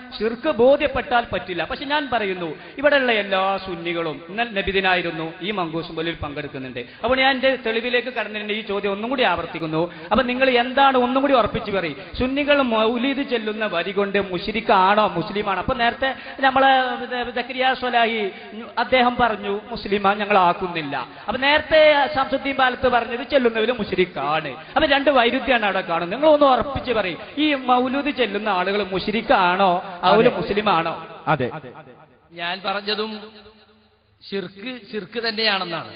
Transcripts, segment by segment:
ഷിർക്ക് ബോധ്യപ്പെട്ടാൽ പറ്റില്ല പക്ഷെ ഞാൻ പറയുന്നു ഇവിടെയുള്ള എല്ലാ സുന്നികളും ഇന്നലെ നബിദിനായിരുന്നു ഈ മങ്കൂസ് പോലിൽ പങ്കെടുക്കുന്നുണ്ട് അപ്പോൾ ഞാൻ എന്റെ തെളിവിലേക്ക് കടന്നിട്ടുണ്ട് ഈ ചോദ്യം ഒന്നും കൂടി ആവർത്തിക്കുന്നു അപ്പൊ നിങ്ങൾ എന്താണ് ഒന്നും കൂടി ഉറപ്പിച്ചു പറയും സുന്നികൾ മൗലീദ് ചെല്ലുന്ന വരി കൊണ്ട് മുഷിരിക്കാണോ മുസ്ലിമാണോ അപ്പൊ നേരത്തെ നമ്മളെ സക്കരിയ സ്വലാഹി അദ്ദേഹം പറഞ്ഞു മുസ്ലിമാ ഞങ്ങൾ ആക്കുന്നില്ല അപ്പൊ നേരത്തെ ശംസുദ്ദീൻ പാലത്ത് പറഞ്ഞത് ചെല്ലുന്നവര് മുഷിരിക്കാണ് അപ്പൊ രണ്ട് വൈരുദ്ധ്യമാണ് അവിടെ കാണുന്നത് നിങ്ങൾ ഒന്ന് ഉറപ്പിച്ച് പറയും ഈ മൗലൂദ് ചെല്ലുന്ന ആളുകൾ മുഷിരിക്കാണോ അവര് മുസ്ലിമാണോ അതെ ഞാൻ പറഞ്ഞതും ഷിർക്ക് ഷിർക്ക് തന്നെയാണെന്നാണ്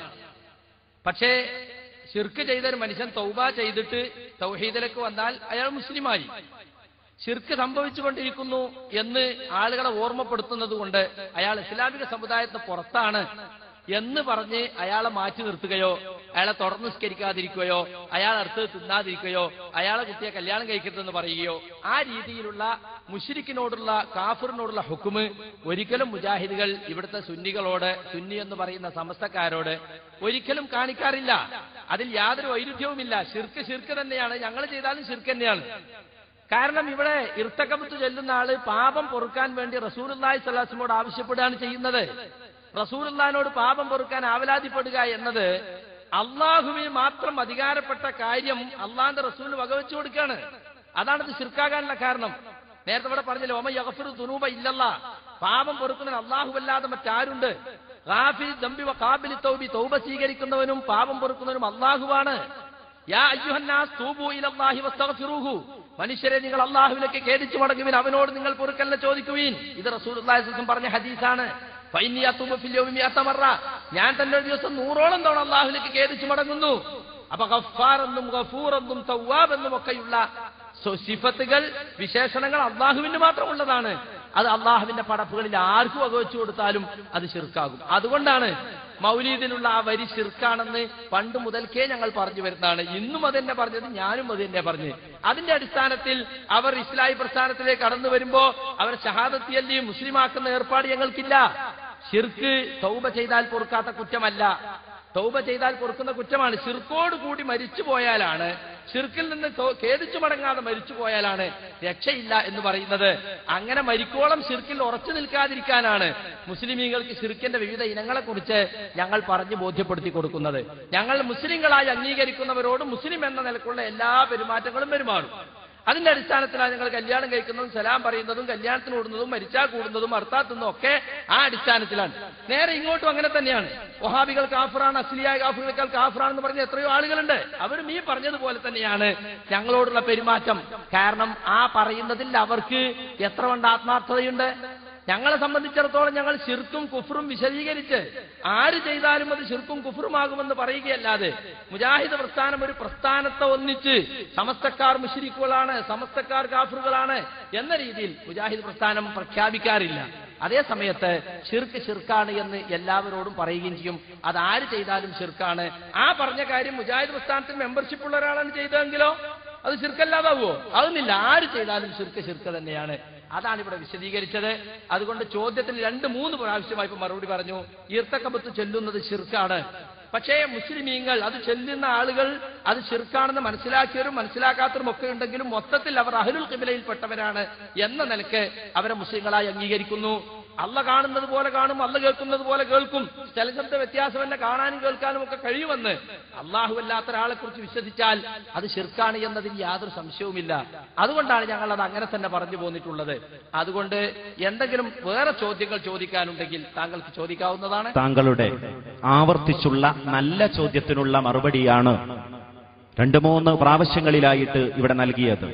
പക്ഷേ ഷിർക്ക് ചെയ്ത ഒരു മനുഷ്യൻ തൗബ ചെയ്തിട്ട് തൗഹീദിലേക്ക് വന്നാൽ അയാൾ മുസ്ലിമായി ഷിർക്ക് സംഭവിച്ചുകൊണ്ടിരിക്കുന്നു എന്ന് ആളുകളെ ഓർമ്മപ്പെടുത്തുന്നത് കൊണ്ട് അയാൾ ഇസ്ലാമിക സമുദായത്തിന് പുറത്താണ് എന്ന് പറഞ്ഞ് അയാളെ മാറ്റി നിർത്തുകയോ അയാളെ തുടർന്ന് നിസ്കരിക്കാതിരിക്കുകയോ അയാൾ അടുത്ത് തിന്നാതിരിക്കുകയോ അയാളെ കുട്ടിയെ കല്യാണം കഴിക്കരുതെന്ന് പറയുകയോ ആ രീതിയിലുള്ള മുഷിരിക്കിനോടുള്ള കാഫറിനോടുള്ള ഹുക്കുമ് ഒരിക്കലും മുജാഹിദുകൾ ഇവിടുത്തെ സുന്നികളോട് സുന്നി എന്ന് പറയുന്ന സമസ്തക്കാരോട് ഒരിക്കലും കാണിക്കാറില്ല അതിൽ യാതൊരു വൈരുദ്ധ്യവുമില്ല ശിർക്ക് ശിർക്ക് തന്നെയാണ് ഞങ്ങൾ ചെയ്താലും ശിർക്ക് തന്നെയാണ് കാരണം ഇവിടെ ഇർത്തക്കബത്ത് ചെല്ലുന്ന ആള് പാപം പൊറുക്കാൻ വേണ്ടി റസൂലുല്ലാഹി സ്വലാസിനോട് ആവശ്യപ്പെടുകയാണ് ചെയ്യുന്നത് റസൂലുല്ലാഹിനോട് പാപം പൊറുക്കാൻ ആവലാതിപ്പെടുക എന്നത് അള്ളാഹുവിന് മാത്രം അധികാരപ്പെട്ട കാര്യം അള്ളാന്റെ റസൂലിന് വകവെച്ചു കൊടുക്കുകയാണ് അതാണത് ശിർക്കാകാനുള്ള കാരണം നേരത്തെ ഇവിടെ പറഞ്ഞില്ലേ ഒമ യഗഫിറു തുനൂബ ഇല്ലല്ല പാപം പൊറുക്കുന്നതിന് അള്ളാഹുവല്ലാതെ മറ്റാരുണ്ട് ഗാഫിൽ ദമ്പി വ ഖാബിലി തൗബി തൗബ സ്വീകരിക്കുന്നവനും പാപം പൊറുക്കുന്നവനും അള്ളാഹുവാണ് യാ അയ്യുഹന്നാസ് തൂബു ഇലല്ലാഹി വസ്തഗ്ഫിറൂഹു മനുഷ്യരെ നിങ്ങൾ അള്ളാഹുവിലേക്ക് ഖേദിച്ചു മടങ്ങുവിൻ അവനോട് നിങ്ങൾ പൊറുക്കല്ല ചോദിക്കുവിൻ ഇത് റസൂലുള്ളാഹി സ്വല്ലല്ലാഹു അലൈഹി വസല്ലം പറഞ്ഞ ഹദീസാണ് ഫൈനി അത്തുബ ഫിൽ യൗമി മിഅത്ത മറ ഞാൻ തന്നെ ഒരു ദിവസം നൂറോളം തവണ അള്ളാഹുവിലേക്ക് ഖേദിച്ചു മടങ്ങുന്നു അപ്പൊ ഗഫാർ എന്നും ഗഫൂർ എന്നും തവ്വാബ് എന്നും ഒക്കെയുള്ള സോ- സിഫത്തുകൾ വിശേഷണങ്ങൾ അള്ളാഹുവിന് മാത്രമുള്ളതാണ് അത് അള്ളാഹുവിന്റെ പടപ്പുകളിൽ ആർക്കും വകവെച്ചു കൊടുത്താലും അത് ശിർക്കാകും അതുകൊണ്ടാണ് മൗലീദിലുള്ള ആ വരി ശിർക്കാണെന്ന് പണ്ട് മുതൽക്കേ ഞങ്ങൾ പറഞ്ഞു വരുന്നതാണ് ഇന്നും അത് തന്നെ പറഞ്ഞത് ഞാനും അത് തന്നെ പറഞ്ഞു അതിന്റെ അടിസ്ഥാനത്തിൽ അവർ ഇസ്ലാഹി പ്രസ്ഥാനത്തിലേക്ക് കടന്നു വരുമ്പോ അവർ ഷഹാദത്തിയല്ലി മുസ്ലിമാക്കുന്ന ഏർപ്പാട് ഞങ്ങൾക്കില്ല ഷിർക്ക് തൗബ ചെയ്താൽ പൊറുക്കാത്ത കുറ്റമല്ല തൗബ ചെയ്താൽ പൊറുക്കുന്ന കുറ്റമാണ് ഷിർക്കോട് കൂടി മരിച്ചു പോയാലാണ് ഷിർക്കിൽ നിന്ന് തോ- ഖേദിച്ചു മടങ്ങാതെ മരിച്ചു പോയാലാണ് രക്ഷയില്ല എന്ന് പറയുന്നത് അങ്ങനെ മരിക്കോളം ഷിർക്കിൽ ഉറച്ചു നിൽക്കാതിരിക്കാനാണ് മുസ്ലിമീങ്ങൾക്ക് ഷിർക്കിന്റെ വിവിധ ഇനങ്ങളെ കുറിച്ച് ഞങ്ങൾ പറഞ്ഞു ബോധ്യപ്പെടുത്തി കൊടുക്കുന്നത് ഞങ്ങൾ മുസ്ലിങ്ങളായി അംഗീകരിക്കുന്നവരോട് മുസ്ലിം എന്ന നിലക്കുള്ള എല്ലാ പെരുമാറ്റങ്ങളും പെരുമാറും അതിന്റെ അടിസ്ഥാനത്തിലാണ് ഞങ്ങൾ കല്യാണം കഴിക്കുന്നതും സലാം പറയുന്നതും കല്യാണത്തിന് കൂടുന്നതും മരിച്ചാൽ കൂടുന്നതും അർത്ഥാത്തുന്നതും ഒക്കെ ആ അടിസ്ഥാനത്തിലാണ് നേരെ ഇങ്ങോട്ടും അങ്ങനെ തന്നെയാണ് വഹാബികൾ കാഫറാണ് അസ്ലിയായ കാഫികളേക്കാൾ കാഫറാണെന്ന് പറഞ്ഞ എത്രയോ ആളുകളുണ്ട് അവരും ഈ പറഞ്ഞതുപോലെ തന്നെയാണ് ഞങ്ങളോടുള്ള പെരുമാറ്റം കാരണം ആ പറയുന്നതിൽ അവർക്ക് എത്ര കൊണ്ട് ആത്മാർത്ഥതയുണ്ട് ഞങ്ങളെ സംബന്ധിച്ചിടത്തോളം ഞങ്ങൾ ശിർക്കും കുഫറും വിശദീകരിച്ച് ആര് ചെയ്താലും അത് ശിർക്കും കുഫറുമാകുമെന്ന് പറയുകയല്ലാതെ മുജാഹിദ് പ്രസ്ഥാനം ഒരു പ്രസ്ഥാനത്തെ ഒന്നിച്ച് സമസ്തക്കാർ മുഷിരിക്കുകളാണ് സമസ്തക്കാർ കാഫറുകളാണ് എന്ന രീതിയിൽ മുജാഹിദ് പ്രസ്ഥാനം പ്രഖ്യാപിക്കാറില്ല അതേ സമയത്ത് ഷിർക്ക് ഷിർക്കാണ് എന്ന് എല്ലാവരോടും പറയുകയും ചെയ്യും അത് ആര് ചെയ്താലും ഷിർക്കാണ് ആ പറഞ്ഞ കാര്യം മുജാഹിദ് പ്രസ്ഥാനത്തിൽ മെമ്പർഷിപ്പ് ഉള്ള ഒരാളാണ് ചെയ്തതെങ്കിലോ അത് ശിർക്കല്ലാതാവോ അതൊന്നില്ല ആര് ചെയ്താലും ശിർക്ക് ശിർക്ക് തന്നെയാണ് അതാണ് ഇവിടെ വിശദീകരിച്ചത് അതുകൊണ്ട് ചോദ്യത്തിന് രണ്ട് മൂന്ന് പ്രാവശ്യമായി ഇപ്പൊ മറുപടി പറഞ്ഞു ഈർത്തക്കബത്ത് ചൊല്ലുന്നത് ശിർക്കാണ് പക്ഷേ മുസ്ലിമീങ്ങൾ അത് ചെല്ലുന്ന ആളുകൾ അത് ശിർക്കാണെന്ന് മനസ്സിലാക്കിയവരും മനസ്സിലാക്കാത്തവരും ഒക്കെ ഉണ്ടെങ്കിലും മൊത്തത്തിൽ അവർ അഹ്ലുൽ കിബിലയിൽപ്പെട്ടവരാണ് എന്ന നിലക്ക് അവരെ മുസ്ലിങ്ങളായി അംഗീകരിക്കുന്നു അല്ല കാണുന്നത് പോലെ കാണും അല്ല കേൾക്കുന്നത് പോലെ കേൾക്കും സ്ഥലശബ്ദ വ്യത്യാസം തന്നെ കാണാനും കേൾക്കാനും ഒക്കെ കഴിയുമെന്ന് അള്ളാഹു അല്ലാത്ത ഒരാളെ കുറിച്ച് വിശ്വസിച്ചാൽ അത് ശിർക്കാണ് എന്നതിൽ യാതൊരു സംശയവുമില്ല അതുകൊണ്ടാണ് ഞങ്ങൾ അത് അങ്ങനെ തന്നെ പറഞ്ഞു പോന്നിട്ടുള്ളത് അതുകൊണ്ട് എന്തെങ്കിലും വേറെ ചോദ്യങ്ങൾ ചോദിക്കാനുണ്ടെങ്കിൽ താങ്കൾക്ക് ചോദിക്കാവുന്നതാണ് താങ്കളുടെ ആവർത്തിച്ചുള്ള നല്ല ചോദ്യത്തിനുള്ള മറുപടിയാണ് രണ്ടു മൂന്ന് പ്രാവശ്യങ്ങളിലായിട്ട് ഇവിടെ നൽകിയത്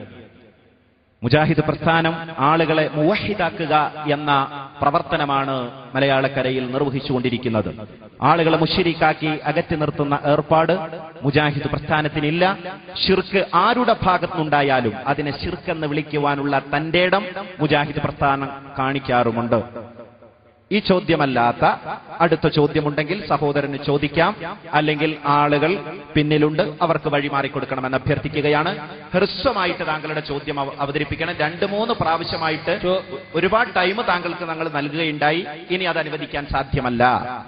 മുജാഹിദ് പ്രസ്ഥാനം ആളുകളെ മുവഹിദാക്കുക എന്ന പ്രവർത്തനമാണ് മലയാളക്കരയിൽ നിർവഹിച്ചുകൊണ്ടിരിക്കുന്നത് ആളുകളെ മുഷിരിക്കാക്കി അകറ്റി നിർത്തുന്ന ഏർപ്പാട് മുജാഹിദ് പ്രസ്ഥാനത്തിനില്ല ഷിർക്ക് ആരുടെ ഭാഗത്തുനിന്നുണ്ടായാലും അതിനെ ഷിർക്ക് എന്ന് വിളിക്കുവാനുള്ള തന്റെ ഇടം മുജാഹിദ് പ്രസ്ഥാനം കാണിക്കാറുമുണ്ട് ഈ ചോദ്യമല്ലാത്ത അടുത്ത ചോദ്യമുണ്ടെങ്കിൽ സഹോദരന് ചോദിക്കാം അല്ലെങ്കിൽ ആളുകൾ പിന്നിലുണ്ട് അവർക്ക് വഴിമാറി കൊടുക്കണമെന്ന് അഭ്യർത്ഥിക്കുകയാണ് ഹ്രസ്വമായിട്ട് താങ്കളുടെ ചോദ്യം അവ- അവതരിപ്പിക്കണം രണ്ട് മൂന്ന് പ്രാവശ്യമായിട്ട് ഒരുപാട് ടൈം താങ്കൾക്ക് ഞങ്ങൾ നൽകുകയുണ്ടായി ഇനി അത് അനുവദിക്കാൻ സാധ്യമല്ല ചോദി-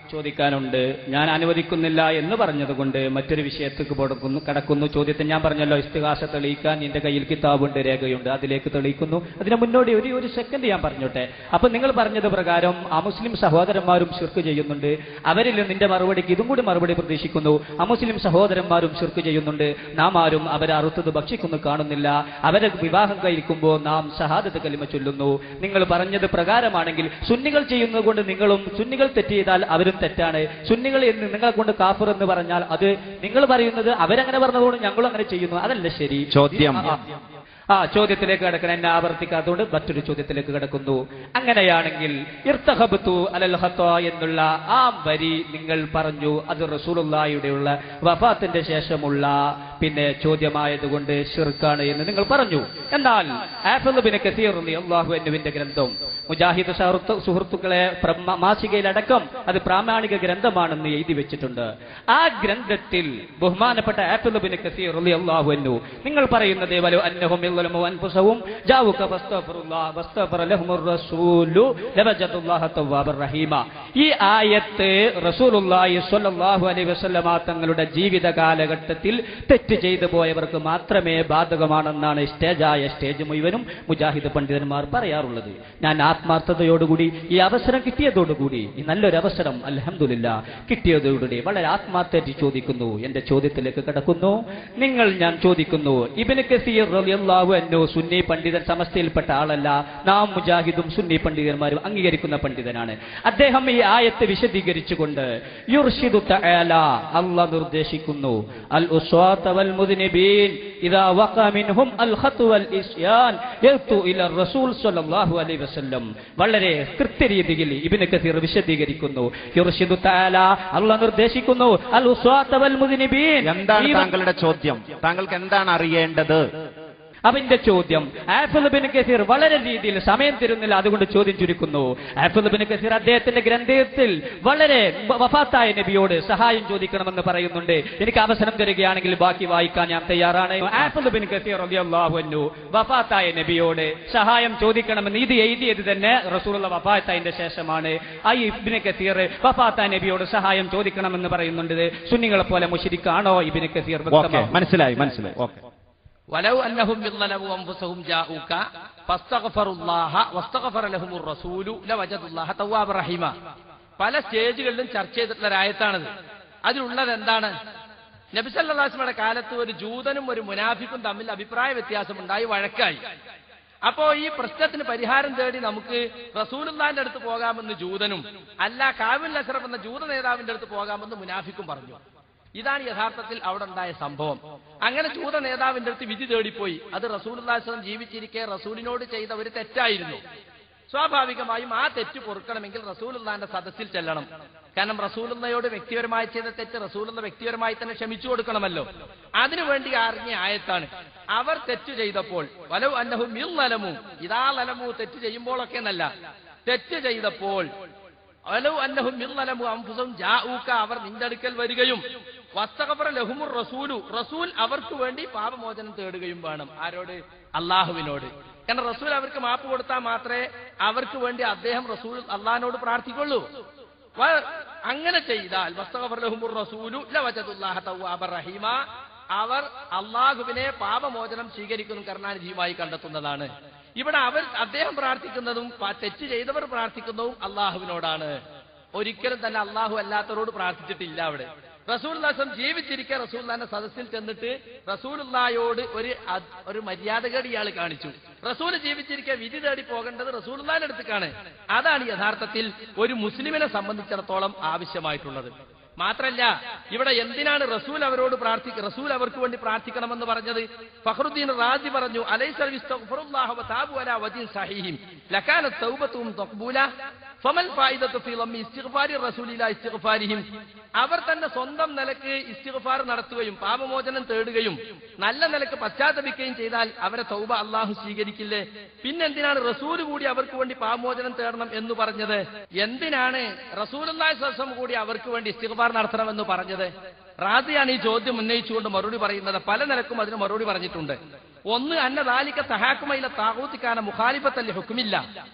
ചോദിക്കാനുണ്ട് ഞാൻ അനുവദിക്കുന്നില്ല എന്ന് പറഞ്ഞതുകൊണ്ട് മറ്റൊരു വിഷയത്തേക്ക് കൊടുക്കുന്നു കടക്കുന്നു ചോദ്യത്തിൽ ഞാൻ പറഞ്ഞല്ലോ ഇസ്തിഹാസ തെളിയിക്കാൻ നിന്റെ കയ്യിൽ കിതാബുണ്ട് രേഖയുണ്ട് അതിലേക്ക് തെളിയിക്കുന്നു അതിന് മുന്നോടി ഒരു ഒരു സെക്കൻഡ് ഞാൻ പറഞ്ഞോട്ടെ അപ്പൊ നിങ്ങൾ പറഞ്ഞത് പ്രകാരം ആ മുസ്ലിം സഹോദരന്മാരും ശിർക്ക് ചെയ്യുന്നുണ്ട് അവരിൽ നിന്റെ മറുപടിക്ക് ഇതും കൂടി മറുപടി പ്രതീക്ഷിക്കുന്നു അമുസ്ലിം സഹോദരന്മാരും ശിർക്ക് ചെയ്യുന്നുണ്ട് നാം ആരും അവരെ അറുത്തത് ഭക്ഷിക്കുന്നു കാണുന്നില്ല അവരെ വിവാഹം കഴിക്കുമ്പോൾ നാം ഷഹാദത്ത് കലിമ ചൊല്ലുന്നു നിങ്ങൾ പറഞ്ഞത് പ്രകാരമാണെങ്കിൽ സുന്നികൾ ചെയ്യുന്നത് കൊണ്ട് നിങ്ങളും സുന്നികൾ തെറ്റ് ചെയ്താൽ അവരും തെറ്റാണ് സുന്നികൾ എന്ന് നിങ്ങളെ കൊണ്ട് കാഫർ എന്ന് പറഞ്ഞാൽ അത് നിങ്ങൾ പറയുന്നത് അവരങ്ങനെ പറഞ്ഞതുകൊണ്ട് ഞങ്ങളും അങ്ങനെ ചെയ്യുന്നു അതല്ല ശരി ചോദ്യം. ആ, ആ. ആ ചോദ്യത്തിലേക്ക് കിടക്കണം എന്നെ ആവർത്തിക്കാത്തതുകൊണ്ട് മറ്റൊരു ചോദ്യത്തിലേക്ക് കിടക്കുന്നു അങ്ങനെയാണെങ്കിൽ ഇർത്തഹബത്തു അലൽ ഹത്ത എന്നുള്ള ആ വരി നിങ്ങൾ പറഞ്ഞു അത് റസൂലുള്ളാഹിയുടെയുള്ള വഫാത്തിന്റെ ശേഷമുള്ള പിന്നെ ചോദ്യമായതുകൊണ്ട് ഷിർക്കാണ് എന്ന് നിങ്ങൾ പറഞ്ഞു എന്നാൽ ആഫിദ് ബിൻ കസീർ അള്ളാഹു എന്നുവിന്റെ ഗ്രന്ഥം മുജാഹിദ് സുഹൃത്തു സുഹൃത്തുക്കളെ പ്രമ- മാസികയിലടക്കം അത് പ്രാമാണിക ഗ്രന്ഥമാണെന്ന് എഴുതി വെച്ചിട്ടുണ്ട് ആ ഗ്രന്ഥത്തിൽ ബഹുമാനപ്പെട്ട ആഫിദ് ബിൻ കസീർ അള്ളാഹു എന്നു നിങ്ങൾ പറയുന്നത് വലു അന്നഹും യظلموا أنفسهم جاءوك فاستغفروا الله واستغفر لهم الرسول لوجدوا الله توابا رحيما ഈ ആയത്ത് റസൂലുള്ളാഹി സ്വല്ലല്ലാഹു അലൈഹി വസല്ലമ തങ്ങളുടെ ജീവിത കാലഘട്ടത്തിൽ തെറ്റ് ചെയ്തു പോയവർക്ക് മാത്രമേ ബാധകമാണെന്നാണ് സ്റ്റേജായ സ്റ്റേജ് മുഴുവനും മുജാഹിദ് പണ്ഡിതന്മാർ പറയാറുള്ളത് ഞാൻ ആത്മാർത്ഥതയോടുകൂടി ഈ അവസരം കിട്ടിയതോടുകൂടി ഈ നല്ലൊരു അവസരം അൽഹംദുലില്ല കിട്ടിയതോടുകൂടി വളരെ ആത്മാർത്ഥമായിട്ട് ചോദിക്കുന്നു എന്റെ ചോദ്യത്തിലേക്ക് കിടക്കുന്നു നിങ്ങൾ ഞാൻ ചോദിക്കുന്നു ഇബിന് കസീർ റളിയല്ലാഹു അൻഹു സുന്നി പണ്ഡിതൻ സമസ്തയിൽപ്പെട്ട ആളല്ല നാം മുജാഹിദും സുന്നി പണ്ഡിതന്മാരും അംഗീകരിക്കുന്ന പണ്ഡിതനാണ് അദ്ദേഹം ഈ ആയത്ത് വിശദീകരിച്ചുകൊണ്ട് യുർഷിദു തആല അല്ലാഹ് നിർദ്ദേശിക്കുന്നു അൽ ഉസ്വാത വൽ മുദ്നിബീൻ ഇദാ വഖ മിൻഹും അൽ ഖത്വ വൽ ഇസ്യാൻ യത്തു ഇല റസൂൽ സ്വല്ലല്ലാഹു അലൈഹി വസല്ലം വളരെ കൃത്യരീതിയിൽ ഇബ്നു കസീർ വിശദീകരിക്കുന്നു യുർഷിദു തആല അല്ലാഹ് നിർദ്ദേശിക്കുന്നു അൽ ഉസ്വാത വൽ മുദ്നിബീൻ എന്താണ് ഈ താങ്കളുടെ ചോദ്യം താങ്കൾക്ക് എന്താണ് അറിയേണ്ടത് അവന്റെ ചോദ്യം ആഫിദ് ബിൻ കസീർ വളരെ രീതിയിൽ സമയം തരുന്നില്ല അതുകൊണ്ട് ചോദ്യം ചുരുക്കുന്നു ആഫിദ് ബിൻ കസീർ അദ്ദേഹത്തിന്റെ ഗ്രന്ഥത്തിൽ വളരെ വ- വഫാത്തായ നബിയോട് സഹായം ചോദിക്കണമെന്ന് പറയുന്നുണ്ട് എനിക്ക് അവസരം തരികയാണെങ്കിൽ ബാക്കി വായിക്കാൻ ഞാൻ തയ്യാറാണ് ആഫിദ് ബിൻ കസീർ റളിയല്ലാഹു അൻഹു വഫാത്തായ നബിയോട് സഹായം ചോദിക്കണമെന്ന് ഇത് എഴുതിയത് തന്നെ റസൂലുള്ള വഫാത്തായതിന്റെ ശേഷമാണ് ആ ഇബ്നു കസീർ വഫാത്തായ നബിയോട് സഹായം ചോദിക്കണമെന്ന് പറയുന്നുണ്ട് സുന്നികളെ പോലെ മുഷിരിക്കാണോ ഇബ്നു കസീർ ഓക്കെ വ്യക്തമാക്കും മനസ്സിലായി മനസ്സിലായി ഓക്കെ ولو أنهم يظلموا أنفسهم جاءوك فاستغفروا الله واستغفر لهم الرسول لوجدوا الله توابا رحيما പല സ്റ്റേജുകളിലും ചർച്ച ചെയ്തിട്ടുള്ള ഒരു ആയത്താണിത് അതിലുള്ളത് എന്താണ് നബിസല്ലാസ്മയുടെ കാലത്ത് ഒരു ജൂതനും ഒരു മുനാഫിക്കും തമ്മിൽ അഭിപ്രായ വ്യത്യാസമുണ്ടായി വഴക്കായി അപ്പോ ഈ പ്രശ്നത്തിന് പരിഹാരം തേടി നമുക്ക് റസൂലുള്ളാന്റെ അടുത്ത് പോകാമെന്ന് ജൂതനും അല്ല കാവിൽ അസറഫ് എന്ന ജൂത നേതാവിന്റെ അടുത്ത് പോകാമെന്ന് മുനാഫിക്കും പറഞ്ഞു ഇതാണ് യഥാർത്ഥത്തിൽ അവിടെ ഉണ്ടായ സംഭവം അങ്ങനെ ജൂത നേതാവിന്റെ അടുത്ത് വിധി തേടിപ്പോയി അത് റസൂലുള്ളാഹിസ്വലം ജീവിച്ചിരിക്കെ റസൂലിനോട് ചെയ്ത ഒരു തെറ്റായിരുന്നു സ്വാഭാവികമായും ആ തെറ്റ് പൊറുക്കണമെങ്കിൽ റസൂലുള്ളാന്റെ സദസ്സിൽ ചെല്ലണം കാരണം റസൂലുള്ളയോട് വ്യക്തിപരമായി ചെയ്ത തെറ്റ് റസൂലുള്ള വ്യക്തിപരമായി തന്നെ ക്ഷമിച്ചു കൊടുക്കണമല്ലോ അതിനുവേണ്ടി അറിഞ്ഞ ആയത്താണ് അവർ തെറ്റ് ചെയ്തപ്പോൾ വലവ് അന്നഹും ഇല്ലലമു ഇതാ ലലമു തെറ്റ് ചെയ്യുമ്പോഴൊക്കെ എന്നല്ല തെറ്റ് ചെയ്തപ്പോൾ വലവ് അന്നഹും ഇല്ലലമു അംഫുസും ജാഊക്ക അവർ നിന്റെ അടുക്കൽ വരികയും വസ്തകഫറ ലഹുമുർ റസൂലു റസൂൽ അവർക്ക് വേണ്ടി പാപമോചനം തേടുകയും വേണം ആരോട് അള്ളാഹുവിനോട് കാരണം റസൂൽ അവർക്ക് മാപ്പ് കൊടുത്താൽ മാത്രമേ അവർക്ക് വേണ്ടി അദ്ദേഹം റസൂൽ അള്ളാഹിനോട് പ്രാർത്ഥിക്കുള്ളൂ വ- അങ്ങനെ ചെയ്താൽ വസ്തഗഫർ ലഹുമുർ റസൂലു ലവജദുല്ലാഹ തവ്വാബർ റഹീമ അവർ അള്ളാഹുവിനെ പാപമോചനം സ്വീകരിക്കുന്ന കരുണാനിധിയുമായി കണ്ടെത്തുന്നതാണ് ഇവിടെ അവർ അദ്ദേഹം പ്രാർത്ഥിക്കുന്നതും പ- തെറ്റ് ചെയ്തവർ പ്രാർത്ഥിക്കുന്നതും അള്ളാഹുവിനോടാണ് ഒരിക്കലും തന്നെ അള്ളാഹു അല്ലാത്തവരോട് പ്രാർത്ഥിച്ചിട്ടില്ല അവിടെ റസൂൽദാസം ജീവിച്ചിരിക്കെ റസൂൽദാന്റെ സദസ്സിൽ ചെന്നിട്ട് റസൂലുള്ളായോട് ഒരു അത്- ഒരു മര്യാദകേട് ഇയാൾ കാണിച്ചു റസൂൽ ജീവിച്ചിരിക്കെ വിധി തേടി പോകേണ്ടത് റസൂലുള്ളാന്റെ അടുത്തേക്കാണ് അതാണ് യഥാർത്ഥത്തിൽ ഒരു മുസ്ലിമിനെ സംബന്ധിച്ചിടത്തോളം ആവശ്യമായിട്ടുള്ളത് മാത്രല്ല ഇവിടെ എന്തിനാണ് റസൂൽ അവരോട് പ്രാർത്ഥിക്ക റസൂൽ അവർക്ക് വേണ്ടി പ്രാർത്ഥിക്കണമെന്ന് പറഞ്ഞത് ഫഖറുദ്ദീൻ റാജി പറഞ്ഞു അലൈസൽ ഇസ്തഗ്ഫിറുല്ലാഹ വതാബു അലാ വജിൻ സഹീഹിം ലകാനത് തൗബത്തുഹും തഖ്ബൂല ഫമൽ ഫായിദത്തു ഫീ ലമ്മി ഇസ്തിഗ്ഫാരി റസൂലില ഇസ്തിഗ്ഫാരിഹിം അവർ തന്നെ സ്വന്തം നിലക്ക് ഇസ്തിഗ്ഫാർ നടത്തുകയും പാപമോചനം തേടുകയും നല്ല നിലക്ക് പശ്ചാത്തപിക്കുകയും ചെയ്താൽ അവരെ തൗബ അള്ളാഹു സ്വീകരിക്കില്ലേ പിന്നെന്തിനാണ് റസൂൽ കൂടി അവർക്ക് വേണ്ടി പാപമോചനം തേടണം എന്ന് പറഞ്ഞത് എന്തിനാണ് റസൂലുള്ളാഹി സ്വസം കൂടി അവർക്ക് വേണ്ടി ഇസ്തിഗ്ഫാർ നടത്തണമെന്ന് പറഞ്ഞത് റാദിയാണ് ഈ ചോദ്യം ഉന്നയിച്ചുകൊണ്ട് മറുപടി പറയുന്നത് പല നിലക്കും അതിന് മറുപടി പറഞ്ഞിട്ടുണ്ട് ഒന്ന് അന്ന ദാലിക തഹാക്കുമയിലെ താകൂത്തിക്കാന മുഖാലിഫത്തല്ല ഹുക്കുമില്ല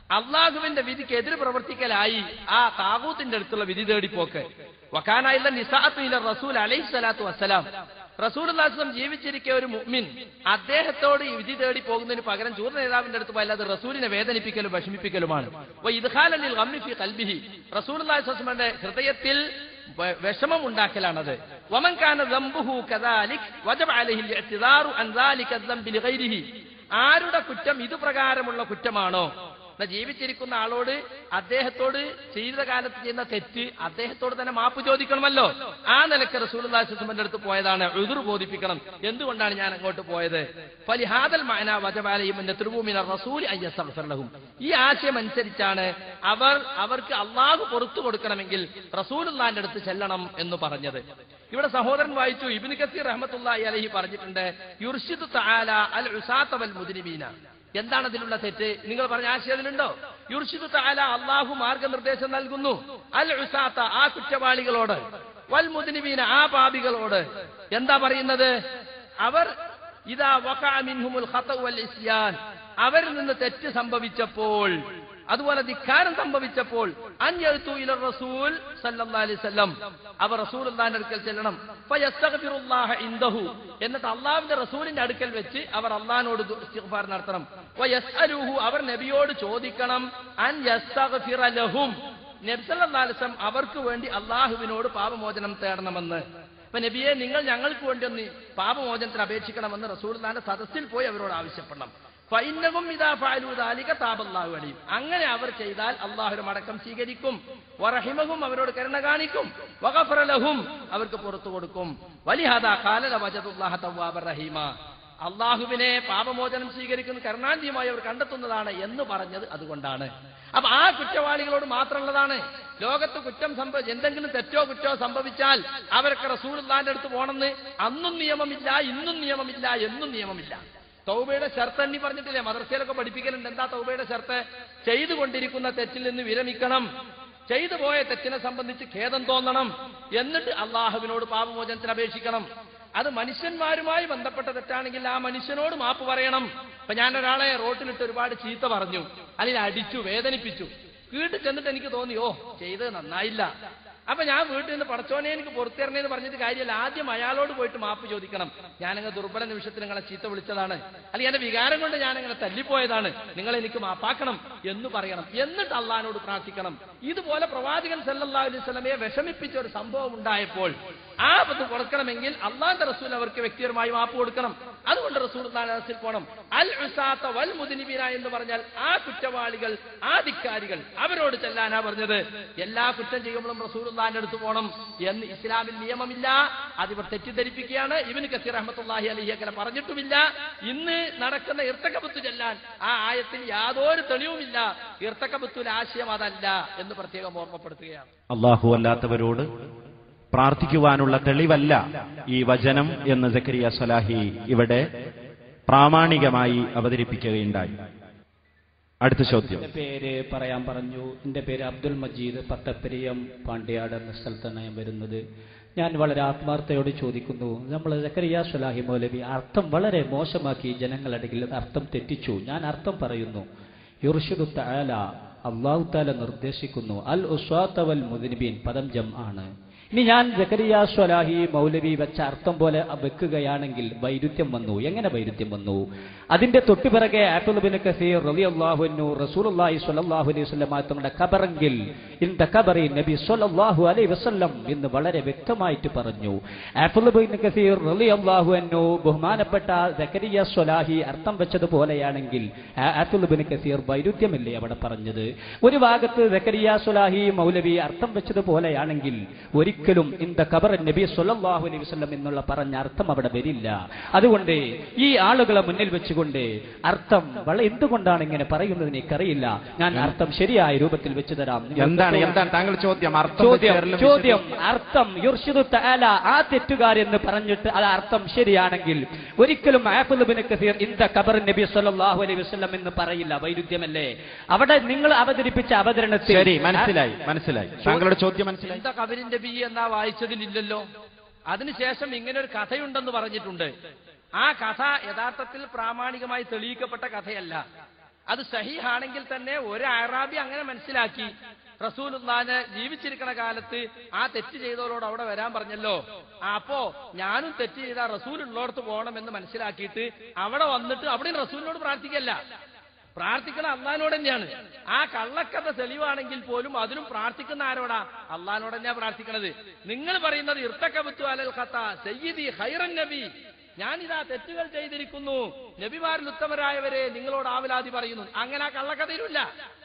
അള്ളാഹുവിന്റെ വിധിക്ക് എതിര് പ്രവർത്തിക്കലായി ആ താകൂത്തിന്റെ അടുത്തുള്ള വിധി തേടിപ്പോക്ക് വക്കാനായില്ല നിസാത്തുയില റസൂൽ അലൈഹി സ്വലാത്തു വസ്സലാം റസൂൽ ജീവിച്ചിരിക്കെ ഒരു മുഅ്മിൻ അദ്ദേഹത്തോട് ഈ വിധി തേടി പോകുന്നതിന് പകരം ചൂർ നേതാവിന്റെ അടുത്ത് പോയാൽ അത് റസൂലിനെ വേദനിപ്പിക്കലും വിഷമിപ്പിക്കലുമാണ് ഇദ്ഹാലനിൽ ഗമ്മിഫി കൽബിഹി റസൂൽ അള്ളാഹിന്റെ ഹൃദയത്തിൽ വ- വിഷമം ഉണ്ടാക്കലാണത് വമൻ കാന ദംബുഹു കദാലിക് വജബ അലൈഹി ഇഅ്തിദാറു അൻ ദാലിക ദംബി ലിഗൈരിഹി ആരുടെ കുറ്റം ഇതുപ്രകാരമുള്ള കുറ്റമാണോ എന്നാ ജീവിച്ചിരിക്കുന്ന ആളോട് അദ്ദേഹത്തോട് ജീവിതകാലത്ത് ചെയ്യുന്ന തെറ്റ് അദ്ദേഹത്തോട് തന്നെ മാപ്പ് ചോദിക്കണമല്ലോ ആ നിലക്ക് റസൂൽന്റെ അടുത്ത് പോയതാണ് എതിർ ബോധിപ്പിക്കണം എന്തുകൊണ്ടാണ് ഞാൻ അങ്ങോട്ട് പോയത് ഫലിഹാദൽ മാന വജബാലയും തിരുഭൂമിന റസൂൽ അയ്യസലഹും ഈ ആശയം അനുസരിച്ചാണ് അവർ അവർക്ക് അള്ളാഹു പുറത്തു കൊടുക്കണമെങ്കിൽ റസൂലുള്ളാന്റെ അടുത്ത് ചെല്ലണം എന്ന് പറഞ്ഞത് ഇവിടെ സഹോദരൻ വായിച്ചു ഇബിന് കസീർ റഹ്മത്തുള്ളാഹി അലഹി പറഞ്ഞിട്ടുണ്ട് യുർഷിദ് തആല അൽ ഉസാത്ത വൽ മുദ്രിമീന എന്താണ് അതിലുള്ള തെറ്റ് നിങ്ങൾ പറഞ്ഞ ആശയം അതിലുണ്ടോ യുർഷിദ് തആല അള്ളാഹു മാർഗനിർദ്ദേശം നൽകുന്നു അൽ ഉസാത്ത ആ കുറ്റവാളികളോട് വൽ മുദ്നിബീന ആ പാപികളോട് എന്താ പറയുന്നത് അവർ ഇതാ വഖഅ മിൻഹുമുൽ ഖതഉ വൽ ഇസ്യാൻ അവരിൽ നിന്ന് തെറ്റ് സംഭവിച്ചപ്പോൾ അതുപോലെ ധിക്കാരം സംഭവിച്ചപ്പോൾ അൻയഅ്തു ഇല റസൂൽ സല്ലല്ലാഹു അലൈഹി വസല്ലം അവർ റസൂലുള്ളാഹിന്റെ അടുക്കൽ ചെല്ലണം ഫയസ്തഗ്ഫിറുല്ലാഹ ഇൻദഹു എന്നിട്ട് അള്ളാഹുവിന്റെ റസൂലിന്റെ അടുക്കൽ വെച്ച് അവർ അള്ളാഹിനോട് ദു- ഇസ്തിഗ്ഫാർ നടത്തണം വയസ്അലുഹു അവർ നബിയോട് ചോദിക്കണം അൻ യസ്തഗ്ഫിറ ലഹും നബി സല്ലല്ലാഹു അലൈഹി വസല്ലം അവർക്ക് വേണ്ടി അള്ളാഹുവിനോട് പാപമോചനം തേടണമെന്ന് അപ്പൊ നബിയെ നിങ്ങൾ ഞങ്ങൾക്ക് വേണ്ടി ഒന്ന് പാപമോചനത്തിന് അപേക്ഷിക്കണമെന്ന് റസൂലുള്ളാഹിന്റെ സദസ്സിൽ പോയി അവരോട് ആവശ്യപ്പെടണം ഫൈന്നകും ഇതാ ഫാലൂദാലിക താബല്ലാഹു അലീം അങ്ങനെ അവർ ചെയ്താൽ അള്ളാഹുരും അടക്കം സ്വീകരിക്കും വറഹിമഹും അവരോട് കരുണ കാണിക്കും വഗഫറലഹും അവർക്ക് പുറത്തു കൊടുക്കും വലിഹാദ കാലല വജതുല്ലാഹ തവ്വാബർ റഹീമ അള്ളാഹുവിനെ പാപമോചനം സ്വീകരിക്കുന്ന കരുണാന്തിയുമായി അവർ കണ്ടെത്തുന്നതാണ് എന്ന് പറഞ്ഞത് അതുകൊണ്ടാണ് അപ്പൊ ആ കുറ്റവാളികളോട് മാത്രമുള്ളതാണ് ലോകത്ത് കുറ്റം സംഭവ എന്തെങ്കിലും തെറ്റോ കുറ്റോ സംഭവിച്ചാൽ അവരൊക്കെ റസൂലുള്ളാന്റെ അടുത്ത് പോണെന്ന് അന്നും നിയമമില്ല ഇന്നും നിയമമില്ല എന്നും നിയമമില്ല തൗബയുടെ ഷർത്ത് എണ്ണി പറഞ്ഞിട്ടില്ലേ മദർസയിലൊക്കെ പഠിപ്പിക്കലുണ്ട് എന്താ തൗബയുടെ ഷർത്ത് ചെയ്തുകൊണ്ടിരിക്കുന്ന തെറ്റിൽ നിന്ന് വിരമിക്കണം ചെയ്തു പോയ തെറ്റിനെ സംബന്ധിച്ച് ഖേദം തോന്നണം എന്നിട്ട് അള്ളാഹുവിനോട് പാപമോചനത്തിന് അപേക്ഷിക്കണം അത് മനുഷ്യന്മാരുമായി ബന്ധപ്പെട്ട തെറ്റാണെങ്കിൽ ആ മനുഷ്യനോട് മാപ്പ് പറയണം ഇപ്പൊ ഞാൻ ഒരാളെ റോട്ടിലിട്ട് ഒരുപാട് ചീത്ത പറഞ്ഞു അല്ലെങ്കിൽ അടിച്ചു വേദനിപ്പിച്ചു വീട്ടിൽ ചെന്നിട്ട് എനിക്ക് തോന്നി ഓ ചെയ്തത് നന്നായില്ല അപ്പൊ ഞാൻ വീട്ടിൽ നിന്ന് പടച്ചോനെ എനിക്ക് പുറത്തിറങ്ങിയെന്ന് പറഞ്ഞിട്ട് കാര്യമല്ല ആദ്യം അയാളോട് പോയിട്ട് മാപ്പ് ചോദിക്കണം ഞാനങ്ങ് ദുർബല നിമിഷത്തിൽ നിങ്ങളെ ചീത്ത വിളിച്ചതാണ് അല്ലെങ്കിൽ എന്റെ വികാരം കൊണ്ട് ഞാനങ്ങനെ തല്ലിപ്പോയതാണ് നിങ്ങൾ എനിക്ക് മാപ്പാക്കണം എന്ന് പറയണം എന്നിട്ട് അള്ളഹാനോട് പ്രാർത്ഥിക്കണം ഇതുപോലെ പ്രവാചകൻ സല്ലല്ലാഹു അലൈഹി സ്വലമയെ വിഷമിപ്പിച്ച ഒരു സംഭവം ഉണ്ടായപ്പോൾ ആ പത്ത് കൊടുക്കണമെങ്കിൽ അള്ളാന്റെ റസൂൽ അവർക്ക് വ്യക്തിപരമായി മാപ്പ് കൊടുക്കണം അതുകൊണ്ട് റസൂൽ അലൈഹി പോകണം അൽ ഉസാത്ത വൽ മുദിനിബീന എന്ന് പറഞ്ഞാൽ ആ കുറ്റവാളികൾ ആ ധിക്കാരികൾ അവരോട് ചെല്ലാനാ പറഞ്ഞത് എല്ലാ കുറ്റം ചെയ്യുമ്പോഴും റസൂലുള്ളാന്റെ അടുത്ത് പോകണം എന്ന് ഇസ്ലാമിൽ നിയമമില്ല അതിവർ തെറ്റിദ്ധരിപ്പിക്കുകയാണ് ഇവന് കസീർ അഹമ്മത്തുല്ലാഹി അലഹി അങ്ങനെ പറഞ്ഞിട്ടുമില്ല ഇന്ന് നടക്കുന്ന ഇർത്തക്കബത്ത് ചെല്ലാൻ ആ ആയത്തിൽ യാതൊരു തെളിവുമില്ല ഇർത്തക്കബത്തുൽ ആശയം അതല്ല എന്ന് പ്രത്യേകം ഓർമ്മപ്പെടുത്തുകയാണ് അള്ളാഹു അല്ലാത്തവരോട് പ്രാർത്ഥിക്കുവാനുള്ള തെളിവല്ല ഈ വചനം എന്ന് സക്കരിയ സലാഹി ഇവിടെ പ്രാമാണികമായി അവതരിപ്പിക്കുകയുണ്ടായി അടുത്ത ചോദ്യം എന്റെ പേര് പറയാൻ പറഞ്ഞു എന്റെ പേര് അബ്ദുൽ മജീദ് പട്ടപ്പെരിയം പാണ്ടിയാട് എന്ന സ്ഥലത്താണ് ഞാൻ വരുന്നത് ഞാൻ വളരെ ആത്മാർത്ഥയോട് ചോദിക്കുന്നു നമ്മൾ സക്കരിയ സുലാഹി മൗലവി അർത്ഥം വളരെ മോശമാക്കി ജനങ്ങളടുകിൽ അർത്ഥം തെറ്റിച്ചു ഞാൻ അർത്ഥം പറയുന്നു യുർഷിദു തആല അള്ളാഹു താല നിർദ്ദേശിക്കുന്നു അൽ ഉസ്വാത്ത വൽ മുദ്നിബീൻ പദം ജം ആണ് ഇനി ഞാൻ ജക്കരിയ സ്വലാഹി മൗലവി വെച്ച അർത്ഥം പോലെ വെക്കുകയാണെങ്കിൽ വൈരുദ്ധ്യം വന്നു എങ്ങനെ വൈരുദ്ധ്യം വന്നു അതിന്റെ തൊട്ടുപിറകെ ആറ്റുബിൻ കസീർ റലി അള്ളാഹുനു റസൂലി സ്വല്ലാഹു അലൈഹി വസ്ലം തങ്ങളുടെ കബറെങ്കിൽ ഇൻ ദ കബറി നബി സ്വല്ലല്ലാഹു അലൈഹി വസല്ലം എന്ന് വളരെ വ്യക്തമായിട്ട് പറഞ്ഞു ആറ്റുബിൻ കസീർ റലി അള്ളാഹുനു ബഹുമാനപ്പെട്ട ജക്കരിയ സ്വലാഹി അർത്ഥം വെച്ചതുപോലെയാണെങ്കിൽ ആറ്റുബിൻ കസീർ വൈരുദ്ധ്യമല്ലേ അവിടെ പറഞ്ഞത് ഒരു ഭാഗത്ത് ജക്കരിയ സ്വലാഹി മൗലവി അർത്ഥം വെച്ചതുപോലെയാണെങ്കിൽ ഒരിക്കലും ഇന്ത ഖബർ നബി സല്ലല്ലാഹു അലൈഹി വസല്ലം എന്നുള്ള പറഞ്ഞ അർത്ഥം അവിടെ വരില്ല അതുകൊണ്ട് ഈ ആളുകളെ മുന്നിൽ വെച്ചുകൊണ്ട് അർത്ഥം വളരെ എന്തുകൊണ്ടാണ് ഇങ്ങനെ പറയുന്നത് എനിക്കറിയില്ല ഞാൻ അർത്ഥം ശരിയായ രൂപത്തിൽ വെച്ചു തരാം നിങ്ങൾ എന്താണ് കേട്ടോളൂ. എന്താണ് താങ്കൾ ചോദ്യം അർത്ഥം ചോദ്യം വെച്ചേരലും ചോദ്യം അർത്ഥം യുർഷിദു തആല ആ തെറ്റുകാരെന്ന് പറഞ്ഞിട്ട് അത് അർത്ഥം ശരിയാണെങ്കിൽ ഒരിക്കലും ആഫുലുബിന് കസീർ ഇന്ത ഖബർ നബി സല്ലല്ലാഹു അലൈഹി വസല്ലം എന്ന് പറയില്ല വൈരുദ്ധ്യമല്ലേ അവിടെ നിങ്ങൾ അവതരിപ്പിച്ച അവതരണത്തിൽ ശരി മനസ്സിലായി മനസ്സിലായി താങ്കളുടെ ചോദ്യം മനസ്സിലായി എന്താ കബരിന്റെ ബി എന്നാ വായിച്ചതിലില്ലല്ലോ അതിനുശേഷം ഇങ്ങനെ ഒരു കഥയുണ്ടെന്ന് പറഞ്ഞിട്ടുണ്ട് ആ കഥ യഥാർത്ഥത്തിൽ പ്രാമാണികമായി തെളിയിക്കപ്പെട്ട കഥയല്ല അത് സഹിഹാണെങ്കിൽ തന്നെ ഒരു അറാബി അങ്ങനെ മനസ്സിലാക്കി റസൂലുള്ളാനെ ജീവിച്ചിരിക്കണ കാലത്ത് ആ തെറ്റ് ചെയ്തവരോട് അവിടെ വരാൻ പറഞ്ഞല്ലോ അപ്പോ ഞാനും തെറ്റ് ചെയ്ത റസൂൽ ഉള്ളോടത്ത് പോകണമെന്ന് മനസ്സിലാക്കിയിട്ട് അവിടെ വന്നിട്ട് അവിടെയും റസൂലിനോട് പ്രാർത്ഥിക്കല്ല പ്രാർത്ഥിക്കണ അള്ളഹാനോട് തന്നെയാണ് ആ കള്ളക്കഥ തെളിവാണെങ്കിൽ പോലും അതിലും പ്രാർത്ഥിക്കുന്ന ആരോടാ അള്ളഹാനോട് തന്നെയാ പ്രാർത്ഥിക്കണത് നിങ്ങൾ പറയുന്നത് ഇർത്തക്കബത്തു അലൽ ഖത്ത സയ്യിദി ഹൈറൻ നബി ഞാനിതാ തെറ്റുകൾ ചെയ്തിരിക്കുന്നു നബിമാരിൽ ഉത്തമരായവരെ നിങ്ങളോട് ആവലാതി പറയുന്നു അങ്ങനെ ആ കള്ളക്കഥയിലുമില്ല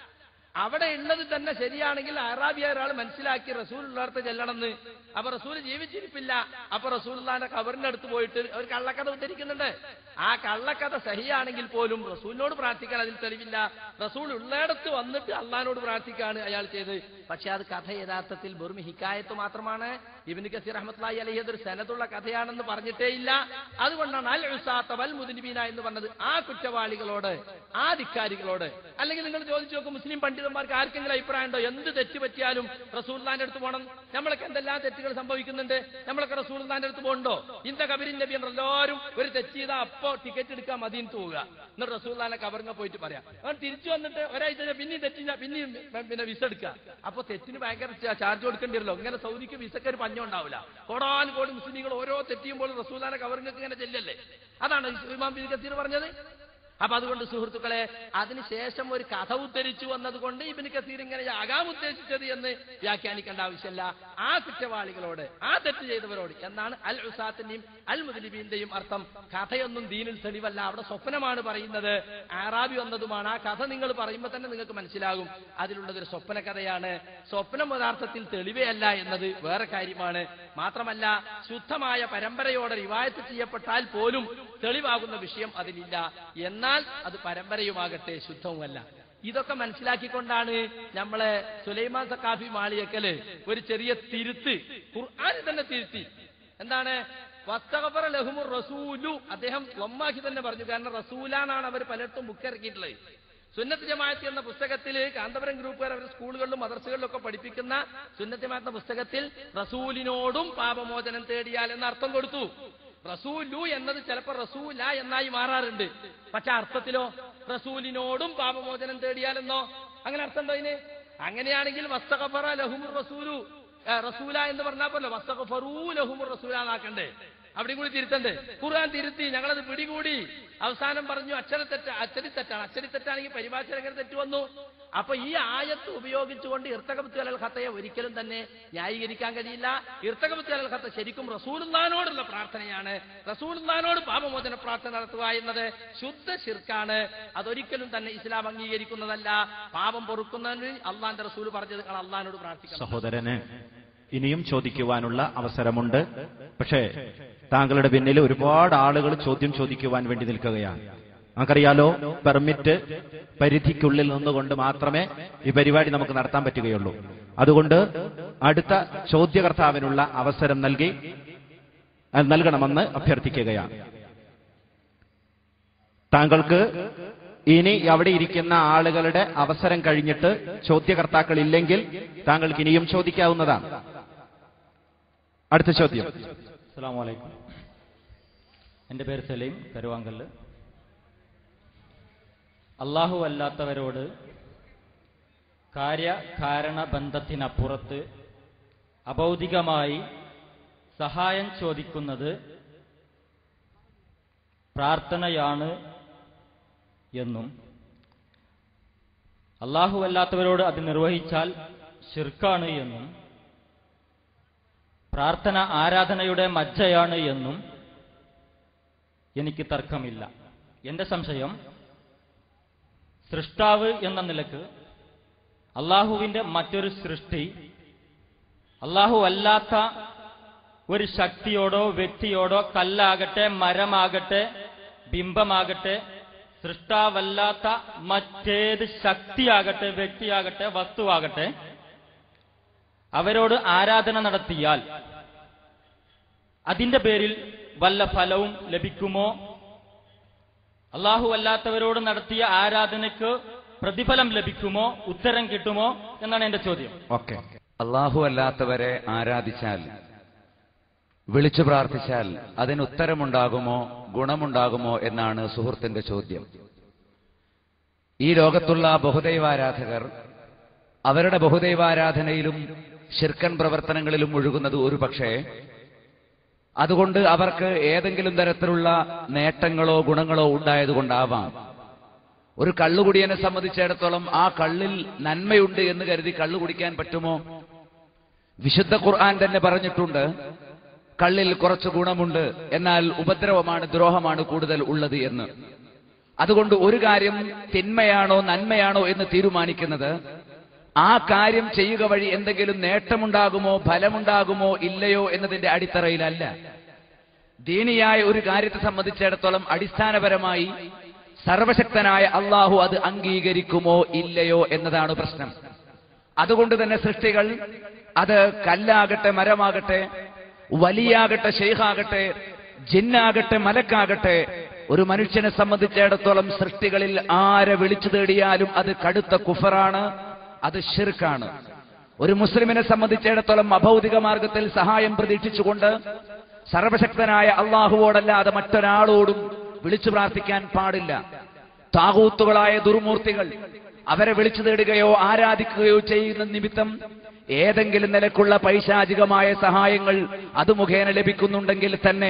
അവിടെ ഉള്ളത് തന്നെ ശരിയാണെങ്കിൽ അറാബിയ ഒരാൾ മനസ്സിലാക്കി റസൂൽ ഉള്ളടത്ത് ചെല്ലണമെന്ന് അപ്പൊ റസൂൽ ജീവിച്ചിരിപ്പില്ല അപ്പൊ റസൂൽന്റെ കബറിന്റെ അടുത്ത് പോയിട്ട് ഒരു കള്ളക്കഥ ഉദ്ധരിക്കുന്നുണ്ട് ആ കള്ളക്കഥ സഹിയാണെങ്കിൽ പോലും റസൂലിനോട് പ്രാർത്ഥിക്കാൻ അതിൽ തെളിവില്ല റസൂൽ ഉള്ളിടത്ത് വന്നിട്ട് അള്ളഹാനോട് പ്രാർത്ഥിക്കാണ് അയാൾ ചെയ്ത് പക്ഷെ അത് കഥ യഥാർത്ഥത്തിൽ വെറും ഹിക്കായത്ത് മാത്രമാണ് ഇബിന് കസീർ അഹമ്മദ്ലായി അലഹി അതൊരു സനതുള്ള കഥയാണെന്ന് പറഞ്ഞിട്ടേ ഇല്ല അതുകൊണ്ടാണ് അൽ ഉസാത്ത വൽ മുദിനിബീന എന്ന് പറഞ്ഞത് ആ കുറ്റവാളികളോട് ആ ധിക്കാരികളോട് അല്ലെങ്കിൽ നിങ്ങൾ ചോദിച്ചു നോക്കും മുസ്ലിം പണ്ഡിതന്മാർക്ക് ആർക്കെങ്കിലും അഭിപ്രായം ഉണ്ടോ എന്ത് തെറ്റ് പറ്റിയാലും റസൂൽദാന്റെ അടുത്ത് പോകണം നമ്മളൊക്കെ എന്തെല്ലാം തെറ്റുകൾ സംഭവിക്കുന്നുണ്ട് നമ്മളൊക്കെ റസൂൽദാന്റെ അടുത്ത് പോകണ്ടോ ഇന്ത കബരിൻ നബി എன்ற എല്ലാവരും ഒരു തെറ്റ് ചെയ്താൽ അപ്പോ ടിക്കറ്റ് എടുക്കാൻ മതിയും പോവുക എന്നിട്ട് റസൂൽദാനെ കബറിങ്ങ പോയിട്ട് പറയാം അവൻ തിരിച്ചു വന്നിട്ട് ഒരാഴ്ച കഴിഞ്ഞാൽ പിന്നെയും തെറ്റിഞ്ഞ പിന്നെയും പിന്നെ വിസ എടുക്കുക അപ്പൊ തെറ്റിന് ഭയങ്കര ചാ- ചാർജ് കൊടുക്കേണ്ടി വരില്ലോ ഇങ്ങനെ സൗദിക്ക് വിസക്ക് ഒരു പഞ്ഞം ഉണ്ടാവില്ല കോടാൻ കോടി മുസ്ലിങ്ങൾ ഓരോ തെറ്റിയുമ്പോൾ റസൂലാനെ കവറിങ്ങൾക്ക് ഇങ്ങനെ ചെല്ലല്ലേ അതാണ് ഇമാം ബിൻ കത്തീർ പറഞ്ഞത് അപ്പൊ അതുകൊണ്ട് സുഹൃത്തുക്കളെ അതിനുശേഷം ഒരു കഥ ഉദ്ധരിച്ചു വന്നതുകൊണ്ട് ഇബിന് കസീർ ഇങ്ങനെ ആകാം ഉദ്ദേശിച്ചത് എന്ന് വ്യാഖ്യാനിക്കേണ്ട ആവശ്യമില്ല ആ കുറ്റവാളികളോട് ആ തെറ്റ് ചെയ്തവരോട് എന്നാണ് അൽ ഉസാത്തിന്റെയും അൽ മുദലിബീന്റെയും അർത്ഥം കഥയൊന്നും ദീനിൽ തെളിവല്ല അവിടെ സ്വപ്നമാണ് പറയുന്നത് ആറാബി വന്നതുമാണ് ആ കഥ നിങ്ങൾ പറയുമ്പോൾ തന്നെ നിങ്ങൾക്ക് മനസ്സിലാകും അതിലുള്ളത് ഒരു സ്വപ്ന കഥയാണ് സ്വപ്നം യഥാർത്ഥത്തിൽ തെളിവേ അല്ല എന്നത് വേറെ കാര്യമാണ് മാത്രമല്ല ശുദ്ധമായ പരമ്പരയോടെ റിവായത്ത് ചെയ്യപ്പെട്ടാൽ പോലും തെളിവാകുന്ന വിഷയം അതിലില്ല എന്നാൽ അത് പരമ്പരയുമാകട്ടെ ശുദ്ധവുമല്ല ഇതൊക്കെ മനസ്സിലാക്കിക്കൊണ്ടാണ് നമ്മളെ സുലൈമാൻ സക്കാഫി മാളിയക്കല് ഒരു ചെറിയ തിരുത്ത് ഖുർആാനിൽ തന്നെ തിരുത്തി എന്താണ് വസ്തഗഫറ ലഹുമുർ റസൂലു അദ്ദേഹം ലൊമ്മാക്കി തന്നെ പറഞ്ഞു കാരണം റസൂലാനാണ് അവർ പലയിടത്തും ബുക്ക് ഇറക്കിയിട്ടുള്ളത് സുന്നത്ത് ജമാഅത്ത് എന്ന പുസ്തകത്തിൽ കാന്തപുരം ഗ്രൂപ്പുകാർ അവർ സ്കൂളുകളിലും മദർസകളിലും ഒക്കെ പഠിപ്പിക്കുന്ന സുന്നത്ത് ജമാഅത്ത് എന്ന പുസ്തകത്തിൽ റസൂലിനോടും പാപമോചനം തേടിയാൽ എന്ന അർത്ഥം കൊടുത്തു റസൂലു എന്നത് ചിലപ്പോൾ റസൂല എന്നായി മാറാറുണ്ട് പക്ഷെ അർത്ഥത്തിലോ റസൂലിനോടും പാപമോചനം തേടിയാലെന്നോ അങ്ങനെ അർത്ഥം ഉണ്ടോ ഇതിന് അങ്ങനെയാണെങ്കിൽ വസ്തഗഫറ ലഹുമുർ റസൂലു ഏ, റസൂല എന്ന് പറഞ്ഞാൽ പോലെ വസ്തഗഫറൂ ലഹുമുർ റസൂല എന്നാക്കണ്ടേ അവിടെയും കൂടി തിരുത്തണ്ടേ ഖുർആൻ തിരുത്തി ഞങ്ങളത് പിടികൂടി അവസാനം പറഞ്ഞു അക്ഷരത്തെറ്റ അച്ചടിത്തെറ്റാണ് അച്ചടിത്തെറ്റാണെങ്കിൽ പരിഭാഷ എങ്ങനെ തെറ്റ് വന്നു അപ്പൊ ഈ ആയത്ത് ഉപയോഗിച്ചുകൊണ്ട് ഇർത്തകബത്ത് അലൽ ഖത്തയെ ഒരിക്കലും തന്നെ ന്യായീകരിക്കാൻ കഴിയില്ല ഇർത്തകബത്ത് അലൽ ഖത്ത ശരിക്കും റസൂലുള്ളാനോടുള്ള പ്രാർത്ഥനയാണ് റസൂലുള്ളാനോട് പാപമോചന പ്രാർത്ഥന നടത്തുക എന്നത് ശുദ്ധ ശിർക്കാണ് അതൊരിക്കലും തന്നെ ഇസ്ലാം അംഗീകരിക്കുന്നതല്ല പാപം പൊറുക്കുന്നതിന് അള്ളാന്റെ റസൂൽ പറഞ്ഞത് നിങ്ങൾ അള്ളഹാനോട് പ്രാർത്ഥിക്കണം സഹോദരന് ഇനിയും ചോദിക്കുവാനുള്ള അവസരമുണ്ട് പക്ഷേ താങ്കളുടെ പിന്നിൽ ഒരുപാട് ആളുകൾ ചോദ്യം ചോദിക്കുവാൻ വേണ്ടി നിൽക്കുകയാണ് നമുക്കറിയാലോ പെർമിറ്റ് പരിധിക്കുള്ളിൽ നിന്നുകൊണ്ട് മാത്രമേ ഈ പരിപാടി നമുക്ക് നടത്താൻ പറ്റുകയുള്ളൂ അതുകൊണ്ട് അടുത്ത ചോദ്യകർത്താവിനുള്ള അവസരം നൽകി അത് നൽകണമെന്ന് അഭ്യർത്ഥിക്കുകയാണ് താങ്കൾക്ക് ഇനി അവിടെ ഇരിക്കുന്ന ആളുകളുടെ അവസരം കഴിഞ്ഞിട്ട് ചോദ്യകർത്താക്കൾ ഇല്ലെങ്കിൽ താങ്കൾക്ക് ഇനിയും ചോദിക്കാവുന്നതാണ് അടുത്ത ചോദ്യം അസ്സാം വലൈക്കും എൻ്റെ പേര് സലീം കരുവാങ്കല്ല് അള്ളാഹു അല്ലാത്തവരോട് കാര്യകാരണ ബന്ധത്തിനപ്പുറത്ത് അഭൗതികമായി സഹായം ചോദിക്കുന്നത് പ്രാർത്ഥനയാണ് എന്നും അള്ളാഹു അല്ലാത്തവരോട് അത് നിർവഹിച്ചാൽ ഷിർക്കാണ് എന്നും പ്രാർത്ഥന ആരാധനയുടെ മജ്ജയാണ് എന്നും എനിക്ക് തർക്കമില്ല എന്റെ സംശയം സൃഷ്ടാവ് എന്ന നിലക്ക് അള്ളാഹുവിന്റെ മറ്റൊരു സൃഷ്ടി അള്ളാഹു അല്ലാത്ത ഒരു ശക്തിയോടോ വ്യക്തിയോടോ കല്ലാകട്ടെ മരമാകട്ടെ ബിംബമാകട്ടെ സൃഷ്ടാവല്ലാത്ത മറ്റേത് ശക്തിയാകട്ടെ വ്യക്തിയാകട്ടെ വസ്തുവാകട്ടെ അവരോട് ആരാധന നടത്തിയാൽ അതിന്റെ പേരിൽ വല്ല ഫലവും ലഭിക്കുമോ അള്ളാഹു അല്ലാത്തവരോട് നടത്തിയ ആരാധനയ്ക്ക് പ്രതിഫലം ലഭിക്കുമോ ഉത്തരം കിട്ടുമോ എന്നാണ് എന്റെ ചോദ്യം ഓക്കെ അള്ളാഹു അല്ലാത്തവരെ ആരാധിച്ചാൽ വിളിച്ചു പ്രാർത്ഥിച്ചാൽ അതിന് ഉത്തരമുണ്ടാകുമോ ഗുണമുണ്ടാകുമോ എന്നാണ് സുഹൃത്തിന്റെ ചോദ്യം ഈ ലോകത്തുള്ള ബഹുദൈവാരാധകർ അവരുടെ ബഹുദൈവാരാധനയിലും ശിർക്കൻ പ്രവർത്തനങ്ങളിലും ഒഴുകുന്നത് ഒരു പക്ഷേ അതുകൊണ്ട് അവർക്ക് ഏതെങ്കിലും തരത്തിലുള്ള നേട്ടങ്ങളോ ഗുണങ്ങളോ ഉണ്ടായതുകൊണ്ടാവാം ഒരു കള്ളുകുടിയനെ സംബന്ധിച്ചിടത്തോളം ആ കള്ളിൽ നന്മയുണ്ട് എന്ന് കരുതി കള്ളു കുടിക്കാൻ പറ്റുമോ വിശുദ്ധ ഖുർആൻ തന്നെ പറഞ്ഞിട്ടുണ്ട് കള്ളിൽ കുറച്ച് ഗുണമുണ്ട് എന്നാൽ ഉപദ്രവമാണ് ദ്രോഹമാണ് കൂടുതൽ ഉള്ളത് എന്ന് അതുകൊണ്ട് ഒരു കാര്യം തിന്മയാണോ നന്മയാണോ എന്ന് തീരുമാനിക്കുന്നത് ആ കാര്യം ചെയ്യുക വഴി എന്തെങ്കിലും നേട്ടമുണ്ടാകുമോ ഫലമുണ്ടാകുമോ ഇല്ലയോ എന്നതിന്റെ അടിത്തറയിലല്ല ദീനിയായ ഒരു കാര്യത്തെ സംബന്ധിച്ചിടത്തോളം അടിസ്ഥാനപരമായി സർവശക്തനായ അള്ളാഹു അത് അംഗീകരിക്കുമോ ഇല്ലയോ എന്നതാണ് പ്രശ്നം അതുകൊണ്ട് തന്നെ സൃഷ്ടികൾ അത് കല്ലാകട്ടെ മരമാകട്ടെ വലിയാകട്ടെ ഷെയ്ഖാകട്ടെ ജിന്നാകട്ടെ മലക്കാകട്ടെ ഒരു മനുഷ്യനെ സംബന്ധിച്ചിടത്തോളം സൃഷ്ടികളിൽ ആരെ വിളിച്ചു തേടിയാലും അത് കടുത്ത കുഫറാണ് അത് ഷിർക്കാണ് ഒരു മുസ്ലിമിനെ സംബന്ധിച്ചിടത്തോളം അഭൗതിക മാർഗത്തിൽ സഹായം പ്രതീക്ഷിച്ചുകൊണ്ട് സർവശക്തനായ അള്ളാഹുവോടല്ലാതെ മറ്റൊരാളോടും വിളിച്ചു പ്രാർത്ഥിക്കാൻ പാടില്ല താകൂത്തുകളായ ദുർമൂർത്തികൾ അവരെ വിളിച്ചു തേടുകയോ ആരാധിക്കുകയോ ചെയ്യുന്ന നിമിത്തം ഏതെങ്കിലും നിലക്കുള്ള പൈശാചികമായ സഹായങ്ങൾ അത് മുഖേന ലഭിക്കുന്നുണ്ടെങ്കിൽ തന്നെ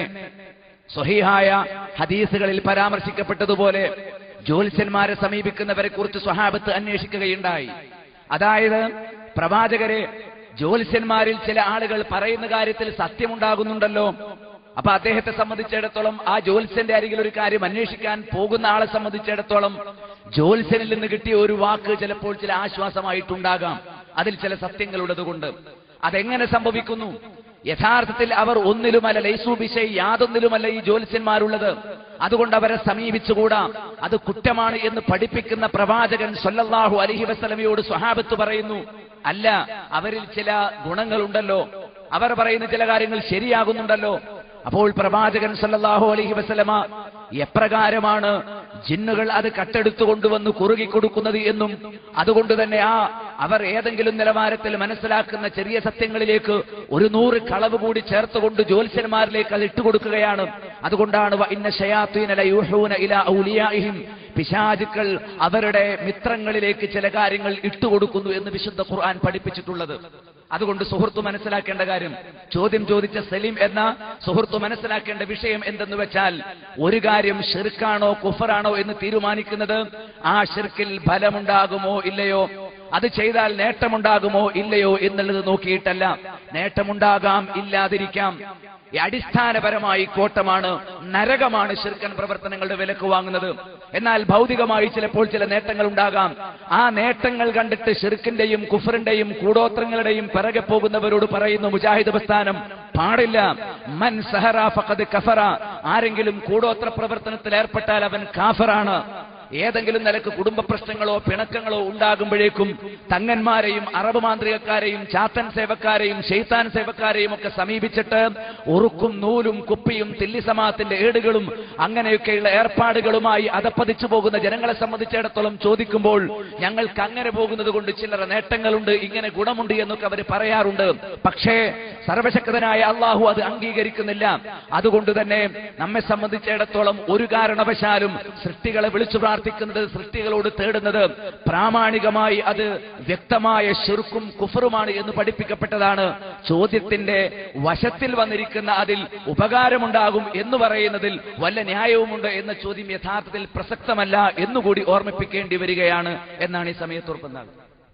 സ്വഹീഹായ ഹദീസുകളിൽ പരാമർശിക്കപ്പെട്ടതുപോലെ ജ്യോത്സ്യന്മാരെ സമീപിക്കുന്നവരെ കുറിച്ച് സ്വഹാബത്ത് അന്വേഷിക്കുകയുണ്ടായി അതായത് പ്രവാചകരെ ജ്യോത്സ്യന്മാരിൽ ചില ആളുകൾ പറയുന്ന കാര്യത്തിൽ സത്യമുണ്ടാകുന്നുണ്ടല്ലോ അപ്പൊ അദ്ദേഹത്തെ സംബന്ധിച്ചിടത്തോളം ആ ജ്യോത്സ്യന്റെ അരികിൽ ഒരു കാര്യം അന്വേഷിക്കാൻ പോകുന്ന ആളെ സംബന്ധിച്ചിടത്തോളം ജ്യോത്സ്യനിൽ നിന്ന് കിട്ടിയ ഒരു വാക്ക് ചിലപ്പോൾ ചില ആശ്വാസമായിട്ടുണ്ടാകാം അതിൽ ചില സത്യങ്ങളുള്ളത് കൊണ്ട് അതെങ്ങനെ സംഭവിക്കുന്നു യഥാർത്ഥത്തിൽ അവർ ഒന്നിലുമല്ല ലൈസൂബിശൈ യാതൊന്നിലുമല്ല ഈ ജ്യോത്സ്യന്മാരുള്ളത് അതുകൊണ്ട് അവരെ സമീപിച്ചുകൂടാ അത് കുറ്റമാണ് എന്ന് പഠിപ്പിക്കുന്ന പ്രവാചകൻ സല്ലല്ലാഹു അലഹി വസ്ലമയോട് സ്വഹാബത്ത് പറയുന്നു അല്ല അവരിൽ ചില ഗുണങ്ങളുണ്ടല്ലോ അവർ പറയുന്ന ചില കാര്യങ്ങൾ ശരിയാകുന്നുണ്ടല്ലോ അപ്പോൾ പ്രവാചകൻ സല്ലല്ലാഹു അലൈഹി വസല്ലമ എപ്രകാരമാണ് ജിന്നുകൾ അത് കട്ടെടുത്തു കൊണ്ടുവന്ന് കുറുകി കൊടുക്കുന്നത് എന്നും അതുകൊണ്ട് തന്നെ ആ അവർ ഏതെങ്കിലും നിലവാരത്തിൽ മനസ്സിലാക്കുന്ന ചെറിയ സത്യങ്ങളിലേക്ക് ഒരു നൂറ് കളവ് കൂടി ചേർത്തുകൊണ്ട് ജ്യോത്സ്യന്മാരിലേക്ക് അത് ഇട്ടുകൊടുക്കുകയാണ് അതുകൊണ്ടാണ് വ ഇന്ന ശയാത്തീന ലയൂഹൂന ഇലാ ഔലിയാഇഹിം പിശാചുക്കൾ അവരുടെ മിത്രങ്ങളിലേക്ക് ചില കാര്യങ്ങൾ ഇട്ടുകൊടുക്കുന്നു എന്ന് വിശുദ്ധ ഖുർആൻ പഠിപ്പിച്ചിട്ടുള്ളത് അതുകൊണ്ട് സുഹൃത്ത് മനസ്സിലാക്കേണ്ട കാര്യം ചോദ്യം ചോദിച്ച സലീം എന്ന സുഹൃത്ത് മനസ്സിലാക്കേണ്ട വിഷയം എന്തെന്ന് വെച്ചാൽ ഒരു കാര്യം ഷിർക്കാണോ കുഫറാണോ എന്ന് തീരുമാനിക്കുന്നത് ആ ഷിർക്കിൽ ഫലമുണ്ടാകുമോ ഇല്ലയോ അത് ചെയ്താൽ നേട്ടമുണ്ടാകുമോ ഇല്ലയോ എന്നുള്ളത് നോക്കിയിട്ടല്ല നേട്ടമുണ്ടാകാം ഇല്ലാതിരിക്കാം ഈ അടിസ്ഥാനപരമായി കോട്ടമാണ് നരകമാണ് ശിർക്കൻ പ്രവർത്തനങ്ങളുടെ വിലക്ക് വാങ്ങുന്നത് എന്നാൽ ഭൗതികമായി ചിലപ്പോൾ ചില നേട്ടങ്ങൾ ഉണ്ടാകാം ആ നേട്ടങ്ങൾ കണ്ടിട്ട് ഷിർക്കിന്റെയും കുഫറിന്റെയും കൂടോത്രങ്ങളുടെയും പിറകെ പോകുന്നവരോട് പറയുന്നു മുജാഹിദ് പ്രസ്ഥാനം പാടില്ല മൻ സഹറ ഫഖദ് കഫറ ആരെങ്കിലും കൂടോത്ര പ്രവർത്തനത്തിൽ ഏർപ്പെട്ടാൽ അവൻ കാഫറാണ് ഏതെങ്കിലും നിലക്ക് കുടുംബ പ്രശ്നങ്ങളോ പിണക്കങ്ങളോ ഉണ്ടാകുമ്പോഴേക്കും തങ്ങന്മാരെയും അറബ് മാന്ത്രികക്കാരെയും ചാത്തൻ സേവക്കാരെയും ഷെയ്ത്താൻ സേവക്കാരെയും ഒക്കെ സമീപിച്ചിട്ട് ഉറുക്കും നൂലും കുപ്പിയും തില്ലിസമാത്തിന്റെ ഏടുകളും അങ്ങനെയൊക്കെയുള്ള ഏർപ്പാടുകളുമായി അതപ്പതിച്ചു പോകുന്ന ജനങ്ങളെ സംബന്ധിച്ചിടത്തോളം ചോദിക്കുമ്പോൾ ഞങ്ങൾക്ക് അങ്ങനെ പോകുന്നത് കൊണ്ട് ചില്ലറ നേട്ടങ്ങളുണ്ട് ഇങ്ങനെ ഗുണമുണ്ട് എന്നൊക്കെ അവർ പറയാറുണ്ട് പക്ഷേ സർവശക്തനായ അള്ളാഹു അത് അംഗീകരിക്കുന്നില്ല അതുകൊണ്ട് തന്നെ നമ്മെ സംബന്ധിച്ചിടത്തോളം ഒരു കാരണവശാലും സൃഷ്ടികളെ വിളിച്ചു പ്രാർത്ഥിക്കുന്നത് സൃഷ്ടികളോട് തേടുന്നത് പ്രാമാണികമായി അത് വ്യക്തമായ ശിർക്കും കുഫറുമാണ് എന്ന് പഠിപ്പിക്കപ്പെട്ടതാണ് ചോദ്യത്തിന്റെ വശത്തിൽ വന്നിരിക്കുന്ന അതിൽ ഉപകാരമുണ്ടാകും എന്ന് പറയുന്നതിൽ വല്ല ന്യായവുമുണ്ട് എന്ന ചോദ്യം യഥാർത്ഥത്തിൽ പ്രസക്തമല്ല എന്നുകൂടി ഓർമ്മിപ്പിക്കേണ്ടി വരികയാണ് എന്നാണ് ഈ സമയത്ത് ഓർക്കുന്നത്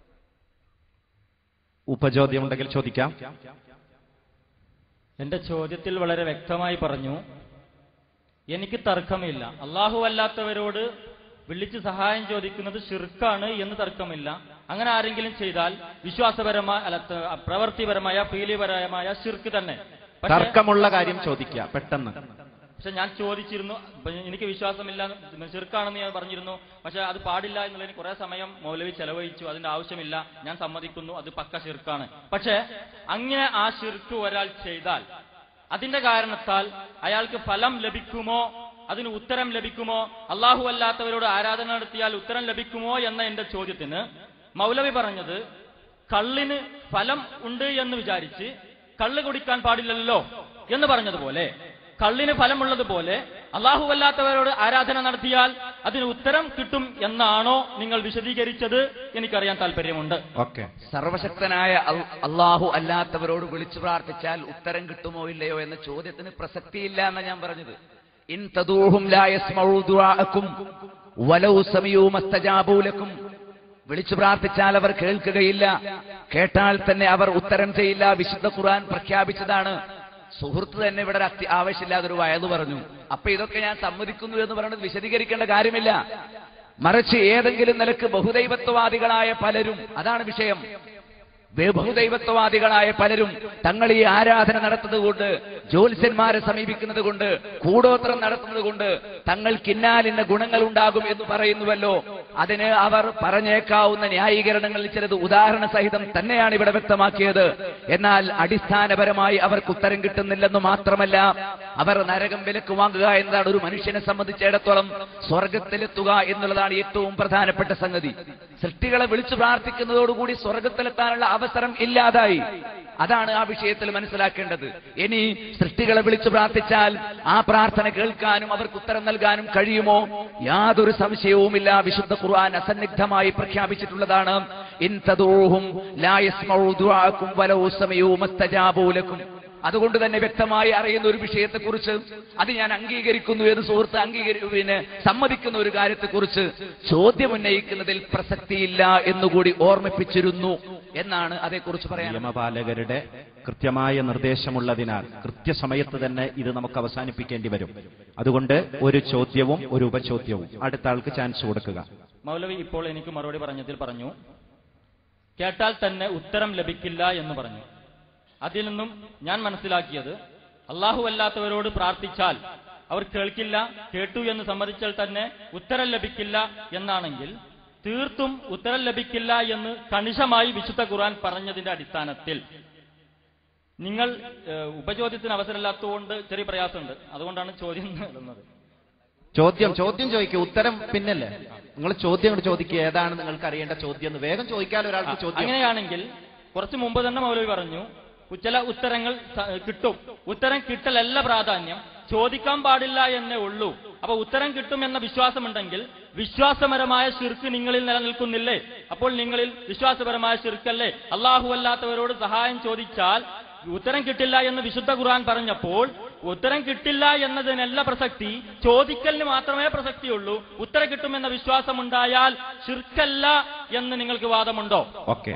ഉപചോദ്യമുണ്ടെങ്കിൽ ചോദിക്കാം എന്റെ ചോദ്യത്തിൽ വളരെ വ്യക്തമായി പറഞ്ഞു എനിക്ക് തർക്കമില്ല അള്ളാഹു അല്ലാത്തവരോട് വിളിച്ച് സഹായം ചോദിക്കുന്നത് ഷിർക്കാണ് എന്ന് തർക്കമില്ല അങ്ങനെ ആരെങ്കിലും ചെയ്താൽ വിശ്വാസപരമായ അല്ല ത- പ്രവൃത്തിപരമായ ഫീലിപരമായ ഷിർക്ക് തന്നെ പക്ഷേ- തർക്കമുള്ള കാര്യം ചോദിക്കുക പെട്ടെന്ന് പക്ഷെ ഞാൻ ചോദിച്ചിരുന്നു അപ്പൊ എനിക്ക് വിശ്വാസമില്ല ചെറുക്കാണെന്ന് ഞാൻ പറഞ്ഞിരുന്നു പക്ഷെ അത് പാടില്ല എന്നുള്ളതിന് കുറെ സമയം മൗലവി ചെലവഴിച്ചു അതിന്റെ ആവശ്യമില്ല ഞാൻ സമ്മതിക്കുന്നു അത് പക്ക ഷിർക്കാണ് പക്ഷെ അങ്ങനെ ആ ഷിർക്ക് ഒരാൾ ചെയ്താൽ അതിന്റെ കാരണത്താൽ അയാൾക്ക് ഫലം ലഭിക്കുമോ അതിന് ഉത്തരം ലഭിക്കുമോ അള്ളാഹു അല്ലാത്തവരോട് ആരാധന നടത്തിയാൽ ഉത്തരം ലഭിക്കുമോ എന്ന എന്റെ ചോദ്യത്തിന് മൗലവി പറഞ്ഞത് കള്ളിന് ഫലം ഉണ്ട് എന്ന് വിചാരിച്ച് കള്ള് കുടിക്കാൻ പാടില്ലല്ലോ എന്ന് പറഞ്ഞതുപോലെ കള്ളിന് ഫലമുള്ളതുപോലെ അള്ളാഹു അല്ലാത്തവരോട് ആരാധന നടത്തിയാൽ അതിന് ഉത്തരം കിട്ടും എന്നാണോ നിങ്ങൾ വിശദീകരിച്ചത് എനിക്കറിയാൻ താല്പര്യമുണ്ട് ഓക്കെ സർവശക്തനായ അൽ- അള്ളാഹു അല്ലാത്തവരോട് വിളിച്ചു പ്രാർത്ഥിച്ചാൽ ഉത്തരം കിട്ടുമോ ഇല്ലയോ എന്ന ചോദ്യത്തിന് പ്രസക്തിയില്ല എന്നാ ഞാൻ പറഞ്ഞത് ഇൻ തദൂഹും ലാ യസ്മഉ ദുആഅക്കും വലൗ സമയൂ മസ്തജാബൂ ലക്കും വിളിച്ചു പ്രാർത്ഥിച്ചാൽ അവർ കേൾക്കുകയില്ല കേട്ടാൽ തന്നെ അവർ ഉത്തരം ചെയ്യില്ല വിശുദ്ധ ഖുർആൻ പ്രഖ്യാപിച്ചതാണ് സുഹൃത്ത് തന്നെ ഇവിടെ ഒരു അത്യ ആവശ്യമില്ലാതെ ഒരു വയത് പറഞ്ഞു അപ്പൊ ഇതൊക്കെ ഞാൻ സമ്മതിക്കുന്നു എന്ന് പറയുന്നത് വിശദീകരിക്കേണ്ട കാര്യമില്ല മറിച്ച് ഏതെങ്കിലും നിലക്ക് ബഹുദൈവത്വവാദികളായ പലരും അതാണ് വിഷയം ബഹുദൈവത്വവാദികളായ പലരും തങ്ങൾ ഈ ആരാധന നടത്തുന്നത് കൊണ്ട് ജ്യോത്സ്യന്മാരെ സമീപിക്കുന്നത് കൊണ്ട് കൂടോത്രം നടത്തുന്നത് കൊണ്ട് തങ്ങൾക്ക് ഇന്നാലിന്ന ഗുണങ്ങൾ ഉണ്ടാകും എന്ന് പറയുന്നുവല്ലോ അതിന് അവർ പറഞ്ഞേക്കാവുന്ന ന്യായീകരണങ്ങളിൽ ചിലത് ഉദാഹരണ സഹിതം തന്നെയാണ് ഇവിടെ വ്യക്തമാക്കിയത് എന്നാൽ അടിസ്ഥാനപരമായി അവർക്ക് ഉത്തരം കിട്ടുന്നില്ലെന്ന് മാത്രമല്ല അവർ നരകം വിലക്ക് വാങ്ങുക എന്നതാണ് ഒരു മനുഷ്യനെ സംബന്ധിച്ചിടത്തോളം സ്വർഗത്തിലെത്തുക എന്നുള്ളതാണ് ഏറ്റവും പ്രധാനപ്പെട്ട സംഗതി സൃഷ്ടികളെ വിളിച്ചു പ്രാർത്ഥിക്കുന്നതോടുകൂടി സ്വർഗത്തിലെത്താനുള്ള അവസരം ഇല്ലാതായി അതാണ് ആ വിഷയത്തിൽ മനസ്സിലാക്കേണ്ടത് ഇനി സൃഷ്ടികളെ വിളിച്ചു പ്രാർത്ഥിച്ചാൽ ആ പ്രാർത്ഥന കേൾക്കാനും അവർക്ക് ഉത്തരം നൽകാനും കഴിയുമോ യാതൊരു സംശയവുമില്ല വിശുദ്ധ ഖുർആൻ അസന്നിഗ്ധമായി പ്രഖ്യാപിച്ചിട്ടുള്ളതാണ് ഇൻ തദൂഹും ലാ യസ്മഉ ദുആഅക്കും വലൗ സമയൂ മസ്തജാബൂ ലക്കും അതുകൊണ്ട് തന്നെ വ്യക്തമായി അറിയുന്ന ഒരു വിഷയത്തെക്കുറിച്ച് അത് ഞാൻ അംഗീകരിക്കുന്നു എന്ന് സുഹൃത്ത് അംഗീകരി പിന്നെ സമ്മതിക്കുന്ന ഒരു കാര്യത്തെക്കുറിച്ച് ചോദ്യം ഉന്നയിക്കുന്നതിൽ പ്രസക്തിയില്ല എന്നുകൂടി ഓർമ്മിപ്പിച്ചിരുന്നു എന്നാണ് അതേക്കുറിച്ച് പറയാൻ നിയമപാലകരുടെ കൃത്യമായ നിർദ്ദേശമുള്ളതിനാൽ കൃത്യസമയത്ത് തന്നെ ഇത് നമുക്ക് അവസാനിപ്പിക്കേണ്ടി വരും അതുകൊണ്ട് ഒരു ചോദ്യവും ഒരു ഉപചോദ്യവും അടുത്ത ആൾക്ക് ചാൻസ് കൊടുക്കുക മൗലവി ഇപ്പോൾ എനിക്ക് മറുപടി പറഞ്ഞതിൽ പറഞ്ഞു കേട്ടാൽ തന്നെ ഉത്തരം ലഭിക്കില്ല എന്ന് പറഞ്ഞു അതിൽ നിന്നും ഞാൻ മനസ്സിലാക്കിയത് അള്ളാഹു അല്ലാത്തവരോട് പ്രാർത്ഥിച്ചാൽ അവർ കേൾക്കില്ല കേട്ടു എന്ന് സമ്മതിച്ചാൽ തന്നെ ഉത്തരം ലഭിക്കില്ല എന്നാണെങ്കിൽ തീർത്തും ഉത്തരം ലഭിക്കില്ല എന്ന് കണിശമായി വിശുദ്ധ ഖുർആൻ പറഞ്ഞതിന്റെ അടിസ്ഥാനത്തിൽ നിങ്ങൾ ഏഹ്, ഉപചോദ്യത്തിന് അവസരമില്ലാത്തതുകൊണ്ട് ചെറിയ പ്രയാസമുണ്ട് അതുകൊണ്ടാണ് ചോദ്യം ഇടുന്നത് ചോദ്യം ചോദ്യം ചോദിക്കുക ഉത്തരം പിന്നല്ലേ നിങ്ങൾ ചോദ്യം കൊണ്ട് ചോദിക്കുക ഏതാണ് നിങ്ങൾക്ക് അറിയേണ്ട ചോദ്യം എന്ന് വേഗം ചോദിക്കാൻ ഒരാൾക്ക് ചോദ്യം അങ്ങനെയാണെങ്കിൽ കുറച്ച് മുമ്പ് തന്നെ മൗലവി പറഞ്ഞു ചില ഉത്തരങ്ങൾ സ- കിട്ടും ഉത്തരം കിട്ടലല്ല പ്രാധാന്യം ചോദിക്കാൻ പാടില്ല എന്നേ ഉള്ളൂ അപ്പൊ ഉത്തരം കിട്ടുമെന്ന വിശ്വാസമുണ്ടെങ്കിൽ വിശ്വാസപരമായ ശിർക്ക് നിങ്ങളിൽ നിലനിൽക്കുന്നില്ലേ അപ്പോൾ നിങ്ങളിൽ വിശ്വാസപരമായ ശിർക്കല്ലേ അള്ളാഹു അല്ലാത്തവരോട് സഹായം ചോദിച്ചാൽ ഉത്തരം കിട്ടില്ല എന്ന് വിശുദ്ധ ഖുർആൻ പറഞ്ഞപ്പോൾ ഉത്തരം കിട്ടില്ല എന്നതിനല്ല പ്രസക്തി ചോദിക്കലിന് മാത്രമേ പ്രസക്തിയുള്ളൂ ഉത്തരം കിട്ടുമെന്ന വിശ്വാസമുണ്ടായാൽ ശിർക്കല്ല എന്ന് നിങ്ങൾക്ക് വാദമുണ്ടോ ഓക്കെ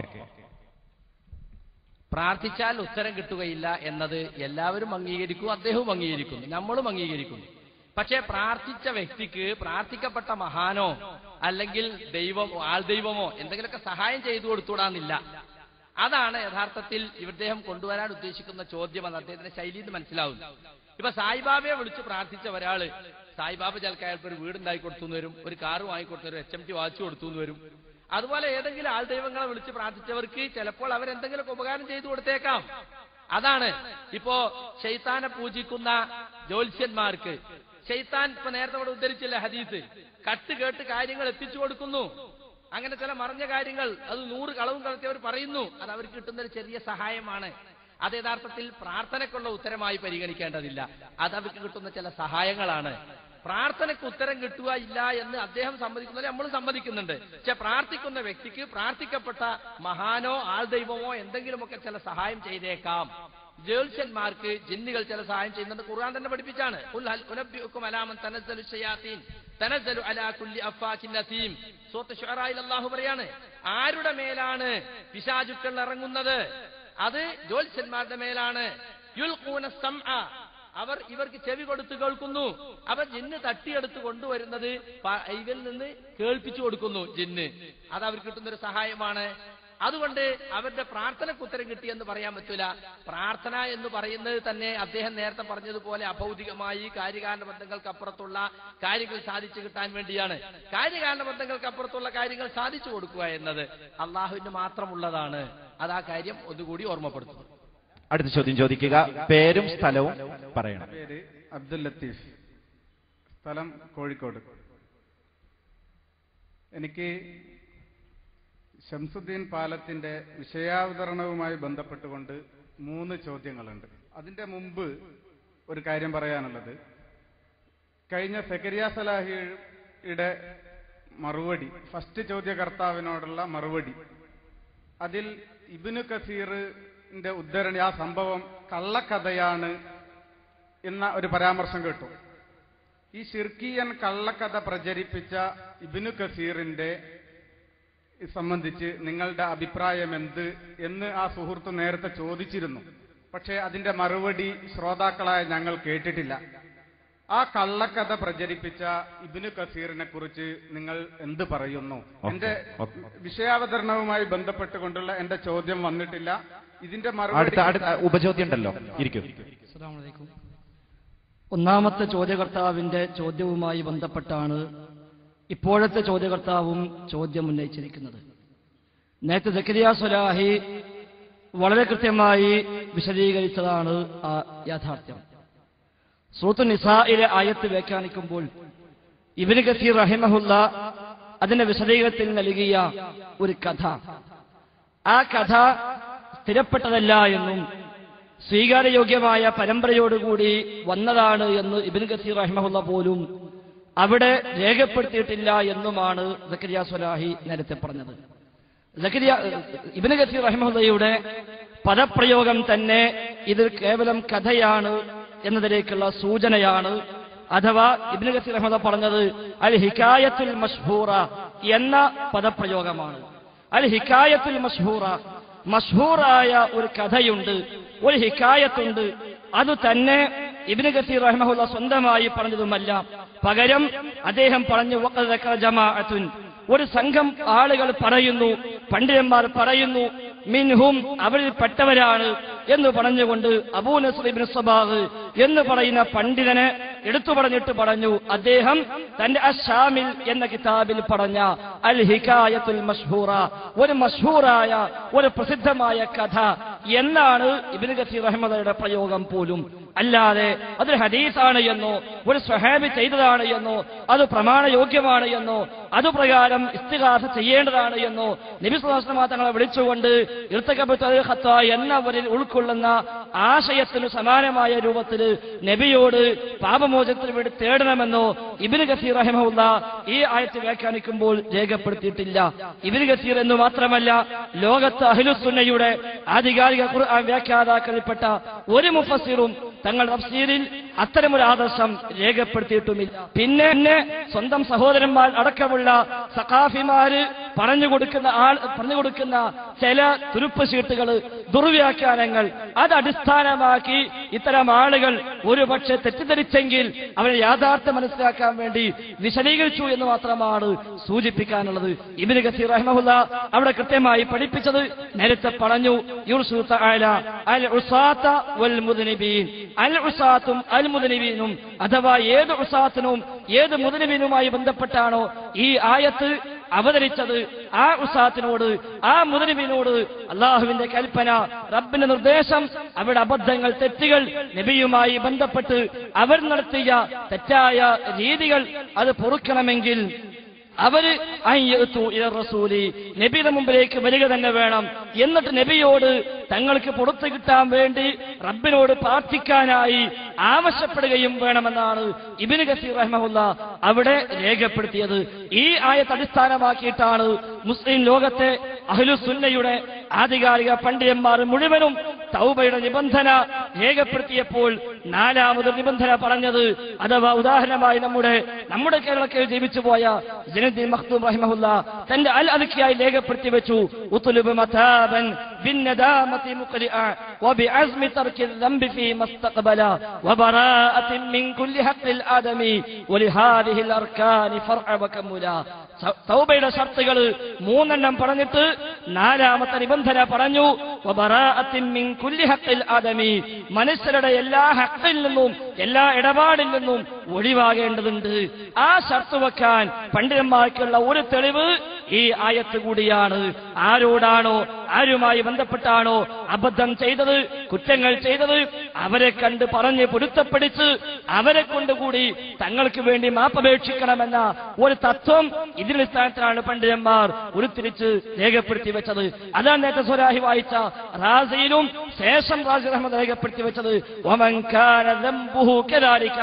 പ്രാർത്ഥിച്ചാൽ ഉത്തരം കിട്ടുകയില്ല എന്നത് എല്ലാവരും അംഗീകരിക്കും അദ്ദേഹവും അംഗീകരിക്കുന്നു നമ്മളും അംഗീകരിക്കുന്നു പക്ഷേ പ്രാർത്ഥിച്ച വ്യക്തിക്ക് പ്രാർത്ഥിക്കപ്പെട്ട മഹാനോ അല്ലെങ്കിൽ ദൈവം ആൾ ദൈവമോ എന്തെങ്കിലുമൊക്കെ സഹായം ചെയ്തു കൊടുത്തുകൂടാന്നില്ല അതാണ് യഥാർത്ഥത്തിൽ ഇദ്ദേഹം കൊണ്ടുവരാൻ ഉദ്ദേശിക്കുന്ന ചോദ്യമെന്ന് അദ്ദേഹത്തിന്റെ ശൈലിയിൽ നിന്ന് മനസ്സിലാവുന്നു ഇപ്പൊ സായിബാബയെ വിളിച്ച് പ്രാർത്ഥിച്ച ഒരാള് സായിബാബ ചിലക്ക് അയാൾക്ക് ഒരു വീടുണ്ടാക്കി കൊടുത്തു എന്ന് വരും ഒരു കാറ് വാങ്ങിക്കൊടുത്തു വരും എച്ച് എം ടി വാച്ച് കൊടുത്തു എന്ന് വരും അതുപോലെ ഏതെങ്കിലും ആൾ ദൈവങ്ങളെ വിളിച്ച് പ്രാർത്ഥിച്ചവർക്ക് ചിലപ്പോൾ അവരെന്തെങ്കിലുമൊക്കെ ഉപകാരം ചെയ്തു കൊടുത്തേക്കാം അതാണ് ഇപ്പോ ഷെയ്ത്താനെ പൂജിക്കുന്ന ജ്യോത്സ്യന്മാർക്ക് ഷെയ്ത്താൻ ഇപ്പൊ നേരത്തെ ഇവിടെ ഉദ്ധരിച്ചില്ല ഹദീസ് കട്ട് കേട്ട് കാര്യങ്ങൾ എത്തിച്ചു കൊടുക്കുന്നു അങ്ങനെ ചില മറഞ്ഞ കാര്യങ്ങൾ അത് നൂറ് കളവും കളത്തിയവർ പറയുന്നു അത് അവർക്ക് കിട്ടുന്ന ഒരു ചെറിയ സഹായമാണ് അത് യഥാർത്ഥത്തിൽ പ്രാർത്ഥനയ്ക്കുള്ള ഉത്തരമായി പരിഗണിക്കേണ്ടതില്ല അത് അവർക്ക് കിട്ടുന്ന ചില സഹായങ്ങളാണ് പ്രാർത്ഥനയ്ക്ക് ഉത്തരം കിട്ടുക ഇല്ല എന്ന് അദ്ദേഹം സമ്മതിക്കുന്നത് നമ്മളും സമ്മതിക്കുന്നുണ്ട് പക്ഷെ പ്രാർത്ഥിക്കുന്ന വ്യക്തിക്ക് പ്രാർത്ഥിക്കപ്പെട്ട മഹാനോ ആൾ ദൈവമോ എന്തെങ്കിലുമൊക്കെ ചില സഹായം ചെയ്തേക്കാം ജ്യോത്സ്യന്മാർക്ക് ജിന്നുകൾ ചില സഹായം ചെയ്യുന്നത് ഖുർആൻ തന്നെ പഠിപ്പിച്ചാണ് ഖുൽ ഹൽ ഉനബ്ബിഉക്കും അലാമൻ തനസ്സലു ശയാത്തീൻ തനസ്സലു അലാ കുല്ലി അഫാക്കിൻ നസീം സൂറത്ത് ശുഅറായിൽ അല്ലാഹു പറയാണ് ആരുടെ മേലാണ് പിശാചുക്കൾ ഇറങ്ങുന്നത് അത് ജ്യോത്സ്യന്മാരുടെ മേലാണ് യുൽഖൂന സംഅ അവർ ഇവർക്ക് ചെവി കൊടുത്ത് കേൾക്കുന്നു അവർ ജിന്ന് തട്ടിയെടുത്ത് കൊണ്ടുവരുന്നത് പ- ഇവരിൽ നിന്ന് കേൾപ്പിച്ചു കൊടുക്കുന്നു ജിന്ന് അത് അവർക്ക് കിട്ടുന്ന ഒരു സഹായമാണ് അതുകൊണ്ട് അവരുടെ പ്രാർത്ഥനയ്ക്ക് ഉത്തരം കിട്ടിയെന്ന് പറയാൻ പറ്റൂല പ്രാർത്ഥന എന്ന് പറയുന്നത് തന്നെ അദ്ദേഹം നേരത്തെ പറഞ്ഞതുപോലെ അഭൗതികമായി കാര്യകാരണ ബന്ധങ്ങൾക്ക് അപ്പുറത്തുള്ള കാര്യങ്ങൾ സാധിച്ചു കിട്ടാൻ വേണ്ടിയാണ് കാര്യകാരണ ബന്ധങ്ങൾക്ക് അപ്പുറത്തുള്ള കാര്യങ്ങൾ സാധിച്ചു കൊടുക്കുക എന്നത് അള്ളാഹുവിന് മാത്രമുള്ളതാണ് അത് ആ കാര്യം ഒന്നുകൂടി ഓർമ്മപ്പെടുത്തുന്നു അടുത്ത ചോദ്യം ചോദിക്കുക പേരും സ്ഥലവും പറയണം പേര് അബ്ദുൽ ലത്തീഫ് സ്ഥലം കോഴിക്കോട് എനിക്ക് ഷംസുദ്ദീൻ പാലത്തിന്റെ വിഷയാവതരണവുമായി ബന്ധപ്പെട്ടുകൊണ്ട് മൂന്ന് ചോദ്യങ്ങളുണ്ട് അതിന്റെ മുമ്പ് ഒരു കാര്യം പറയാനുള്ളത് കഴിഞ്ഞ സെക്കരിയ സലാഹി യുടെ മറുപടി ഫസ്റ്റ് ചോദ്യകർത്താവിനോടുള്ള മറുപടി അതിൽ ഇബിനു കസീറിന്റെ ഉദ്ധരണി ആ സംഭവം കള്ളക്കഥയാണ് എന്ന ഒരു പരാമർശം കേട്ടു ഈ ഷിർക്കിയൻ കള്ളക്കഥ പ്രചരിപ്പിച്ച ഇബിനു കസീറിന്റെ സംബന്ധിച്ച് നിങ്ങളുടെ അഭിപ്രായം എന്ത് എന്ന് ആ സുഹൃത്ത് നേരത്തെ ചോദിച്ചിരുന്നു പക്ഷേ അതിന്റെ മറുപടി ശ്രോതാക്കളായ ഞങ്ങൾ കേട്ടിട്ടില്ല ആ കള്ളക്കഥ പ്രചരിപ്പിച്ച ഇബിനു കസീറിനെ കുറിച്ച് നിങ്ങൾ എന്ത് പറയുന്നു എന്റെ ഓക്കെ. വിഷയാവതരണവുമായി ബന്ധപ്പെട്ടുകൊണ്ടുള്ള എന്റെ ചോദ്യം വന്നിട്ടില്ല ഇതിന്റെ അടുത്ത മറുപടി അടുത്ത ഉപചോദ്യം ഉണ്ടല്ലോ ഇരിക്കും അസ്സലാമലൈക്കും ഒന്നാമത്തെ ചോദ്യകർത്താവിന്റെ ചോദ്യവുമായി ബന്ധപ്പെട്ടാണ് ഇപ്പോഴത്തെ ചോദ്യകർത്താവും ചോദ്യം ഉന്നയിച്ചിരിക്കുന്നത് നേരത്തെ സക്കരിയ സ്വലാഹി വളരെ കൃത്യമായി വിശദീകരിച്ചതാണ് ആ യാഥാർത്ഥ്യം സൂത്ത് നിസായിലെ ആയത്ത് വ്യാഖ്യാനിക്കുമ്പോൾ ഇബിന് ഗസീർ റഹിമഹുല്ല അതിന്റെ വിശദീകരണത്തിൽ നൽകിയ ഒരു കഥ ആ കഥ സ്ഥിരപ്പെട്ടതല്ല എന്നും സ്വീകാര്യയോഗ്യമായ പരമ്പരയോടുകൂടി വന്നതാണ് എന്ന് ഇബിൻ ഗസീർ റഹിമഹുല്ല പോലും അവിടെ രേഖപ്പെടുത്തിയിട്ടില്ല എന്നുമാണ് സക്കരിയ സ്വലാഹി നേരത്തെ പറഞ്ഞത് സക്കരിയ ഇബിന് ഗസീർ റഹിമഹുല്ലയുടെ പദപ്രയോഗം തന്നെ ഇത് കേവലം കഥയാണ് എന്നതിലേക്കുള്ള സൂചനയാണ് അഥവാ ഇബ്നു ഗസീർ റഹ്മദ പറഞ്ഞത് അൽ ഹിക്കായത്തുൽ മഷ്ഹൂറ എന്ന പദപ്രയോഗമാണ് അൽ ഹിക്കായത്തുൽ മഷ്ഹൂറ മഷ്ഹൂറായ ഒരു കഥയുണ്ട് ഒരു ഹിക്കായത്തുണ്ട് അത് തന്നെ ഇബ്നു ഗസീർ റഹ്മഹുല്ല സ്വന്തമായി പറഞ്ഞതുമല്ല പകരം അദ്ദേഹം പറഞ്ഞു വഖദ് ദക്കറ ജമാഅത്തുൻ ഒരു സംഘം ആളുകൾ പറയുന്നു പണ്ഡിതന്മാർ പറയുന്നു മിൻഹും അവരിൽ പെട്ടവരാണ് എന്ന് പറഞ്ഞുകൊണ്ട് അബൂ നസ്ർ ഇബ്നു സബാഹ് എന്ന് പറയുന്ന പണ്ഡിതനെ എടുത്തു പറഞ്ഞിട്ട് പറഞ്ഞു അദ്ദേഹം തന്റെ അഷാമിൽ എന്ന കിതാബിൽ പറഞ്ഞ അൽ ഹിക്കായത്തുൽ മഷ്ഹൂറ ഒരു മഷ്ഹൂറായ ഒരു പ്രസിദ്ധമായ കഥ എന്നാണ് ഇബിന് ഗസീർ റഹ്മദയുടെ പ്രയോഗം പോലും അല്ലാതെ അതൊരു ഹദീസാണ് എന്നോ ഒരു സ്വഹാബി ചെയ്തതാണ് എന്നോ അത് പ്രമാണയോഗ്യമാണ് എന്നോ അതുപ്രകാരം ഇസ്തിഹാസ ചെയ്യേണ്ടതാണ് എന്നോ നബി സുഹാസ്ലമാ തങ്ങളെ വിളിച്ചുകൊണ്ട് ഇർത്തകബത്ത് ഖത്ത എന്നവരിൽ ഉൾക്കൊള്ളുന്ന ആശയത്തിന് സമാനമായ രൂപത്തിൽ നബിയോട് പാപമോചനത്തിന് വേണ്ടി തേടണമെന്നോ ഇബിന് ഗസീർ റഹിമുല്ല ഈ ആയത്ത് വ്യാഖ്യാനിക്കുമ്പോൾ രേഖപ്പെടുത്തിയിട്ടില്ല ഇബിന് ഗസീർ എന്ന് മാത്രമല്ല ലോകത്ത് അഹ്ലുസുന്നയുടെ ആധികാരിക ഖുർആൻ വ്യാഖ്യാതാക്കളിൽപ്പെട്ട ഒരു മുഫസ്സിറും തങ്ങളുടെ തഫ്സീരിൽ അത്തരമൊരു ആദർശം രേഖപ്പെടുത്തിയിട്ടുമില്ല പിന്നെ പിന്നെ സ്വന്തം സഹോദരന്മാർ അടക്കമുള്ള സഖാഫിമാര് പറഞ്ഞു കൊടുക്കുന്ന ആൾ പറഞ്ഞു കൊടുക്കുന്ന ചില തുരുപ്പ് ഷീട്ടുകൾ ദുർവ്യാഖ്യാനങ്ങൾ അത് അടിസ്ഥാനമാക്കി ഇത്തരം ആളുകൾ ഒരുപക്ഷെ തെറ്റിദ്ധരിച്ചെങ്കിൽ അവരെ യാഥാർത്ഥ്യം മനസ്സിലാക്കാൻ വേണ്ടി വിശദീകരിച്ചു എന്ന് മാത്രമാണ് സൂചിപ്പിക്കാനുള്ളത് ഇബിന് ഗസീർ റഹ്മഹുല്ല അവിടെ കൃത്യമായി പഠിപ്പിച്ചത് നേരത്തെ പറഞ്ഞു യുർസു തആല അൽ ഉസാത്ത വൽ മുദ്നിബീൻ അൽ ഉസാത്തും അൽ മുദ്നിബീനും അഥവാ ഏത് ഉസാത്തിനും ഏത് മുദ്നിബീനുമായി ബന്ധപ്പെട്ടാണോ ഈ ആയത്ത് അവതരിച്ചത് ആ ഉസാത്തിനോട് ആ മുതലിബിനോട് അള്ളാഹുവിന്റെ കൽപ്പന റബ്ബിന്റെ നിർദ്ദേശം അവിടെ അബദ്ധങ്ങൾ തെറ്റുകൾ നബിയുമായി ബന്ധപ്പെട്ട് അവർ നടത്തിയ തെറ്റായ രീതികൾ അത് പൊറുക്കണമെങ്കിൽ അവര് അയ്യത്തു ഇല റസൂലി നബിയുടെ മുമ്പിലേക്ക് വരിക തന്നെ വേണം എന്നിട്ട് നബിയോട് തങ്ങൾക്ക് പുറത്തു കിട്ടാൻ വേണ്ടി റബ്ബിനോട് പ്രാർത്ഥിക്കാനായി ആവശ്യപ്പെടുകയും വേണമെന്നാണ് ഇബിന് ഗസീർ റഹ്മുല്ല അവിടെ രേഖപ്പെടുത്തിയത് ഈ ആയത്ത് അടിസ്ഥാനമാക്കിയിട്ടാണ് മുസ്ലിം ലോകത്തെ അഹ്ലുസുന്നയുടെ ആധികാരിക പണ്ഡിതന്മാർ മുഴുവനും തൗബയുടെ നിബന്ധന രേഖപ്പെടുത്തിയപ്പോൾ നാലാമത് നിബന്ധന പറഞ്ഞത് അഥവാ ഉദാഹരണമായി നമ്മുടെ നമ്മുടെ കേരളത്തിൽ ജീവിച്ചു പോയ ജനദ്ദീൻ മഖ്ദൂം റഹിമഹുല്ല തന്റെ അൽ അൽക്കിയായി രേഖപ്പെടുത്തി വെച്ചു ഉത്ലുബ് മതാബൻ بالندامة مقرئا وبعزم ترك الذنب فيما استقبل وبراءة من كل حق الآدم ولهذه الأركان فرع وكملا തൗബയുടെ ഷർത്തുകൾ മൂന്നെണ്ണം പറഞ്ഞിട്ട് നാലാമത്തെ നിബന്ധന പറഞ്ഞു വബറാഅത്തിൻ മിൻ കുല്ലി ഹഖിൽ ആദമി മനുഷ്യരുടെ എല്ലാ ഹക്കിൽ നിന്നും എല്ലാ ഇടപാടിൽ നിന്നും ഒഴിവാകേണ്ടതുണ്ട് ആ ഷർത്ത് വെക്കാൻ പണ്ഡിതന്മാർക്കുള്ള ഒരു തെളിവ് ഈ ആയത്ത് കൂടിയാണ് ആരോടാണോ ആരുമായി ബന്ധപ്പെട്ടാണോ അബദ്ധം ചെയ്തത് കുറ്റങ്ങൾ ചെയ്തത് അവരെ കണ്ട് പറഞ്ഞ് പൊരുത്തപ്പെടിച്ച് അവരെ കൊണ്ടുകൂടി തങ്ങൾക്ക് വേണ്ടി മാപ്പപേക്ഷിക്കണമെന്ന ഒരു തത്വം ഇതിന്റെ സ്ഥാനത്തിലാണ് പണ്ഡിതന്മാർ ഉരുത്തിരിച്ച് രേഖപ്പെടുത്തി വെച്ചത് അതാണ് നേരത്തെ സ്വരാഹി വായിച്ച റാസിയിലും ശേഷം റാസി റഹ്മദ് രേഖപ്പെടുത്തി വെച്ചത് "വമൻ കാന ദംബുഹു കദാലിക."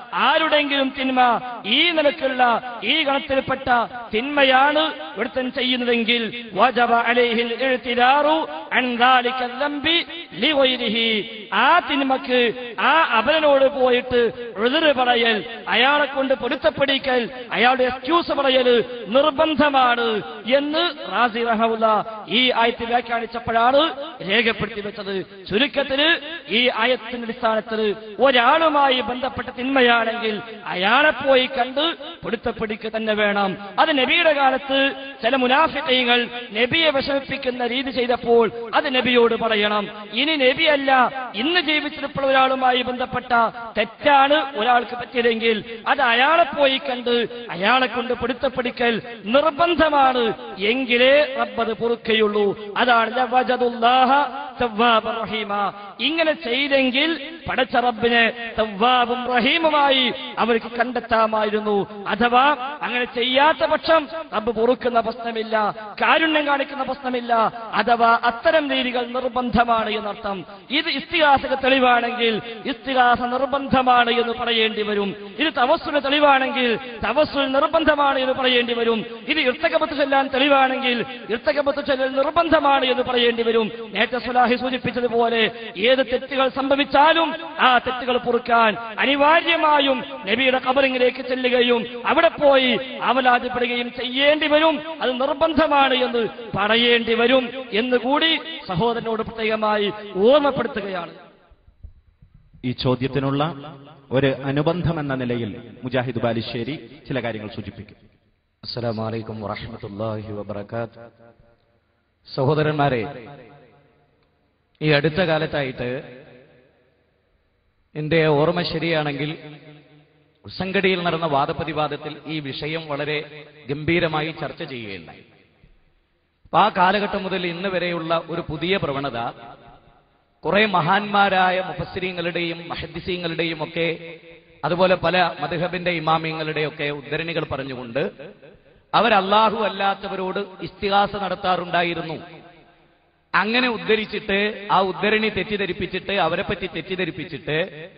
ആരുടെങ്കിലും തിന്മ ഈ നിലക്കുള്ള ഈ ഗണത്തിൽപ്പെട്ട തിന്മയാണ് ഒരുത്തൻ ചെയ്യുന്നതെങ്കിൽ വജബ അലൈഹിൽ ഇഴ്തിരാറു അൻ ദാലിക ദംബി ലിഗൈരിഹി ആ തിന്മക്ക് ആ അപരനോട് പോയിട്ട് എതിര് പറയൽ അയാളെ കൊണ്ട് പൊരുത്തപ്പെടിക്കൽ അയാളുടെ എക്സ്ക്യൂസ് പറയൽ നിർബന്ധമാണ് എന്ന് റാസി റഹമുല്ല ഈ ആയത്തിൽ വ്യാഖ്യാനിച്ചപ്പോഴാണ് രേഖപ്പെടുത്തി വെച്ചത് ചുരുക്കത്തിൽ ഈ ആയത്തിന്റെ അടിസ്ഥാനത്തിൽ ഒരാളുമായി ബന്ധപ്പെട്ട തിന്മയാണെങ്കിൽ അയാളെ പോയി കണ്ട് പൊരുത്തപ്പെടുക തന്നെ വേണം അത് നബിയുടെ കാലത്ത് ചില മുനാഫിക്കൈകൾ നബിയെ വിഷമിപ്പിക്കുന്ന രീതി ചെയ്തപ്പോൾ അത് നബിയോട് പറയണം ഇനി നബിയല്ല ഇന്ന് ജീവിച്ചിരിപ്പുള്ള ഒരാളുമായി ബന്ധപ്പെട്ട തെറ്റാണ് ഒരാൾക്ക് പറ്റിയതെങ്കിൽ അത് അയാളെ പോയി കണ്ട് അയാളെ കൊണ്ട് പൊരുത്തപ്പെടിക്കൽ നിർബന്ധമാണ് എങ്കിലേ റബ്ബത് പൊറുക്കയുള്ളൂ അതാണ് ലവജദുല്ലാഹ തവ്വാബർ റഹീമ. ഇങ്ങനെ ചെയ്തെങ്കിൽ പടച്ച റബ്ബിനെ തവ്വാബും റഹീമുമായി അവർക്ക് കണ്ടെത്താമായിരുന്നു അഥവാ അങ്ങനെ ചെയ്യാത്ത പക്ഷം റബ്ബ് പൊറുക്കുന്ന പ്രശ്നമില്ല കാരുണ്യം കാണിക്കുന്ന പ്രശ്നമില്ല അഥവാ അത്തരം രീതികൾ നിർബന്ധമാണ് എന്നർത്ഥം ഇത് ഇസ്തിഹാസക തെളിവാണെങ്കിൽ ഇസ്തിഹാസ നിർബന്ധമാണ് എന്ന് പറയേണ്ടി വരും ഇത് തവസ്സുന തെളിവാണെങ്കിൽ തവസ്സുൽ നിർബന്ധമാണ് എന്ന് പറയേണ്ടി വരും ഇത് ഇർത്തകബത്ത് ചൊല്ലാൻ തെളിവാണെങ്കിൽ ഇർത്തകബത്ത് ചൊല്ലൽ നിർബന്ധമാണ് എന്ന് പറയേണ്ടി വരും നേരത്തെ സുലാഹി സൂചിപ്പിച്ചതുപോലെ ഏത് തെറ്റുകൾ സംഭവിച്ചാലും ആ തെറ്റുകൾ പൊറുക്കാൻ അനിവാര്യമായും നബിയുടെ കബറിങ്ങിലേക്ക് ചെല്ലുകയും അവിടെ പോയി അവലാതിപ്പെടുകയും ചെയ്യേണ്ടി വരും അത് നിർബന്ധമാണ് എന്ന് പറയേണ്ടി വരും എന്നുകൂടി സഹോദരനോട് പ്രത്യേകമായി ഓർമ്മപ്പെടുത്തുകയാണ് ഈ ചോദ്യത്തിനുള്ള ഒരു അനുബന്ധം എന്ന നിലയിൽ മുജാഹിദ് ബാലിശ്ശേരി ചില കാര്യങ്ങൾ സൂചിപ്പിക്കും അസ്സലാമു അലൈക്കും വറഹ്മത്തുള്ളാഹി വബറകാത്ത് സഹോദരന്മാരെ ഈ അടുത്ത കാലത്തായിട്ട് എന്റെ ഓർമ്മ ശരിയാണെങ്കിൽ ഉസങ്കടിയിൽ നടന്ന വാദപ്രതിവാദത്തിൽ ഈ വിഷയം വളരെ ഗംഭീരമായി ചർച്ച ചെയ്യുകയുണ്ടായി അപ്പൊ ആ കാലഘട്ടം മുതൽ ഇന്ന് വരെയുള്ള ഒരു പുതിയ പ്രവണത കുറെ മഹാന്മാരായ മുഫസ്സിരീങ്ങളുടെയും മഹദ്ദിസീങ്ങളുടെയും ഒക്കെ അതുപോലെ പല മധുഹബിന്റെ ഇമാമിങ്ങളുടെയും ഒക്കെ ഉദ്ധരണികൾ പറഞ്ഞുകൊണ്ട് അവർ അല്ലാഹു അല്ലാത്തവരോട് ഇസ്തിഹാസ നടത്താറുണ്ടായിരുന്നു അങ്ങനെ ഉദ്ധരിച്ചിട്ട് ആ ഉദ്ധരണി തെറ്റിദ്ധരിപ്പിച്ചിട്ട് അവരെ പറ്റി തെറ്റിദ്ധരിപ്പിച്ചിട്ട്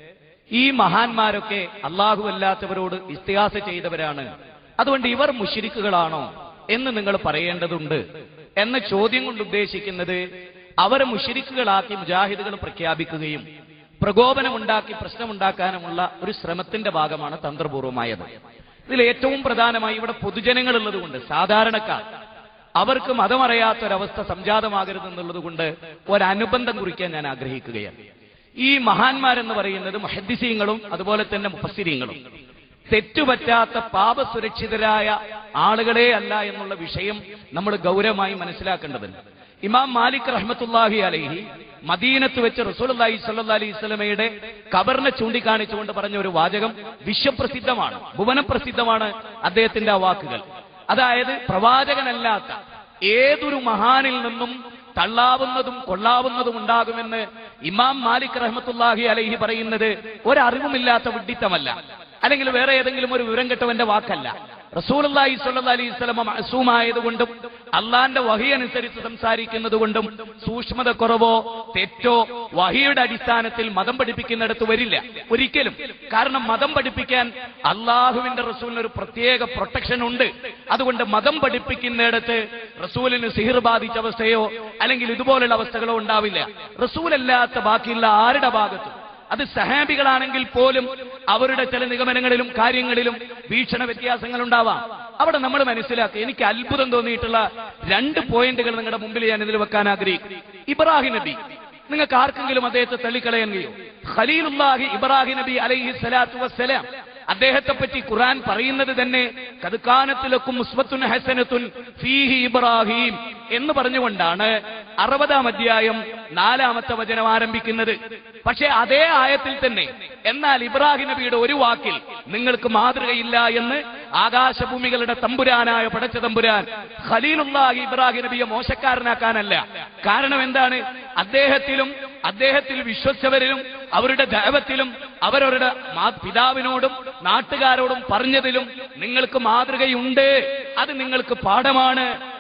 ഈ മഹാന്മാരൊക്കെ അല്ലാഹു അല്ലാത്തവരോട് ഇസ്തിഹാസ ചെയ്തവരാണ് അതുകൊണ്ട് ഇവർ മുഷിരിക്കുകളാണോ എന്ന് നിങ്ങൾ പറയേണ്ടതുണ്ട് എന്ന ചോദ്യം കൊണ്ട് ഉദ്ദേശിക്കുന്നത് അവരെ മുഷിരിക്കുകളാക്കി മുജാഹിദുകൾ പ്രഖ്യാപിക്കുകയും പ്രകോപനമുണ്ടാക്കി പ്രശ്നമുണ്ടാക്കാനുമുള്ള ഒരു ശ്രമത്തിന്റെ ഭാഗമാണ് തന്ത്രപൂർവമായത് ഇതിൽ ഏറ്റവും പ്രധാനമായി ഇവിടെ പൊതുജനങ്ങളുള്ളത് കൊണ്ട് സാധാരണക്കാർ അവർക്ക് മതമറിയാത്തൊരവസ്ഥ സംജാതമാകരുതെന്നുള്ളത് കൊണ്ട് ഒരനുബന്ധം കുറിക്കാൻ ഞാൻ ആഗ്രഹിക്കുകയാണ് ഈ മഹാന്മാരെന്ന് പറയുന്നത് മഹദ്ദിസീങ്ങളും അതുപോലെ തന്നെ മുഫസ്സിരീങ്ങളും തെറ്റുപറ്റാത്ത പാപസുരക്ഷിതരായ ആളുകളെ അല്ല എന്നുള്ള വിഷയം നമ്മൾ ഗൗരവമായി മനസ്സിലാക്കേണ്ടതുണ്ട് ഇമാം മാലിക് റഹ്മത്തുല്ലാഹി അലൈഹി മദീനത്ത് വെച്ച് റസൂലി സല്ലാ അലൈഹി സ്വലമയുടെ കബറിനെ ചൂണ്ടിക്കാണിച്ചുകൊണ്ട് പറഞ്ഞ ഒരു വാചകം വിശ്വപ്രസിദ്ധമാണ് ഭുവനപ്രസിദ്ധമാണ് അദ്ദേഹത്തിന്റെ ആ വാക്കുകൾ അതായത് പ്രവാചകനല്ലാത്ത ഏതൊരു മഹാനിൽ നിന്നും തള്ളാവുന്നതും കൊള്ളാവുന്നതും ഉണ്ടാകുമെന്ന് ഇമാം മാലിക് റഹ്മത്തുല്ലാഹി അലൈഹി പറയുന്നത് ഒരറിവുമില്ലാത്ത വിഡ്ഢിത്തമല്ല അല്ലെങ്കിൽ വേറെ ഏതെങ്കിലും ഒരു വിവരം കെട്ടവന്റെ വാക്കല്ല റസൂലി സ്വല്ലാ അലൈഹി സ്വലമ അസൂമായതുകൊണ്ടും അള്ളാന്റെ വഹി അനുസരിച്ച് സംസാരിക്കുന്നത് കൊണ്ടും സൂക്ഷ്മത കുറവോ തെറ്റോ വഹിയുടെ അടിസ്ഥാനത്തിൽ മതം പഠിപ്പിക്കുന്നിടത്ത് വരില്ല ഒരിക്കലും കാരണം മതം പഠിപ്പിക്കാൻ അള്ളാഹുവിന്റെ റസൂലിന് ഒരു പ്രത്യേക പ്രൊട്ടക്ഷൻ ഉണ്ട് അതുകൊണ്ട് മതം പഠിപ്പിക്കുന്നിടത്ത് റസൂലിന് സിഹിർ ബാധിച്ച അവസ്ഥയോ അല്ലെങ്കിൽ ഇതുപോലുള്ള അവസ്ഥകളോ ഉണ്ടാവില്ല റസൂലല്ലാത്ത ബാക്കിയുള്ള ആരുടെ ഭാഗത്തും അത് സഹാബികളാണെങ്കിൽ പോലും അവരുടെ ചില നിഗമനങ്ങളിലും കാര്യങ്ങളിലും വീക്ഷണ വ്യത്യാസങ്ങൾ ഉണ്ടാവാം അവിടെ നമ്മൾ മനസ്സിലാക്കുക എനിക്ക് അത്ഭുതം തോന്നിയിട്ടുള്ള രണ്ട് പോയിന്റുകൾ നിങ്ങളുടെ മുമ്പിൽ ഞാൻ ഇതിൽ വെക്കാൻ ആഗ്രഹിക്കും ഇബ്രാഹിം നബി നിങ്ങൾക്ക് ആർക്കെങ്കിലും അദ്ദേഹത്തെ തള്ളിക്കളയാൻ കഴിയോ ഖലീലുല്ലാഹി ഇബ്രാഹിം നബി അലൈഹി സ്വലാത്തു വസ്സലാം അദ്ദേഹത്തെ പറ്റി ഖുർആൻ പറയുന്നത് തന്നെ കതുക്കാനത്തിലൊക്കും മുസ്ബത്തുൻ ഹസനത്തുൻ ഫീഹി ഇബ്രാഹിം എന്ന് പറഞ്ഞുകൊണ്ടാണ് അറുപതാം അധ്യായം നാലാമത്തെ വചനം ആരംഭിക്കുന്നത് പക്ഷേ അതേ ആയത്തിൽ തന്നെ എന്നാൽ ഇബ്രാഹിം നബിയുടെ ഒരു വാക്കിൽ നിങ്ങൾക്ക് മാതൃകയില്ല എന്ന് ആകാശഭൂമികളുടെ തമ്പുരാനായ പടച്ച തമ്പുരാൻ ഖലീലുല്ലാഹി ഇബ്രാഹിം നബിയെ മോശക്കാരനാക്കാനല്ല കാരണം എന്താണ് അദ്ദേഹത്തിലും അദ്ദേഹത്തിൽ വിശ്വസിച്ചവരിലും അവരുടെ ദൈവത്തിലും അവരവരുടെ മാ- പിതാവിനോടും നാട്ടുകാരോടും പറഞ്ഞതിലും നിങ്ങൾക്ക് മാതൃകയുണ്ട് അത് നിങ്ങൾക്ക് പാഠമാണ്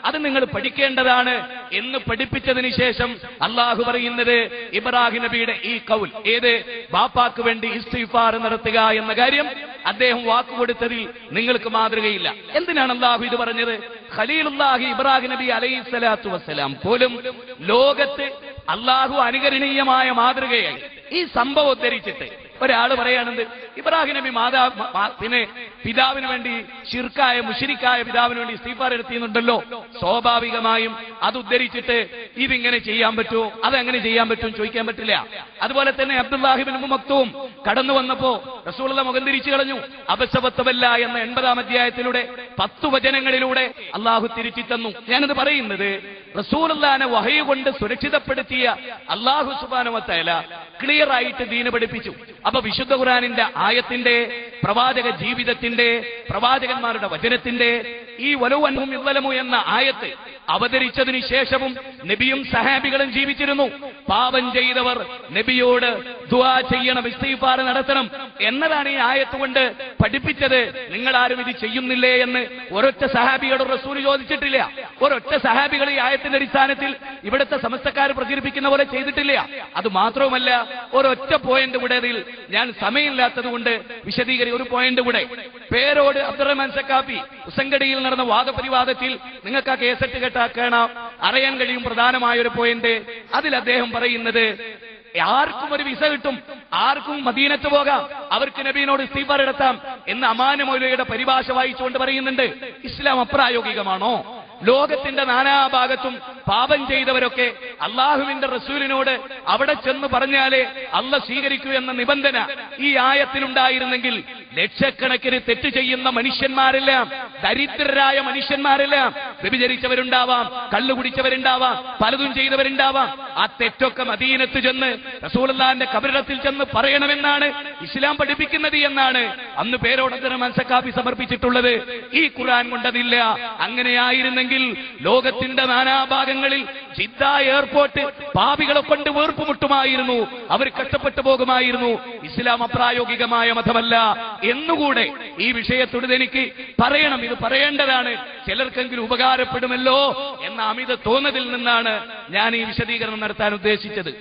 അത് നിങ്ങൾ പഠിക്കേണ്ടതാണ് എന്ന് പഠിപ്പിച്ചതിന് ശേഷം അള്ളാഹു പറയുന്നത് ഇബ്രാഹിം നബിയുടെ ഈ കൗൽ ഏത് ബാപ്പാക്ക് വേണ്ടി ഇസ്തിഫാർ നടത്തുക എന്ന കാര്യം അദ്ദേഹം വാക്കുകൊടുത്തതിൽ നിങ്ങൾക്ക് മാതൃകയില്ല എന്തിനാണ് അള്ളാഹു ഇത് പറഞ്ഞത് ഖലീലുല്ലാഹി ഇബ്രാഹിം നബി അലൈഹി സ്വലാത്തു വസ്സലാം പോലും ലോകത്ത് അള്ളാഹു അനുകരണീയമായ മാതൃകയായി ഈ സംഭവം ഉദ്ധരിച്ചിട്ട് ഒരാൾ പറയാണെന്ത് ഇബ്രാഹിം നബി മാതാ മാ- പിന്നെ പിതാവിന് വേണ്ടി ഷിർക്കായ മുഷിരിക്കായ പിതാവിന് വേണ്ടി ഇസ്തീഫാർ എടുത്തിരുന്നുണ്ടല്ലോ സ്വാഭാവികമായും അത് ഉദ്ധരിച്ചിട്ട് ഇതിങ്ങനെ ചെയ്യാൻ പറ്റുമോ അതെങ്ങനെ ചെയ്യാൻ പറ്റും ചോദിക്കാൻ പറ്റില്ല അതുപോലെ തന്നെ അബ്ദുല്ലാഹിബിൻ മക്തവും കടന്നു വന്നപ്പോ റസൂലുള്ള മുഖം തിരിച്ചു കളഞ്ഞു അബസവത്വമല്ല എന്ന എൺപതാം അധ്യായത്തിലൂടെ പത്തു വചനങ്ങളിലൂടെ അള്ളാഹു തിരിച്ചു തന്നു ഞാനത് പറയുന്നത് റസൂലുള്ളാനെ വഹയ കൊണ്ട് സുരക്ഷിതപ്പെടുത്തിയ അള്ളാഹു സുബാനുവത്തല ക്ലിയർ ആയിട്ട് ദീന പഠിപ്പിച്ചു അപ്പൊ വിശുദ്ധ ഖുറാനിന്റെ ആയത്തിന്റെ പ്രവാചക ജീവിതത്തിന്റെ പ്രവാചകന്മാരുടെ വചനത്തിന്റെ ഈ വലുവൻഹും ഇവലമു എന്ന ആയത്ത് അവതരിച്ചതിന് ശേഷവും നബിയും സഹാബികളും ജീവിച്ചിരുന്നു പാപം ചെയ്തവർ നബിയോട് ദുആ ചെയ്യണം ഇസ്തീഫാർ നടത്തണം എന്നതാണ് ഈ ആയത്ത് കൊണ്ട് പഠിപ്പിച്ചത് നിങ്ങൾ ആരും ഇത് ചെയ്യുന്നില്ലേ എന്ന് ഒരൊറ്റ സഹാബിയോട് റസൂൽ ചോദിച്ചിട്ടില്ല ഒരൊറ്റ സഹാബികൾ ഈ ആയത്തിന്റെ അടിസ്ഥാനത്തിൽ ഇവിടുത്തെ സമസ്തക്കാർ പ്രചരിപ്പിക്കുന്ന പോലെ ചെയ്തിട്ടില്ല അത് മാത്രവുമല്ല ഒരൊറ്റ പോയിന്റ് കൂടെ അതിൽ ഞാൻ സമയമില്ലാത്തത് കൊണ്ട് വിശദീകരി ഒരു പോയിന്റ് കൂടെ പേരോട് അബ്ദുറഹ്മാൻ സക്കാപ്പി ഉസങ്കടിയിൽ നടന്ന വാദപരിവാദത്തിൽ നിങ്ങൾക്ക് ആ കേസറ്റ് കേട്ടാ കാണാം അറിയാൻ കഴിയും പ്രധാനമായ ഒരു പോയിന്റ് അതിൽ അദ്ദേഹം പറയുന്നത് ആർക്കും ഒരു വിസ കിട്ടും ആർക്കും മദീനത്ത് പോകാം അവർക്ക് നബീനോട് ഇസ്തീഫാർ എടുത്താം എന്ന് അമാന മൗലയുടെ പരിഭാഷ വായിച്ചുകൊണ്ട് പറയുന്നുണ്ട് ഇസ്ലാം അപ്രായോഗികമാണോ ലോകത്തിന്റെ നാനാഭാഗത്തും പാപം ചെയ്തവരൊക്കെ അള്ളാഹുവിന്റെ റസൂലിനോട് അവിടെ ചെന്ന് പറഞ്ഞാലേ അല്ല സ്വീകരിക്കൂ എന്ന നിബന്ധന ഈ ആയത്തിലുണ്ടായിരുന്നെങ്കിൽ ലക്ഷക്കണക്കിന് തെറ്റ് ചെയ്യുന്ന മനുഷ്യന്മാരെല്ലാം ദരിദ്രരായ മനുഷ്യന്മാരെല്ലാം വ്യഭിചരിച്ചവരുണ്ടാവാം കള്ളു കുടിച്ചവരുണ്ടാവാം പലതും ചെയ്തവരുണ്ടാവാം ആ തെറ്റൊക്കെ മദീനത്ത് ചെന്ന് റസൂലുള്ളാന്റെ കബറിടത്തിൽ ചെന്ന് പറയണമെന്നാണ് ഇസ്ലാം പഠിപ്പിക്കുന്നത് എന്നാണ് അന്ന് പേരോടത്തിന് മനസ്സക്കാപ്പി സമർപ്പിച്ചിട്ടുള്ളത് ഈ ഖുർആൻ കൊണ്ടതില്ല അങ്ങനെയായിരുന്നെങ്കിൽ ലോകത്തിന്റെ നാനാഭാഗങ്ങളിൽ ജിദ്ദ എയർപോർട്ട് പാപികളെ കൊണ്ട് വീർപ്പുമുട്ടുമായിരുന്നു അവർ കഷ്ടപ്പെട്ടു പോകുമായിരുന്നു ഇസ്ലാം അപ്രായോഗികമായ മതമല്ല എന്നുകൂടെ ഈ വിഷയത്തോട് എനിക്ക് പറയണം ഇത് പറയേണ്ടതാണ് ചിലർക്കെങ്കിലും ഉപകാരപ്പെടുമല്ലോ എന്ന അമിത തോന്നതിൽ നിന്നാണ് ഞാൻ ഈ വിശദീകരണം നടത്താൻ ഉദ്ദേശിച്ചത്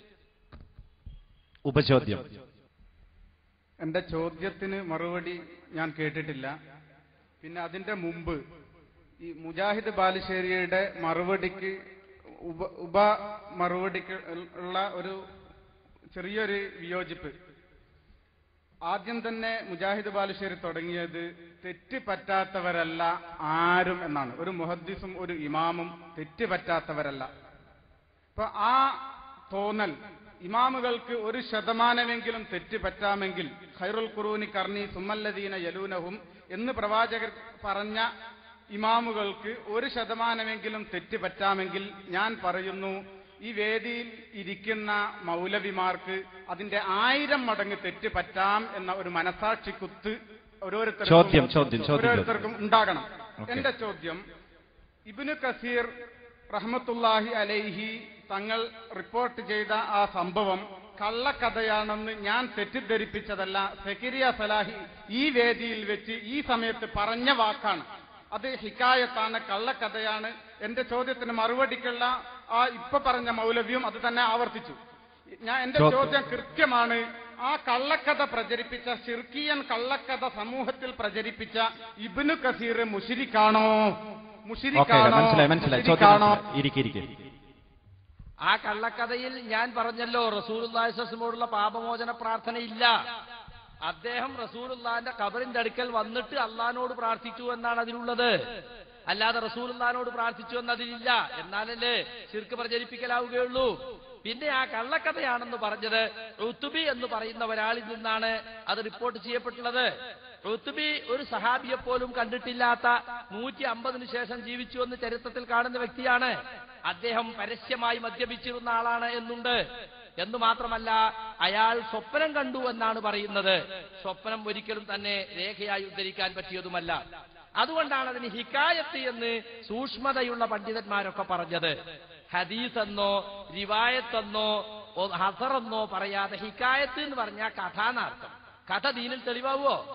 ഉപചോദ്യം എന്റെ ചോദ്യത്തിന് മറുപടി ഞാൻ കേട്ടിട്ടില്ല പിന്നെ അതിന്റെ മുമ്പ് ഈ മുജാഹിദ് ബാലുശ്ശേരിയുടെ മറുപടിക്ക് ഉപ ഉപ മറുപടിക്ക് ഉള്ള ഒരു ചെറിയൊരു വിയോജിപ്പ് ആദ്യം തന്നെ മുജാഹിദ് ബാലുശ്ശേരി തുടങ്ങിയത് തെറ്റ് പറ്റാത്തവരല്ല ആരും എന്നാണ് ഒരു മുഹദ്ദിസും ഒരു ഇമാമും തെറ്റ് പറ്റാത്തവരല്ല അപ്പൊ ആ തോന്നൽ ഇമാമുകൾക്ക് ഒരു ശതമാനമെങ്കിലും തെറ്റ് പറ്റാമെങ്കിൽ ഖൈറുൽ ഖുറൂനി കർണി സുമല്ലദീന യലൂനഹും എന്ന് പ്രവാചകർ പറഞ്ഞ ഇമാമുകൾക്ക് ഒരു ശതമാനമെങ്കിലും തെറ്റ് പറ്റാമെങ്കിൽ ഞാൻ പറയുന്നു ഈ വേദിയിൽ ഇരിക്കുന്ന മൗലവിമാർക്ക് അതിന്റെ ആയിരം മടങ്ങ് തെറ്റ് പറ്റാം എന്ന ഒരു മനസാക്ഷി കുത്ത് ഓരോരുത്തർക്കും ചോദ്യം, ചോദ്യം, ചോദ്യം, ഓരോരുത്തർക്കും ഉണ്ടാകണം ഓക്കേ. എന്റെ ചോദ്യം ഇബ്നു കസീർ റഹ്മത്തുല്ലാഹി അലൈഹി തങ്ങൾ റിപ്പോർട്ട് ചെയ്ത ആ സംഭവം കള്ളക്കഥയാണെന്ന് ഞാൻ തെറ്റിദ്ധരിപ്പിച്ചതല്ല സെക്കരിയ സലാഹി ഈ വേദിയിൽ വെച്ച് ഈ സമയത്ത് പറഞ്ഞ വാക്കാണ് അത് ഹിക്കായത്താണ് കള്ളക്കഥയാണ് എന്റെ ചോദ്യത്തിന് മറുപടിക്കുള്ള ആ ഇപ്പൊ പറഞ്ഞ മൗലവ്യം അത് തന്നെ ആവർത്തിച്ചു ഞാൻ എന്റെ ചോദ്യം. ചോദ്യം കൃത്യമാണ് ആ കള്ളക്കഥ പ്രചരിപ്പിച്ച ഷിർക്കിയൻ കള്ളക്കഥ സമൂഹത്തിൽ പ്രചരിപ്പിച്ച ഇബ്നു കസീർ മുഷിരിക്കാണോ ഓക്കെ മുഷിരിക്കാണോ മനസ്സിലായി മനസ്സിലായി ചോദ്യം മുഷിരിക്കാണോ മനസ്സിലായി. ഇരിക്ക് ഇരിക്ക് ആ കള്ളക്കഥയിൽ ഞാൻ പറഞ്ഞല്ലോ റസൂലുള്ളാഹിസ്മോടുള്ള പാപമോചന പ്രാർത്ഥന ഇല്ല അദ്ദേഹം റസൂലുള്ളാന്റെ കബറിന്റെ അടുക്കൽ വന്നിട്ട് അള്ളഹാനോട് പ്രാർത്ഥിച്ചു എന്നാണ് അതിലുള്ളത് അല്ലാതെ റസൂലുള്ളാനോട് പ്രാർത്ഥിച്ചു എന്നതിലില്ല എന്നാലല്ലേ ശിർക്ക് പ്രചരിപ്പിക്കലാവുകയുള്ളൂ പിന്നെ ആ കള്ളക്കഥയാണെന്ന് പറഞ്ഞത് ഋത്തുബി എന്ന് പറയുന്ന ഒരാളിൽ നിന്നാണ് അത് റിപ്പോർട്ട് ചെയ്യപ്പെട്ടുള്ളത് ഋത്തുബി ഒരു സഹാബിയെ പോലും കണ്ടിട്ടില്ലാത്ത നൂറ്റി അമ്പതിന് ശേഷം ജീവിച്ചു എന്ന് ചരിത്രത്തിൽ കാണുന്ന വ്യക്തിയാണ് അദ്ദേഹം പരസ്യമായി മദ്യപിച്ചിരുന്ന ആളാണ് എന്നുണ്ട് എന്ന് മാത്രമല്ല അയാൾ സ്വപ്നം കണ്ടു എന്നാണ് പറയുന്നത് സ്വപ്നം ഒരിക്കലും തന്നെ രേഖയായി ഉദ്ധരിക്കാൻ പറ്റിയതുമല്ല അതുകൊണ്ടാണ് അതിന് ഹിക്കായത്ത് എന്ന് സൂക്ഷ്മതയുള്ള പണ്ഡിതന്മാരൊക്കെ പറഞ്ഞത് ഹദീസ് എന്നോ റിവായത്തെന്നോ ഒ- ഹസറെന്നോ പറയാതെ ഹിക്കായത്ത് എന്ന് പറഞ്ഞാൽ കഥ എന്നർത്ഥം കഥ ദീനിൽ തെളിവാവോ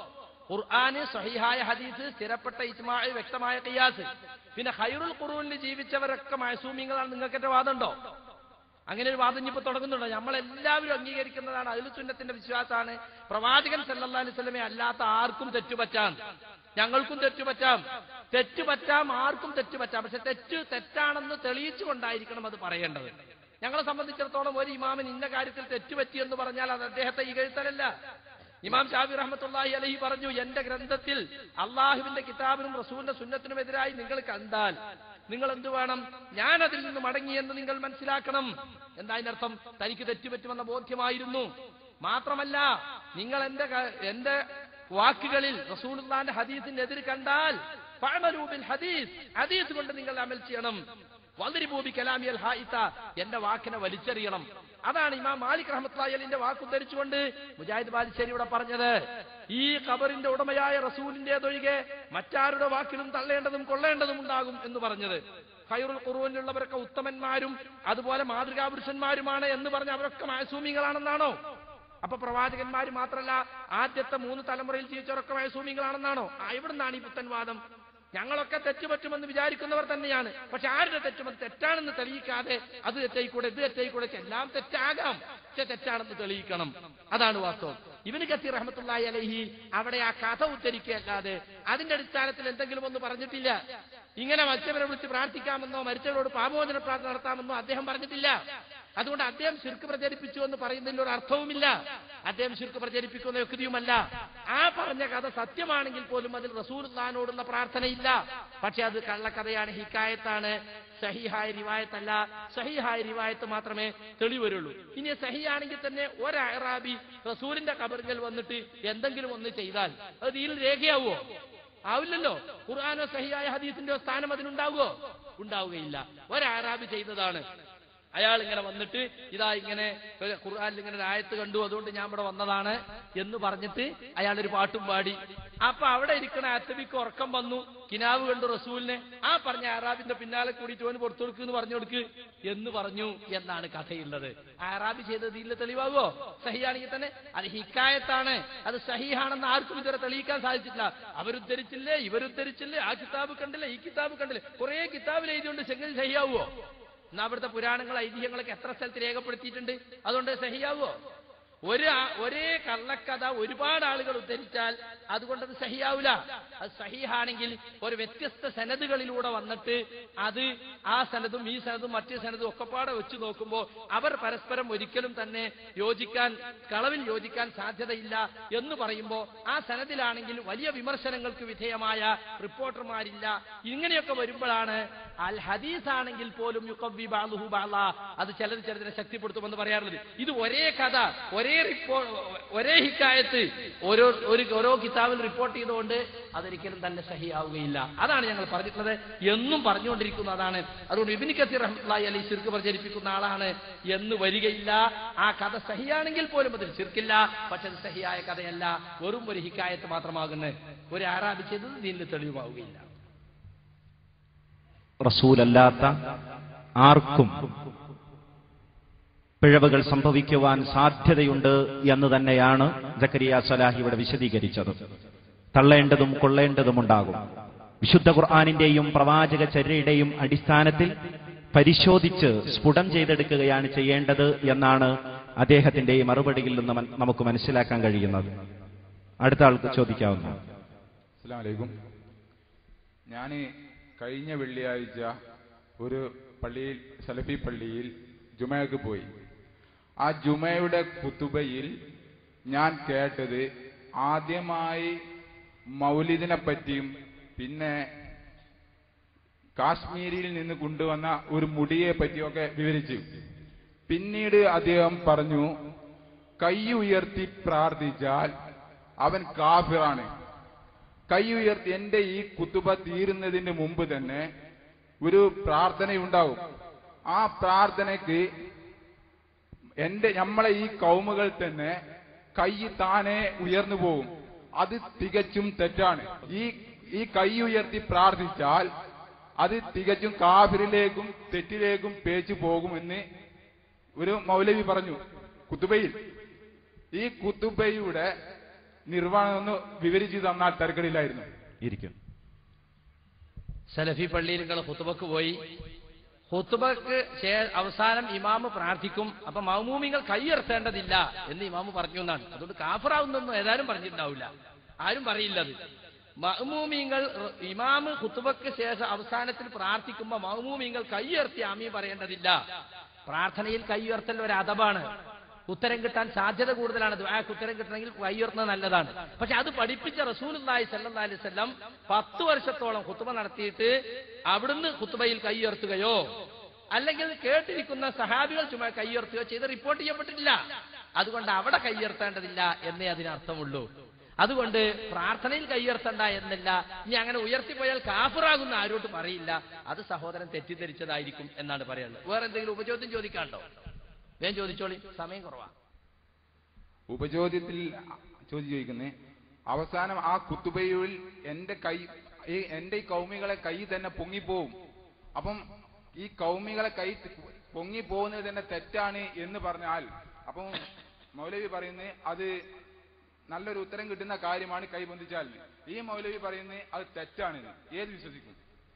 ഖുർആന് സഹിഹായ ഹദീസ് സ്ഥിരപ്പെട്ട ഇജ്മാ വ്യക്തമായ ഖിയാസ് പിന്നെ ഹൈറുൽ ഖുറൂനിൽ ജീവിച്ചവരൊക്കെ മഴസൂമിങ്ങളാണ് നിങ്ങൾക്ക് എന്റെ വാദമുണ്ടോ അങ്ങനെ ഒരു വാദം ഇനിയിപ്പോ തുടങ്ങുന്നുണ്ടോ നമ്മളെല്ലാവരും അംഗീകരിക്കുന്നതാണ് അതിൽ സുന്നത്തിന്റെ വിശ്വാസമാണ് പ്രവാചകൻ സല്ലല്ലാഹു അലൈഹി വസല്ലമയെ അല്ലാത്ത ആർക്കും തെറ്റുപറ്റാം ഞങ്ങൾക്കും തെറ്റുപറ്റാം തെറ്റുപറ്റാം ആർക്കും തെറ്റുപറ്റാം പക്ഷെ തെറ്റ് തെറ്റാണെന്ന് തെളിയിച്ചു കൊണ്ടായിരിക്കണം അത് പറയേണ്ടത് ഞങ്ങളെ സംബന്ധിച്ചിടത്തോളം ഒരു ഇമാമിന് ഇന്ന കാര്യത്തിൽ തെറ്റുപറ്റിയെന്ന് പറഞ്ഞാൽ അത് അദ്ദേഹത്തെ ഇകഴ്ത്തലല്ല ഇമാം ഷാഫി റഹ്മത്തുള്ളാഹി അലഹി പറഞ്ഞു എന്റെ ഗ്രന്ഥത്തിൽ അള്ളാഹുവിന്റെ കിതാബിനും റസൂലിന്റെ സുന്നത്തിനുമെതിരായി നിങ്ങൾ കണ്ടാൽ നിങ്ങൾ എന്ത് വേണം ഞാൻ അതിൽ നിന്ന് മടങ്ങിയെന്ന് നിങ്ങൾ മനസ്സിലാക്കണം എന്താ അതിന്റെ അർത്ഥം തനിക്ക് തെറ്റുപറ്റുമെന്ന ബോധ്യമായിരുന്നു മാത്രമല്ല നിങ്ങൾ എന്റെ ക- എന്റെ വാക്കുകളിൽ റസൂലുള്ളാന്റെ ഹദീസിന്റെ എതിര് കണ്ടാൽ ഫഅമലൂ ബിൽ ഹദീസ് ഹദീസ് കൊണ്ട് നിങ്ങൾ അമൽ ചെയ്യണം വന്നിരിബൂബി കലാമിയൽ ഹായിത്ത എന്റെ വാക്കിനെ വലിച്ചെറിയണം അതാണ് ഇമാം മാലിക് റഹ്മത്തുള്ളാഹി അലിന്റെ വാക്ക് ഉദ്ധരിച്ചുകൊണ്ട് മുജാഹിദ് ബാലിശ്ശേരി ഇവിടെ പറഞ്ഞത് ഈ ഖബറിന്റെ ഉടമയായ റസൂലിന്റേതൊഴികെ മറ്റാരുടെ വാക്കിലും തള്ളേണ്ടതും കൊള്ളേണ്ടതും ഉണ്ടാകും എന്ന് പറഞ്ഞത് ഖൈറുൽ ഖുറൂനിലുള്ളവരൊക്കെ ഉത്തമന്മാരും അതുപോലെ മാതൃകാ പുരുഷന്മാരുമാണ് എന്ന് പറഞ്ഞ അവരൊക്കെ മാസൂമികളാണെന്നാണോ അപ്പൊ പ്രവാചകന്മാര് മാത്രല്ല ആദ്യത്തെ മൂന്ന് തലമുറയിൽ ജീവിച്ചവരൊക്കെ മാസൂമികളാണെന്നാണോ ആ ഇവിടുന്നാണ് ഈ പുത്തൻവാദം ഞങ്ങളൊക്കെ തെറ്റുപറ്റുമെന്ന് വിചാരിക്കുന്നവർ തന്നെയാണ് പക്ഷെ ആരുടെ തെറ്റുമെന്ന് തെറ്റാണെന്ന് തെളിയിക്കാതെ അത് തെറ്റായിക്കൂടെ ഇത് തെറ്റായിക്കൂടെ എല്ലാം തെറ്റാകാം പക്ഷെ തെറ്റാണെന്ന് തെളിയിക്കണം അതാണ് വാസ്തവം ഇവന് കസീർ റഹ്മത്തുള്ളാഹി അലൈഹി അവിടെ ആ കഥ ഉദ്ധരിക്കുകയല്ലാതെ അതിന്റെ അടിസ്ഥാനത്തിൽ എന്തെങ്കിലും ഒന്ന് പറഞ്ഞിട്ടില്ല ഇങ്ങനെ മത്സ്യവരെ വിളിച്ച് പ്രാർത്ഥിക്കാമെന്നോ മരിച്ചവരോട് പാപമോചന പ്രാർത്ഥന നടത്താമെന്നോ അദ്ദേഹം പറഞ്ഞിട്ടില്ല അതുകൊണ്ട് അദ്ദേഹം ശിർക്ക് പ്രചരിപ്പിച്ചു എന്ന് പറയുന്നതിൽ ഒരു അർത്ഥവുമില്ല അദ്ദേഹം ശിർക്ക് പ്രചരിപ്പിക്കുന്ന യുക്തിയുമല്ല ആ പറഞ്ഞ കഥ സത്യമാണെങ്കിൽ പോലും അതിൽ റസൂൽദാനോടുള്ള പ്രാർത്ഥനയില്ല പക്ഷെ അത് കള്ളക്കഥയാണ് ഹിക്കായത്താണ് സഹിഹായ റിവായത്തല്ല സഹിഹായ റിവായത്ത് മാത്രമേ തെളിവരുള്ളൂ ഇനി സഹിയാണെങ്കിൽ തന്നെ ഒരറാബി റസൂലിന്റെ കബറിൽ വന്നിട്ട് എന്തെങ്കിലും ഒന്ന് ചെയ്താൽ അത് ഇതിൽ രേഖയാവോ ആവില്ലല്ലോ ഖുർആാനോ സഹിയായ ഹദീസിന്റെയോ സ്ഥാനം അതിനുണ്ടാവുമോ ഉണ്ടാവുകയില്ല ഒരാറാബി ചെയ്തതാണ് അയാൾ ഇങ്ങനെ വന്നിട്ട് ഇതാ ഇങ്ങനെ ഒരു ഖുർആനിൽ ഇങ്ങനെ ഒരു ആയത്ത് കണ്ടു അതുകൊണ്ട് ഞാൻ ഇവിടെ വന്നതാണ് എന്ന് പറഞ്ഞിട്ട് അയാൾ ഒരു പാട്ടും പാടി അപ്പൊ അവിടെ ഇരിക്കണ അത്തബിക്ക് ഉറക്കം വന്നു കിനാവ് കണ്ടു റസൂലിനെ ആ പറഞ്ഞ ആറാബിന്റെ പിന്നാലെ കൂടിയിട്ട് ഓന് പുറത്തു കൊടുക്ക് എന്ന് പറഞ്ഞു കൊടുക്ക് എന്ന് പറഞ്ഞു എന്നാണ് കഥയുള്ളത് ആറാബി ചെയ്തത് ഇതിൽ തെളിവാകുമോ സഹിയാണെങ്കിൽ തന്നെ അത് ഹിക്കായത്താണ് അത് സഹിയാണെന്ന് ആർക്കും ഇതുവരെ തെളിയിക്കാൻ സാധിച്ചിട്ടില്ല അവരുദ്ധരിച്ചില്ലേ ഇവരുദ്ധരിച്ചില്ലേ ആ കിതാബ് കണ്ടില്ലേ ഈ കിതാബ് കണ്ടില്ലേ കുറെ കിതാബിൽ എഴുതിയോണ്ട് ചെങ്ങൽ സഹിയാവുമോ എന്നാ അവിടുത്തെ പുരാണങ്ങൾ ഐതിഹ്യങ്ങളൊക്കെ എത്ര സ്ഥലത്ത് രേഖപ്പെടുത്തിയിട്ടുണ്ട് അതുകൊണ്ട് സഹിയാവോ ഒരു ആ- ഒരേ കള്ളക്കഥ ഒരുപാട് ആളുകൾ ഉദ്ധരിച്ചാൽ അതുകൊണ്ട് അത് സഹിയാവില്ല അത് സഹിഹാണെങ്കിൽ ഒരു വ്യത്യസ്ത സനതുകളിലൂടെ വന്നിട്ട് അത് ആ സനതും ഈ സനതും മറ്റേ സനതും ഒക്കെപ്പാടെ വെച്ച് നോക്കുമ്പോൾ അവർ പരസ്പരം ഒരിക്കലും തന്നെ യോജിക്കാൻ കളവിൽ യോജിക്കാൻ സാധ്യതയില്ല എന്ന് പറയുമ്പോൾ ആ സനദിലാണെങ്കിൽ വലിയ വിമർശനങ്ങൾക്ക് വിധേയമായ റിപ്പോർട്ടർമാരില്ല ഇങ്ങനെയൊക്കെ വരുമ്പോഴാണ് അൽ ഹദീസ് ആണെങ്കിൽ പോലും യുക്കവ്വി ബാലുഹു ബാല അത് ചിലത് ചിലതിനെ ശക്തിപ്പെടുത്തുമെന്ന് പറയാറുള്ളത് ഇത് ഒരേ കഥ ഒരേ റിപ്പോ ഒരേ ഹിക്കായത്ത് ഓരോ ഒരു ഓരോ കിതാബിൽ റിപ്പോർട്ട് ചെയ്തുകൊണ്ട് അതൊരിക്കലും തന്നെ സഹിയാവുകയില്ല അതാണ് ഞങ്ങൾ പറഞ്ഞിട്ടുള്ളത് എന്നും പറഞ്ഞുകൊണ്ടിരിക്കുന്ന അതാണ് അതുകൊണ്ട് ഇബിനി കസീർ റഹ്മത്തുള്ളാഹി അലി ശിർക്ക് പ്രചരിപ്പിക്കുന്ന ആളാണ് എന്ന് വരികയില്ല ആ കഥ സഹിയാണെങ്കിൽ പോലും അതിൽ ശിർക്കില്ല പക്ഷെ അത് സഹിയായ കഥയല്ല വെറും ഒരു ഹിക്കായത്ത് മാത്രമാകുന്നത് ഒരു ആരാധി ചെയ്തത് ദീനിൽ തെളിവുമാവുകയില്ല റസൂലല്ലാത്ത ആർക്കും പിഴവുകൾ സംഭവിക്കുവാൻ സാധ്യതയുണ്ട് എന്ന് തന്നെയാണ് ജക്കരിയ സലാഹി ഇവിടെ വിശദീകരിച്ചത് തള്ളേണ്ടതും കൊള്ളേണ്ടതുമുണ്ടാകും വിശുദ്ധ ഖുർആാനിന്റെയും പ്രവാചക ചര്യയുടെയും അടിസ്ഥാനത്തിൽ പരിശോധിച്ച് സ്ഫുടം ചെയ്തെടുക്കുകയാണ് ചെയ്യേണ്ടത് എന്നാണ് അദ്ദേഹത്തിന്റെ ഈ മറുപടിയിൽ നിന്ന് മൻ- നമുക്ക് മനസ്സിലാക്കാൻ കഴിയുന്നത് അടുത്ത ആൾക്ക് ചോദിക്കാവുന്ന അസ്സലാമലൈക്കും ഞാൻ കഴിഞ്ഞ വെള്ളിയാഴ്ച ഒരു പള്ളിയിൽ സലഫി പള്ളിയിൽ ജുമയ്ക്ക് പോയി ആ ജുമയുടെ കുത്തുബയിൽ ഞാൻ കേട്ടത് ആദ്യമായി മൗലിദിനെ പറ്റിയും പിന്നെ കാശ്മീരിൽ നിന്ന് കൊണ്ടുവന്ന ഒരു മുടിയെ പറ്റിയൊക്കെ വിവരിച്ചു പിന്നീട് അദ്ദേഹം പറഞ്ഞു കൈ ഉയർത്തി പ്രാർത്ഥിച്ചാൽ അവൻ കാഫിറാണ് കൈ ഉയർത്തി എന്റെ ഈ കുത്തുബ തീരുന്നതിന് മുമ്പ് തന്നെ ഒരു പ്രാർത്ഥനയുണ്ടാവും ആ പ്രാർത്ഥനയ്ക്ക് എന്റെ നമ്മളെ ഈ കൗമുകൾ തന്നെ കൈ താനെ ഉയർന്നു പോകും അത് തികച്ചും തെറ്റാണ് ഈ ഈ കൈ ഉയർത്തി പ്രാർത്ഥിച്ചാൽ അത് തികച്ചും കാഫിറിലേക്കും തെറ്റിലേക്കും പേച്ചു പോകുമെന്ന് ഒരു മൗലവി പറഞ്ഞു കുത്തുബയിൽ ഈ കുത്തുബയുടെ നിർവ്വാണം ഒന്ന് വിവരിച്ചു തന്നാൽ തരക്കടില്ലായിരുന്നു ഇരിക്കും സലഫി പള്ളിയിൽ നിങ്ങൾ ഹുത്തുബക്ക് പോയി ഹുത്തുബക്ക് ശേ- അവസാനം ഇമാമ് പ്രാർത്ഥിക്കും അപ്പൊ മൗമൂമിങ്ങൾ കൈയുയർത്തേണ്ടതില്ല എന്ന് ഇമാമ് പറഞ്ഞു എന്നാണ് അതുകൊണ്ട് കാഫറാവുന്നൊന്നും ഏതായാലും പറഞ്ഞിട്ടുണ്ടാവില്ല ആരും പറയില്ല അത് മഹ്മൂമിങ്ങൾ ഇമാമ് ഹുത്തുബക്ക് ശേഷം അവസാനത്തിൽ പ്രാർത്ഥിക്കുമ്പോൾ മഹ്മൂമിങ്ങൾ കൈയുയർത്തി ആമി പറയേണ്ടതില്ല പ്രാർത്ഥനയിൽ കൈയുയർത്തൽ ഒരു അതവാണ് ഉത്തരം കിട്ടാൻ സാധ്യത കൂടുതലാണ് ദുആക്ക് ഉത്തരം കിട്ടണമെങ്കിൽ കൈയുയർത്തുന്നത് നല്ലതാണ് പക്ഷെ അത് പഠിപ്പിച്ച റസൂലുള്ളാഹി സല്ലല്ലാഹു അലൈഹി വസല്ലം പത്ത് വർഷത്തോളം കുത്തുബ നടത്തിയിട്ട് അവിടുന്ന് കുത്തുബയിൽ കൈയുയർത്തുകയോ അല്ലെങ്കിൽ കേട്ടിരിക്കുന്ന സഹാബികൾ ചുമ കൈയുയർത്തുകയോ ചെയ്ത് റിപ്പോർട്ട് ചെയ്യപ്പെട്ടിട്ടില്ല അതുകൊണ്ട് അവിടെ കൈയുയർത്തേണ്ടതില്ല എന്നേ അതിനർത്ഥമുള്ളൂ അതുകൊണ്ട് പ്രാർത്ഥനയിൽ കൈയുയർത്തണ്ട എന്നില്ല ഇനി അങ്ങനെ ഉയർത്തിപ്പോയാൽ കാഫിറാകുന്ന ആരോട്ടും അറിയില്ല അത് സഹോദരൻ തെറ്റിദ്ധരിച്ചതായിരിക്കും എന്നാണ് പറയുന്നത് വേറെ എന്തെങ്കിലും ഉപചോദ്യം ചോദിക്കാണ്ടോ വേഗം ചോദിച്ചോളി സമയം കുറവാ ഉപചോദ്യത്തിൽ ചോദ്യം ചോദിക്കുന്നേ അവസാനം ആ കുത്തുബയിൽ എന്റെ കൈ ഈ എന്റെ ഈ കൗമികളെ കൈ തന്നെ പൊങ്ങിപ്പോവും അപ്പം ഈ കൗമികളെ കൈ പൊങ്ങിപ്പോകുന്നത് തന്നെ തെറ്റാണ് എന്ന് പറഞ്ഞാൽ അപ്പം മൗലവി പറയുന്നത് അത് നല്ലൊരു ഉത്തരം കിട്ടുന്ന കാര്യമാണ് കൈ പൊന്തിച്ചാൽ ഈ മൗലവി പറയുന്നത് അത് തെറ്റാണ് ഏത് വിശ്വസിക്കും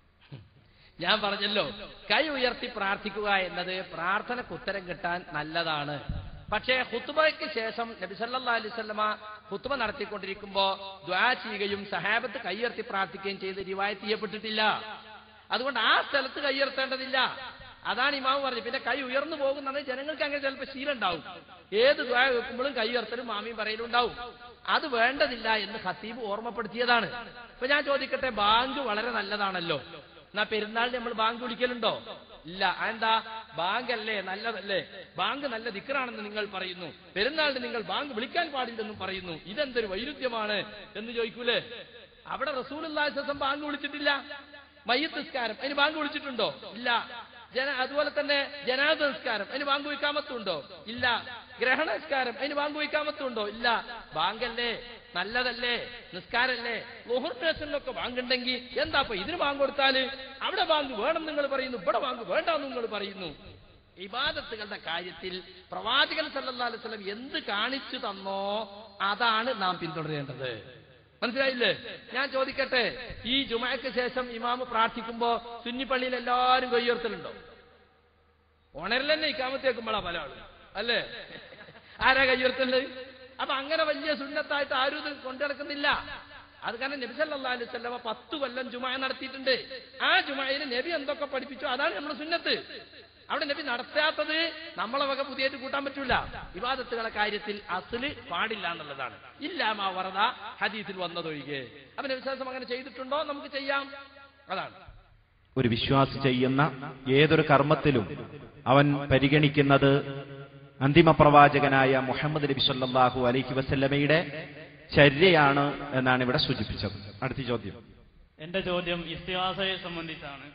ഞാൻ പറഞ്ഞല്ലോ കൈ ഉയർത്തി പ്രാർത്ഥിക്കുക എന്നത് പ്രാർത്ഥനക്ക് ഉത്തരം കിട്ടാൻ നല്ലതാണ് പക്ഷേ ഹുത്തുബയ്ക്ക് ശേഷം നബി സല്ലല്ലാഹു അലൈഹി വസല്ലമ ഹുത്തുബ നടത്തിക്കൊണ്ടിരിക്കുമ്പോൾ ദ്വാ ചെയ്യുകയും സഹാബത്ത് കൈയുയർത്തി പ്രാർത്ഥിക്കുകയും ചെയ്ത് റിവായത്ത് ചെയ്യപ്പെട്ടിട്ടില്ല അതുകൊണ്ട് ആ സ്ഥലത്ത് കൈയുയർത്തേണ്ടതില്ല അതാണ് ഇമാവ് പറഞ്ഞത് പിന്നെ കൈ ഉയർന്നു പോകുന്നത് ജനങ്ങൾക്ക് അങ്ങനെ ചിലപ്പോൾ ശീലം ഉണ്ടാവും ഏത് ദ്വാ വെക്കുമ്പോഴും കൈ ഉയർത്തലും മാമിയും പറയലും ഉണ്ടാവും അത് വേണ്ടതില്ല എന്ന് ഖത്തീബ് ഓർമ്മപ്പെടുത്തിയതാണ് ഇപ്പൊ ഞാൻ ചോദിക്കട്ടെ ബാങ്ക് വളരെ നല്ലതാണല്ലോ എന്നാ പെരുന്നാളിന് നമ്മൾ ബാങ്ക് വിളിക്കലുണ്ടോ ഇല്ല എന്താ ബാങ്ക് അല്ലേ നല്ലതല്ലേ ബാങ്ക് നല്ല ദിക്കറാണെന്ന് നിങ്ങൾ പറയുന്നു പെരുന്നാളിന് നിങ്ങൾ ബാങ്ക് വിളിക്കാൻ പാടില്ലെന്നും പറയുന്നു ഇതെന്തൊരു വൈരുദ്ധ്യമാണ് എന്ന് ചോദിക്കൂലേ അവിടെ റസൂൽ ബാങ്ക് വിളിച്ചിട്ടില്ല മയ്യത്ത് നിസ്കാരം അതിന് ബാങ്ക് വിളിച്ചിട്ടുണ്ടോ ഇല്ല ജന അതുപോലെ തന്നെ ജനാദ നിസ്കാരം അതിന് ബാങ്ക് വയ്ക്കാമത്തുണ്ടോ ഇല്ല ഗ്രഹണ നിസ്കാരം അതിന് ബാങ്ക് വയ്ക്കാമത്തുണ്ടോ ഇല്ല ബാങ്കല്ലേ നല്ലതല്ലേ നിസ്കാരല്ലേ ലോഹർനേഷനിലൊക്കെ ബാങ്ക് ഉണ്ടെങ്കിൽ എന്താ അപ്പൊ ഇതിന് ബാങ്ക് കൊടുത്താല് അവിടെ ബാങ്ക് വേണം നിങ്ങൾ പറയുന്നു ഇവിടെ ബാങ്ക് വേണ്ടെന്ന് നിങ്ങൾ പറയുന്നു ഇബാദത്തുകളുടെ കാര്യത്തിൽ പ്രവാചകൻ സല്ലല്ലാഹു അലൈഹി വസല്ലം എന്ത് കാണിച്ചു തന്നോ അതാണ് നാം പിന്തുടരേണ്ടത് മനസ്സിലായില്ലേ ഞാൻ ചോദിക്കട്ടെ ഈ ജുമയ്ക്ക് ശേഷം ഇമാമ് പ്രാർത്ഥിക്കുമ്പോ സുന്നിപ്പള്ളിയിൽ എല്ലാവരും കൊയ്യുയർത്തലുണ്ടോ ഉണരിൽ തന്നെ ഇക്കാമത്തേക്കുമ്പോഴാ പല ആളും അല്ലേ ആരാ കയ്യുയർത്തല് അപ്പൊ അങ്ങനെ വലിയ സുന്നത്തായിട്ട് ആരും ഇത് കൊണ്ടുനടക്കുന്നില്ല അത് കാരണം നബി സല്ലല്ലാഹു അലൈഹി വസല്ലമ പത്ത് കൊല്ലം ജുമ നടത്തിയിട്ടുണ്ട് ആ ജുമയിൽ നബി എന്തൊക്കെ പഠിപ്പിച്ചു അതാണ് നമ്മുടെ സുന്നത്ത് അവിടെ നബി നടത്താത്തത് നമ്മളെ വക പുതിയായിട്ട് കൂട്ടാൻ പറ്റൂല വിവാദത്തുകളെ കാര്യത്തിൽ അസല് പാടില്ല എന്നുള്ളതാണ് ഇല്ലാമാ വറദ ഹദീസിൽ വന്നതൊഴികെ അപ്പൊ നബി സല്ലല്ലാഹു അങ്ങനെ ചെയ്തിട്ടുണ്ടോ നമുക്ക് ചെയ്യാം അതാണ് ഒരു വിശ്വാസി ചെയ്യുന്ന ഏതൊരു കർമ്മത്തിലും അവൻ പരിഗണിക്കുന്നത് അന്തിമ പ്രവാചകനായ മുഹമ്മദ് നബി സല്ലല്ലാഹു അലൈഹി വസല്ലമയുടെ ചര്യയാണ് എന്നാണ് ഇവിടെ സൂചിപ്പിച്ചത് അടുത്ത ചോദ്യം എന്റെ ചോദ്യം ഇസ്തിഹാസയെ സംബന്ധിച്ചാണ്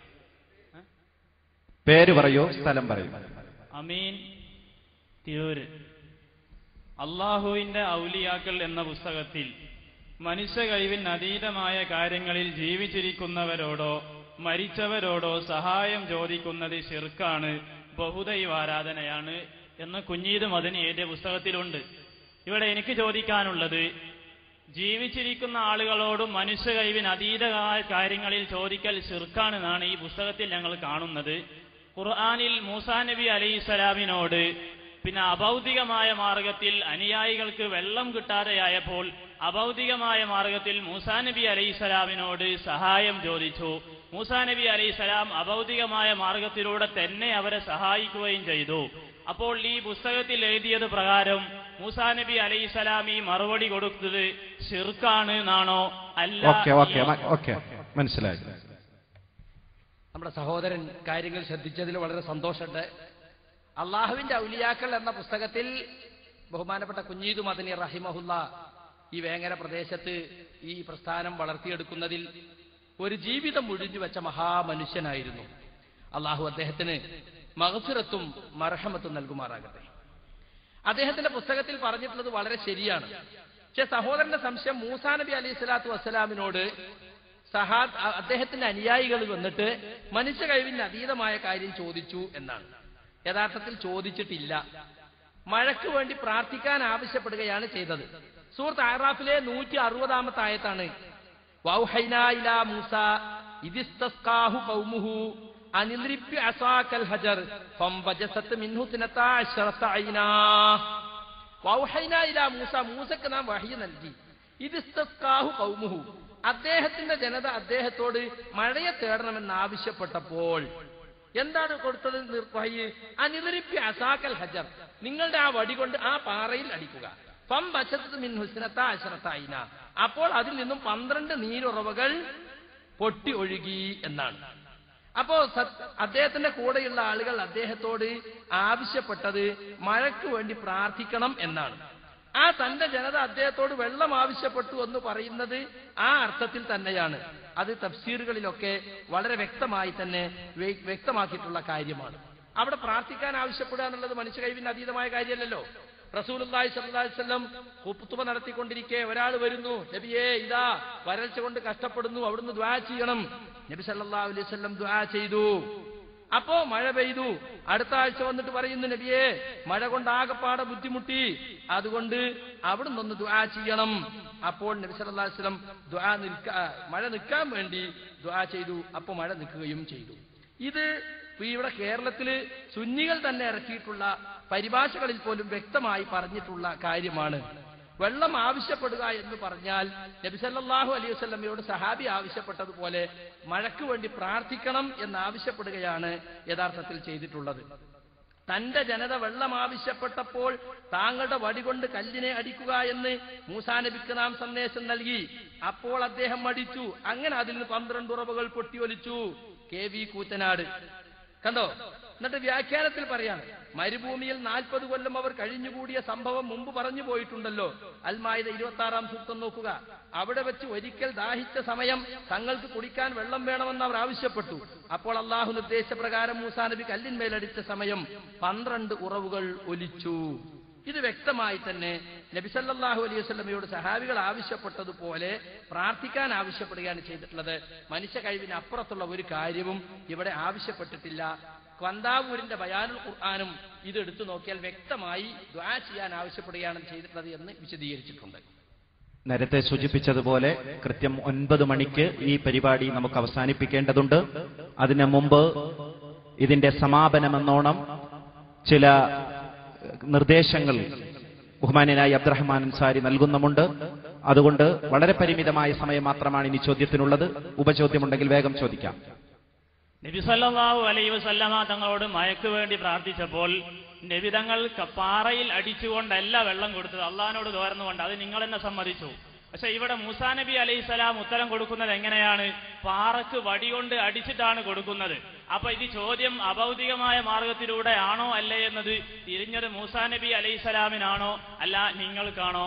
പേര് പറയൂ സ്ഥലം പറയൂ അമീൻ തിരൂര് അള്ളാഹുവിന്റെ ഔലിയാക്കൾ എന്ന പുസ്തകത്തിൽ മനുഷ്യ കഴിവിന് അതീതമായ കാര്യങ്ങളിൽ ജീവിച്ചിരിക്കുന്നവരോടോ മരിച്ചവരോടോ സഹായം ചോദിക്കുന്നത് ശിർക്കാണ് ബഹുദൈവാരാധനയാണ് എന്ന് കുഞ്ഞീത് മദനി എഴുതിയ പുസ്തകത്തിലുണ്ട് ഇവിടെ എനിക്ക് ചോദിക്കാനുള്ളത് ജീവിച്ചിരിക്കുന്ന ആളുകളോടും മനുഷ്യ കഴിവിന് അതീതമായ കാര്യങ്ങളിൽ ചോദിക്കൽ ശിർക്കാണെന്നാണ് ഈ പുസ്തകത്തിൽ ഞങ്ങൾ കാണുന്നത് ഖുർആാനിൽ മൂസാ നബി അലൈഹിസ്സലാമിനോട് പിന്നെ അഭൗതികമായ മാർഗത്തിൽ അനുയായികൾക്ക് വെള്ളം കിട്ടാതെയായപ്പോൾ അഭൗതികമായ മാർഗത്തിൽ മൂസാ നബി അലൈഹിസ്സലാമിനോട് സഹായം ചോദിച്ചു മൂസാ നബി അലൈഹിസ്സലാം അഭൗതികമായ മാർഗത്തിലൂടെ തന്നെ അവരെ സഹായിക്കുകയും ചെയ്തു അപ്പോൾ ഈ പുസ്തകത്തിൽ എഴുതിയത് പ്രകാരം മൂസാ നബി അലൈഹിസ്സലാം ഈ മറുപടി കൊടുത്തത് ഷിർക്കാണ് എന്നാണോ അല്ല ഓക്കെ ഓക്കെ ഈ- ഓക്കെ മനസ്സിലായി നമ്മുടെ സഹോദരൻ കാര്യങ്ങൾ ശ്രദ്ധിച്ചതിൽ വളരെ സന്തോഷമുണ്ട് അള്ളാഹുവിന്റെ ഔലിയാക്കൾ എന്ന പുസ്തകത്തിൽ ബഹുമാനപ്പെട്ട കുഞ്ഞീദു മദനി റഹിമഹുല്ല ഈ വേങ്ങര പ്രദേശത്ത് ഈ പ്രസ്ഥാനം വളർത്തിയെടുക്കുന്നതിൽ ഒരു ജീവിതം ഒഴിഞ്ഞു വെച്ച മഹാമനുഷ്യനായിരുന്നു അള്ളാഹു അദ്ദേഹത്തിന് മഹഫിറത്തും മർഹമത്തും നൽകുമാറാകട്ടെ അദ്ദേഹത്തിന്റെ പുസ്തകത്തിൽ പറഞ്ഞിട്ടുള്ളത് വളരെ ശരിയാണ് പക്ഷെ സഹോദരന്റെ സംശയം മൂസാ നബി അലൈഹി സ്വലാത്തു വസ്സലാമിനോട് സഹാ അ- അദ്ദേഹത്തിന്റെ അനുയായികൾ വന്നിട്ട് മനുഷ്യ കഴിവിന് അതീതമായ കാര്യം ചോദിച്ചു എന്നാണ് യഥാർത്ഥത്തിൽ ചോദിച്ചിട്ടില്ല മഴയ്ക്ക് വേണ്ടി പ്രാർത്ഥിക്കാൻ ആവശ്യപ്പെടുകയാണ് ചെയ്തത് സൂറത്ത് ആറാഫിലെ നൂറ്റി അറുപതാമത്തെ ആയത്താണ് വൗഹൈനാ ഇലാ മൂസ ഇതിസ്തസ്കാഹു ഖൗമുഹു അനിദ്രിബ്ബി അസാക്കൽ ഹജർ ഫംബജസത്ത് മിൻഹു സിനത്താ അശ്റത ഐനാ വൗഹൈനാ ഇലാ മൂസ മൂസക്ക് നാം വഹി നൽകി ഇതിസ്തസ്കാഹു ഖൗമുഹു അദ്ദേഹത്തിന്റെ ജനത അദ്ദേഹത്തോട് മഴയെ തേടണമെന്ന് ആവശ്യപ്പെട്ടപ്പോൾ എന്താണ് കൊടുത്തത് നിർ- വഹി അനിദ്രിബ്ബി അസാക്കൽ ഹജർ നിങ്ങളുടെ ആ വടി കൊണ്ട് ആ പാറയിൽ അടിക്കുക ഫം ബശത്ത് മിൻ ഹുസ്നത്ത അശ്രത്തായിന അപ്പോൾ അതിൽ നിന്നും പന്ത്രണ്ട് നീരുറവകൾ പൊട്ടി ഒഴുകി എന്നാണ് അപ്പോ സത്- അദ്ദേഹത്തിന്റെ കൂടെയുള്ള ആളുകൾ അദ്ദേഹത്തോട് ആവശ്യപ്പെട്ടത് മഴയ്ക്ക് വേണ്ടി പ്രാർത്ഥിക്കണം എന്നാണ് ആ തന്റെ ജനത അദ്ദേഹത്തോട് വെള്ളം ആവശ്യപ്പെട്ടു എന്ന് പറയുന്നത് ആ അർത്ഥത്തിൽ തന്നെയാണ് അത് തഫ്സീറുകളിലൊക്കെ വളരെ വ്യക്തമായി തന്നെ വ്യ- വ്യക്തമാക്കിയിട്ടുള്ള കാര്യമാണ് അവിടെ പ്രാർത്ഥിക്കാൻ ആവശ്യപ്പെടുക എന്നുള്ളത് മനുഷ്യ കഴിവിന്റെ അതീതമായ കാര്യമല്ലല്ലോ റസൂലുള്ളാഹി സ്വല്ലല്ലാഹി അലൈഹി വസല്ലം കുത്തുബ നടത്തിക്കൊണ്ടിരിക്കെ ഒരാൾ വരുന്നു നബിയേ ഇതാ വരൾച്ച കൊണ്ട് കഷ്ടപ്പെടുന്നു അവിടുന്ന് ദ്വാ ചെയ്യണം നബി സല്ലല്ലാഹു അലൈഹി വസല്ലം ദ്വാ ചെയ്തു അപ്പോ മഴ പെയ്തു അടുത്ത ആഴ്ച വന്നിട്ട് പറയുന്നു നബിയേ മഴ കൊണ്ട് ആകപ്പാടെ ബുദ്ധിമുട്ടി അതുകൊണ്ട് അവിടുന്ന് ഒന്ന് ദ്വാ ചെയ്യണം അപ്പോൾ നബി സല്ലല്ലാഹു അലൈഹി വസല്ലം ദ്വാ നിൽക്ക മഴ നിൽക്കാൻ വേണ്ടി ദ്വാ ചെയ്തു അപ്പോൾ മഴ നിൽക്കുകയും ചെയ്തു ഇത് ഇപ്പൊ ഇവിടെ കേരളത്തില് സുന്നികൾ തന്നെ ഇറക്കിയിട്ടുള്ള പരിഭാഷകളിൽ പോലും വ്യക്തമായി പറഞ്ഞിട്ടുള്ള കാര്യമാണ് വെള്ളം ആവശ്യപ്പെടുക എന്ന് പറഞ്ഞാൽ നബിസല്ലാഹു അലൈഹി വസല്ലമയോട് സഹാബി ആവശ്യപ്പെട്ടതുപോലെ മഴയ്ക്ക് വേണ്ടി പ്രാർത്ഥിക്കണം എന്ന് ആവശ്യപ്പെടുകയാണ് യഥാർത്ഥത്തിൽ ചെയ്തിട്ടുള്ളത് തന്റെ ജനത വെള്ളം ആവശ്യപ്പെട്ടപ്പോൾ താങ്കളുടെ വടികൊണ്ട് കല്ലിനെ അടിക്കുക എന്ന് മൂസാ നബിക്ക് നാം സന്ദേശം നൽകി അപ്പോൾ അദ്ദേഹം അടിച്ചു അങ്ങനെ അതിൽ നിന്ന് പന്ത്രണ്ട് ഉറവുകൾ പൊട്ടിയൊലിച്ചു കെ വി കൂറ്റനാട് കണ്ടോ എന്നിട്ട് വ്യാഖ്യാനത്തിൽ പറയാണ് മരുഭൂമിയിൽ നാൽപ്പത് കൊല്ലം അവർ കഴിഞ്ഞുകൂടിയ സംഭവം മുമ്പ് പറഞ്ഞു പോയിട്ടുണ്ടല്ലോ അൽമായത് ഇരുപത്തി ആറാം സൂക്തം നോക്കുക അവിടെ വെച്ച് ഒരിക്കൽ ദാഹിച്ച സമയം തങ്ങൾക്ക് കുടിക്കാൻ വെള്ളം വേണമെന്ന് അവർ ആവശ്യപ്പെട്ടു അപ്പോൾ അള്ളാഹു നിർദ്ദേശപ്രകാരം മൂസാ നബി കല്ലിന്മേലടിച്ച സമയം പന്ത്രണ്ട് ഉറവുകൾ ഒലിച്ചു ഇത് വ്യക്തമായി തന്നെ നബിസല്ലാഹു അലൈഹി വസല്ലമയോട് സഹാബികൾ ആവശ്യപ്പെട്ടതുപോലെ പ്രാർത്ഥിക്കാൻ ആവശ്യപ്പെടുകയാണ് ചെയ്തിട്ടുള്ളത് മനുഷ്യ കഴിവിന് അപ്പുറത്തുള്ള ഒരു കാര്യവും ഇവിടെ ആവശ്യപ്പെട്ടിട്ടില്ല ക്വന്താവൂരിന്റെ ബയാനുൽ ഖുർആാനും ഇത് എടുത്തു നോക്കിയാൽ വ്യക്തമായി ദ്വാ ചെയ്യാൻ ആവശ്യപ്പെടുകയാണ് ചെയ്തിട്ടുള്ളത് എന്ന് വിശദീകരിച്ചിട്ടുണ്ട് നേരത്തെ സൂചിപ്പിച്ചതുപോലെ കൃത്യം ഒൻപത് മണിക്ക് ഈ പരിപാടി നമുക്ക് അവസാനിപ്പിക്കേണ്ടതുണ്ട് അതിനു മുമ്പ് ഇതിന്റെ സമാപനമെന്നോണം ചില നിർദ്ദേശങ്ങൾ ബഹുമാന്യനായി അബ്ദുറഹ്മാൻ അൻസാരി നൽകുന്നുമുണ്ട് അതുകൊണ്ട് വളരെ പരിമിതമായ സമയം മാത്രമാണ് ഇനി ചോദ്യത്തിനുള്ളത് ഉപചോദ്യമുണ്ടെങ്കിൽ വേഗം ചോദിക്കാം നബി സല്ലല്ലാഹു അലൈഹി വസല്ലമ തങ്ങളോട് മയക്ക് വേണ്ടി പ്രാർത്ഥിച്ചപ്പോൾ നബി തങ്ങൾ ക- പാറയിൽ അടിച്ചുകൊണ്ടല്ല വെള്ളം കൊടുത്തത് അള്ളഹാനോട് തോർന്നുകൊണ്ട് അത് നിങ്ങൾ തന്നെ സമ്മതിച്ചു പക്ഷെ ഇവിടെ മൂസാ നബി അലൈഹി സ്വലാം ഉത്തരം കൊടുക്കുന്നത് എങ്ങനെയാണ് പാറക്ക് വടികൊണ്ട് അടിച്ചിട്ടാണ് കൊടുക്കുന്നത് അപ്പൊ ഇത് ചോദ്യം അഭൗതികമായ മാർഗത്തിലൂടെ ആണോ അല്ലേ എന്നത് തിരിഞ്ഞത് മൂസാ നബി അലൈഹി സ്വലാമിനാണോ അല്ല നിങ്ങൾക്കാണോ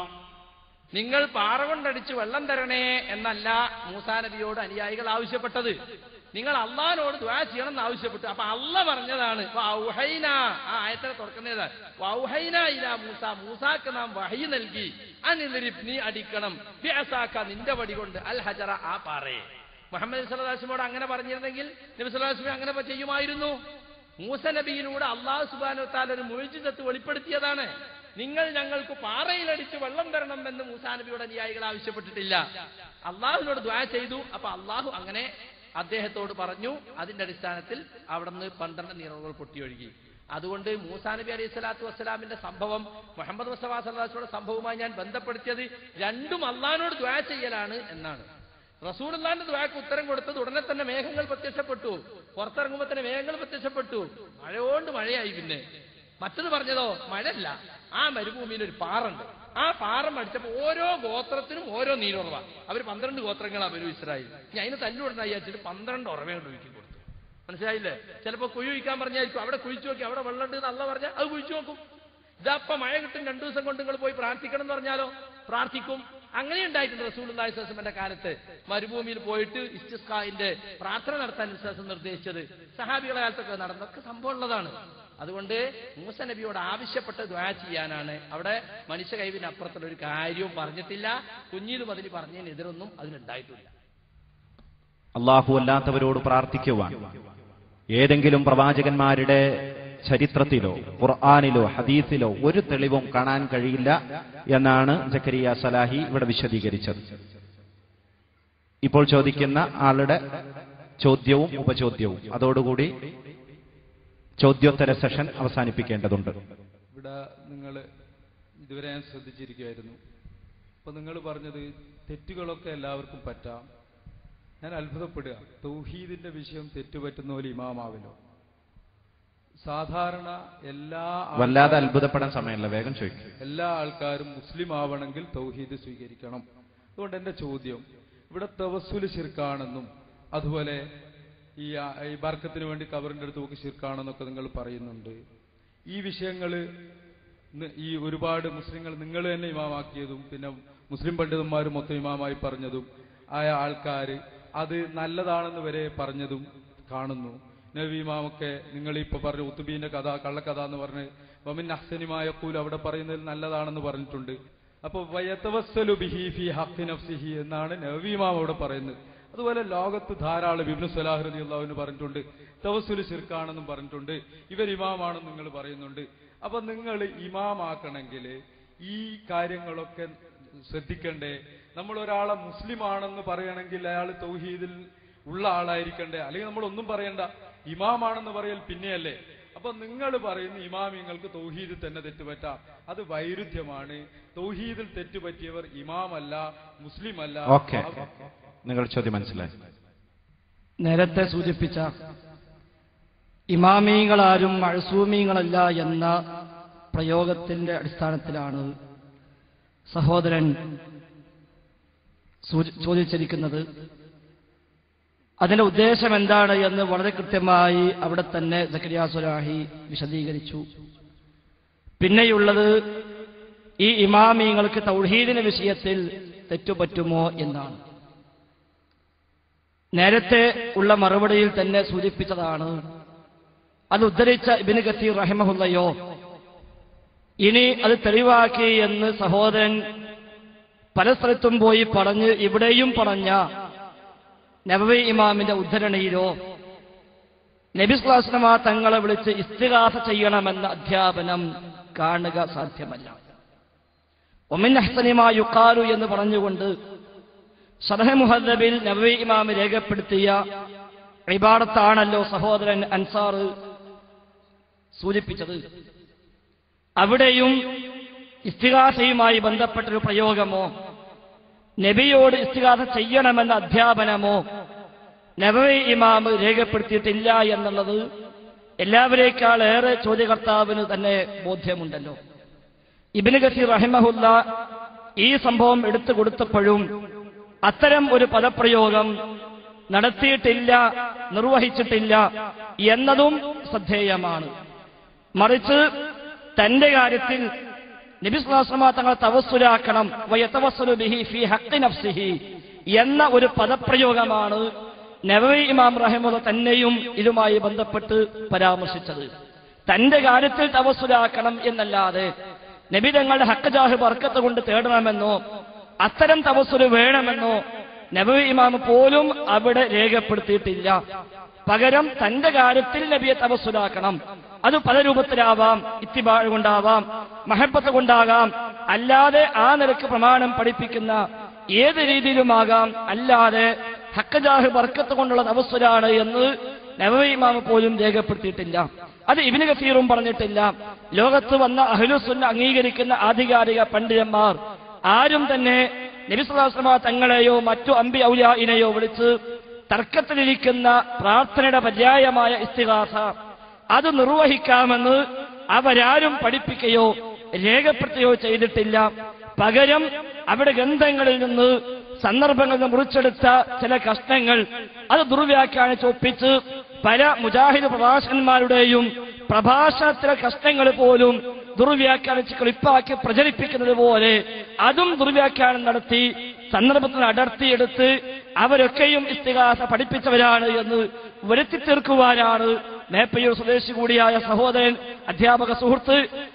നിങ്ങൾ പാറ കൊണ്ടടിച്ച് വെള്ളം തരണേ എന്നല്ല മൂസാ നബിയോട് അനുയായികൾ ആവശ്യപ്പെട്ടത് നിങ്ങൾ അള്ളഹാനോട് ദ്വാ ചെയ്യണം എന്ന് ആവശ്യപ്പെട്ടു അപ്പൊ അള്ള പറഞ്ഞതാണ് വൗഹൈന ആ ആയത്തിനെ തുറക്കുന്നതാ വൗഹൈന ഇല മൂസ മൂസാക്ക് നാം വഹി നൽകി അനിലിരിപ് നീ അടിക്കണം ബിഅസാക്ക നിന്റെ വടി കൊണ്ട് അൽ ഹജറ ആ പാറയെ മുഹമ്മദ് സല്ലാസ്മോട് അങ്ങനെ പറഞ്ഞിരുന്നെങ്കിൽ നബി സല്ലാസ്മി അങ്ങനെ ചെയ്യുമായിരുന്നു മൂസ നബിയിലൂടെ അള്ളാഹു സുബാനു താൽ ഒരു മുഴുജിതത്ത് വെളിപ്പെടുത്തിയതാണ് നിങ്ങൾ ഞങ്ങൾക്ക് പാറയിലടിച്ച് വെള്ളം തരണം എന്ന് മൂസാ നബിയുടെ അനുയായികൾ ആവശ്യപ്പെട്ടിട്ടില്ല അള്ളാഹുവിനോട് ദ്വാ ചെയ്തു അപ്പൊ അള്ളാഹു അങ്ങനെ അദ്ദേഹത്തോട് പറഞ്ഞു അതിന്റെ അടിസ്ഥാനത്തിൽ അവിടുന്ന് പന്ത്രണ്ട് നീറവുകൾ പൊട്ടിയൊഴുകി അതുകൊണ്ട് മൂസാ നബി അലൈഹി സ്വലാത്തു വസ്സലാമിന്റെ സംഭവം മുഹമ്മദ് മുസ്തഫ സല്ലാസ്യുടെ സംഭവവുമായി ഞാൻ ബന്ധപ്പെടുത്തിയത് രണ്ടും അള്ളഹാനോട് ദ്വാ ചെയ്യലാണ് എന്നാണ് റസൂലുള്ളാന്റെ ദ്വാക്ക് ഉത്തരം കൊടുത്തത് ഉടനെ തന്നെ മേഘങ്ങൾ പ്രത്യക്ഷപ്പെട്ടു പുറത്തിറങ്ങുമ്പോൾ തന്നെ മേഘങ്ങൾ പ്രത്യക്ഷപ്പെട്ടു മഴയോണ്ട് മഴയായി പിന്നെ മറ്റത് പറഞ്ഞതോ മഴയല്ല ആ മരുഭൂമിയിൽ ഒരു പാറുണ്ട് ആ പാറം അടിച്ചപ്പോ ഓരോ ഗോത്രത്തിനും ഓരോ നീരുറവ അവർ പന്ത്രണ്ട് ഗോത്രങ്ങളാ വരും ഇസ്രായേൽ ഞാൻ അതിന് തല്ലുകൊണ്ടായി വിചാരിച്ചിട്ട് പന്ത്രണ്ട് ഉറവയുണ്ട് ഒഴുക്കി കൊടുത്തു മനസ്സിലായില്ലേ ചിലപ്പോ കുഴി ഒഴിക്കാൻ പറഞ്ഞായിരിക്കും അവിടെ കുഴിച്ചു നോക്കി അവിടെ വെള്ളം ഉണ്ട് നല്ല പറഞ്ഞാൽ അത് കുഴിച്ചു നോക്കും ഇതപ്പ മഴ കിട്ടും രണ്ടു ദിവസം കൊണ്ട് നിങ്ങൾ പോയി പ്രാർത്ഥിക്കണം എന്ന് പറഞ്ഞാലോ പ്രാർത്ഥിക്കും അങ്ങനെ ഉണ്ടായിട്ടുണ്ട് റസൂൽ അള്ളാഹിസ്വസമിന്റെ കാലത്ത് മരുഭൂമിയിൽ പോയിട്ട് ഇസ്തിസ്കാന്റെ പ്രാർത്ഥന നടത്താൻ വിശ്വാസം നിർദ്ദേശിച്ചത് സഹാബികളെ കാലത്തൊക്കെ നടന്നൊക്കെ സംഭവം ഉള്ളതാണ് അതുകൊണ്ട് മൂസ നബിയോട് ആവശ്യപ്പെട്ട ദ്വാ ചെയ്യാനാണ് അവിടെ മനുഷ്യ കൈവിന് അപ്പുറത്തുള്ള ഒരു കാര്യവും പറഞ്ഞിട്ടില്ല കുഞ്ഞിലും അതിൽ പറഞ്ഞതിനെതിരൊന്നും അതിലുണ്ടായിട്ടില്ല അള്ളാഹു അല്ലാത്തവരോട് പ്രാർത്ഥിക്കുവാൻ ഏതെങ്കിലും പ്രവാചകന്മാരുടെ ചരിത്രത്തിലോ ഖുർആാനിലോ ഹദീസിലോ ഒരു തെളിവും കാണാൻ കഴിയില്ല എന്നാണ് ജക്കരിയ സലാഹി ഇവിടെ വിശദീകരിച്ചത് ഇപ്പോൾ ചോദിക്കുന്ന ആളുടെ ചോദ്യവും ഉപചോദ്യവും അതോടുകൂടി ചോദ്യോത്തര സെഷൻ അവസാനിപ്പിക്കേണ്ടതുണ്ട് ഇവിടെ നിങ്ങൾ ഇതുവരെ ഞാൻ ശ്രദ്ധിച്ചിരിക്കുമായിരുന്നു അപ്പൊ നിങ്ങൾ പറഞ്ഞത് തെറ്റുകളൊക്കെ എല്ലാവർക്കും പറ്റാം ഞാൻ അത്ഭുതപ്പെടുക തൗഹീദിന്റെ വിഷയം തെറ്റുപറ്റുന്ന പോലെ ഇമാമാവിലോ സാധാരണ എല്ലാ വല്ലാതെ ആൾക്കാരും- അത്ഭുതപ്പെടാൻ സമയമല്ല വേഗം ചോദിക്കും എല്ലാ ആൾക്കാരും മുസ്ലിം ആവണമെങ്കിൽ തൗഹീദ് സ്വീകരിക്കണം അതുകൊണ്ട് എന്റെ ചോദ്യം ഇവിടെ തവസ്സുല് ശിർക്കാണെന്നും അതുപോലെ ഈ ആ- ഈ ബർക്കത്തിന് വേണ്ടി കബറിന്റെ അടുത്ത് നോക്കി ശിർക്കാണെന്നൊക്കെ നിങ്ങൾ പറയുന്നുണ്ട് ഈ വിഷയങ്ങൾ ഈ ഒരുപാട് മുസ്ലിങ്ങൾ നിങ്ങൾ തന്നെ ഇമാമാക്കിയതും പിന്നെ മുസ്ലിം പണ്ഡിതന്മാർ മൊത്തം ഇമാമായി പറഞ്ഞതും ആയ ആൾക്കാർ അത് നല്ലതാണെന്ന് വരെ പറഞ്ഞതും കാണുന്നു നബി ഇമാമൊക്കെ നിങ്ങൾ ഇപ്പൊ പറഞ്ഞ ഉത്തുബീന്റെ കഥ കള്ളക്കഥ എന്ന് പറഞ്ഞ് വമിൻ അഹ്സനിമായ കൂൽ അവിടെ പറയുന്നതിൽ നല്ലതാണെന്ന് പറഞ്ഞിട്ടുണ്ട് അപ്പൊ വയത്തവസ്സലു ബിഹി ഫി ഹഖി നഫ്സിഹി എന്നാണ് നബി ഇമാം അവിടെ പറയുന്നത് അതുപോലെ ലോകത്ത് ധാരാളം ഇബ്നു സലാഹ് റതി അള്ളാഹുവിന് പറഞ്ഞിട്ടുണ്ട് തവസ്സുല് ശിർക്കാണെന്നും പറഞ്ഞിട്ടുണ്ട് ഇവർ ഇമാമാണെന്ന് നിങ്ങൾ പറയുന്നുണ്ട് അപ്പൊ നിങ്ങൾ ഇമാമാക്കണമെങ്കിൽ ഈ കാര്യങ്ങളൊക്കെ ശ്രദ്ധിക്കണ്ടേ നമ്മൾ ഒരാളെ മുസ്ലിം ആണെന്ന് പറയണമെങ്കിൽ അയാൾ തൗഹീദിൽ ഉള്ള ആളായിരിക്കണ്ടേ അല്ലെങ്കിൽ നമ്മൾ ഒന്നും പറയണ്ട ഇമാമാണെന്ന് പറയൽ പിന്നെയല്ലേ അപ്പൊ നിങ്ങൾ പറയുന്ന ഇമാമിങ്ങൾക്ക് തൗഹീദിൽ തന്നെ തെറ്റുപറ്റാം അത് വൈരുദ്ധ്യമാണ് തൗഹീദിൽ തെറ്റുപറ്റിയവർ ഇമാമല്ല മുസ്ലിം അല്ല ഓക്കെ നിങ്ങൾ ചോദ്യം മനസ്സിലായി നേരത്തെ സൂചിപ്പിച്ച ഇമാമീങ്ങളാരും മഴസൂമീങ്ങളല്ല എന്ന പ്രയോഗത്തിന്റെ അടിസ്ഥാനത്തിലാണ് സഹോദരൻ സൂചി- ചോദിച്ചിരിക്കുന്നത് അതിന്റെ ഉദ്ദേശം എന്താണ് എന്ന് വളരെ കൃത്യമായി അവിടെ തന്നെ സക്കരിയ സുരാഹി വിശദീകരിച്ചു പിന്നെയുള്ളത് ഈ ഇമാമീങ്ങൾക്ക് തൗഹീദിന്റെ വിഷയത്തിൽ തെറ്റുപറ്റുമോ എന്നാണ് നേരത്തെ ഉള്ള മറുപടിയിൽ തന്നെ സൂചിപ്പിച്ചതാണ് അത് ഉദ്ധരിച്ച ഇബിന് കത്തീർ റഹിമഹുല്ലയോ ഇനി അത് തെളിവാക്കി എന്ന് സഹോദരൻ പല സ്ഥലത്തും പോയി പറഞ്ഞ് ഇവിടെയും പറഞ്ഞ നബവി ഇമാമിന്റെ ഉദ്ധരണിയിലോ നബിസ്ലാസ്ലമ തങ്ങളെ വിളിച്ച് ഇസ്തിഹാസ ചെയ്യണമെന്ന അധ്യാപനം കാണുക സാധ്യമല്ല ഒമിൻ അഹ്സനിമാ യുക്കാലു എന്ന് പറഞ്ഞുകൊണ്ട് ഷറഹ് മുഹദ്ദബിൽ നബവി ഇമാം രേഖപ്പെടുത്തിയ ഇബാടത്താണല്ലോ സഹോദരൻ അൻസാർ സൂചിപ്പിച്ചത് അവിടെയും ഇസ്തിഹാസയുമായി ബന്ധപ്പെട്ടൊരു പ്രയോഗമോ നബിയോട് ഇസ്തിഹാസ ചെയ്യണമെന്ന അധ്യാപനമോ നബവി ഇമാം രേഖപ്പെടുത്തിയിട്ടില്ല എന്നുള്ളത് എല്ലാവരേക്കാൾ ഏറെ ചോദ്യകർത്താവിന് തന്നെ ബോധ്യമുണ്ടല്ലോ ഇബിന് ഗസീർ റഹിമഹുല്ല ഈ സംഭവം എടുത്തു കൊടുത്തപ്പോഴും അത്തരം ഒരു പദപ്രയോഗം നടത്തിയിട്ടില്ല നിർവഹിച്ചിട്ടില്ല എന്നതും ശ്രദ്ധേയമാണ് മറിച്ച് തന്റെ കാര്യത്തിൽ നബിസ്ലാസ്ലമ തങ്ങളെ തവസ്സുലാക്കണം വയത്തവസ്സുലു ബിഹി ഫി ഹഖ് നഫ്സിഹി എന്ന ഒരു പദപ്രയോഗമാണ് നബവി ഇമാം റഹിമുള്ള തന്നെയും ഇതുമായി ബന്ധപ്പെട്ട് പരാമർശിച്ചത് തന്റെ കാര്യത്തിൽ തവസ്സുലാക്കണം എന്നല്ലാതെ നബി തങ്ങളുടെ ഹക്ക് ജാഹ് ബർക്കത്ത് കൊണ്ട് തേടണമെന്നോ അത്തരം തവസ്സുല് വേണമെന്നോ നബവി ഇമാം പോലും അവിടെ രേഖപ്പെടുത്തിയിട്ടില്ല പകരം തന്റെ കാര്യത്തിൽ നബിയെ തവസ്സുലാക്കണം അത് പല രൂപത്തിലാവാം ഇത്തിബാഴ് കൊണ്ടാവാം മഹബത്ത് കൊണ്ടാകാം അല്ലാതെ ആ നിലക്ക് പ്രമാണം പഠിപ്പിക്കുന്ന ഏത് രീതിയിലുമാകാം അല്ലാതെ ഹക്കജാഹ് ബർക്കത്ത് കൊണ്ടുള്ള തവസ്സുലാണ് എന്ന് നബവി ഇമാം പോലും രേഖപ്പെടുത്തിയിട്ടില്ല അത് ഇബിന് കസീറും പറഞ്ഞിട്ടില്ല ലോകത്ത് വന്ന അഹ്ലുസുന്ന അംഗീകരിക്കുന്ന ആധികാരിക പണ്ഡിതന്മാർ ആരും തന്നെ നബിസ്വലാസ്ലമ തങ്ങളെയോ മറ്റു അമ്പി ഔലിയായിനെയോ വിളിച്ച് തർക്കത്തിലിരിക്കുന്ന പ്രാർത്ഥനയുടെ പര്യായമായ ഇസ്തിഹാസ അത് നിർവഹിക്കാമെന്ന് അവരാരും പഠിപ്പിക്കുകയോ രേഖപ്പെടുത്തുകയോ ചെയ്തിട്ടില്ല പകരം അവിടെ ഗ്രന്ഥങ്ങളിൽ നിന്ന് സന്ദർഭങ്ങളിൽ നിന്ന് മുറിച്ചെടുത്ത ചില കഷ്ണങ്ങൾ അത് ദുർവ്യാഖ്യാനിച്ച് ഒപ്പിച്ച് പല മുജാഹിദ് പ്രഭാഷകന്മാരുടെയും പ്രഭാഷണത്തിലെ കഷ്ണങ്ങൾ പോലും ദുർവ്യാഖ്യാനിച്ച് ക്ലിപ്പാക്കി പ്രചരിപ്പിക്കുന്നത് പോലെ അതും ദുർവ്യാഖ്യാനം നടത്തി സന്ദർഭത്തിൽ അടർത്തിയെടുത്ത് അവരൊക്കെയും ഇസ്തിഹാസ പഠിപ്പിച്ചവരാണ് എന്ന് വരുത്തി തീർക്കുവാനാണ് മേപ്പയ്യൂർ സ്വദേശി കൂടിയായ സഹോദരൻ അധ്യാപക സുഹൃത്ത്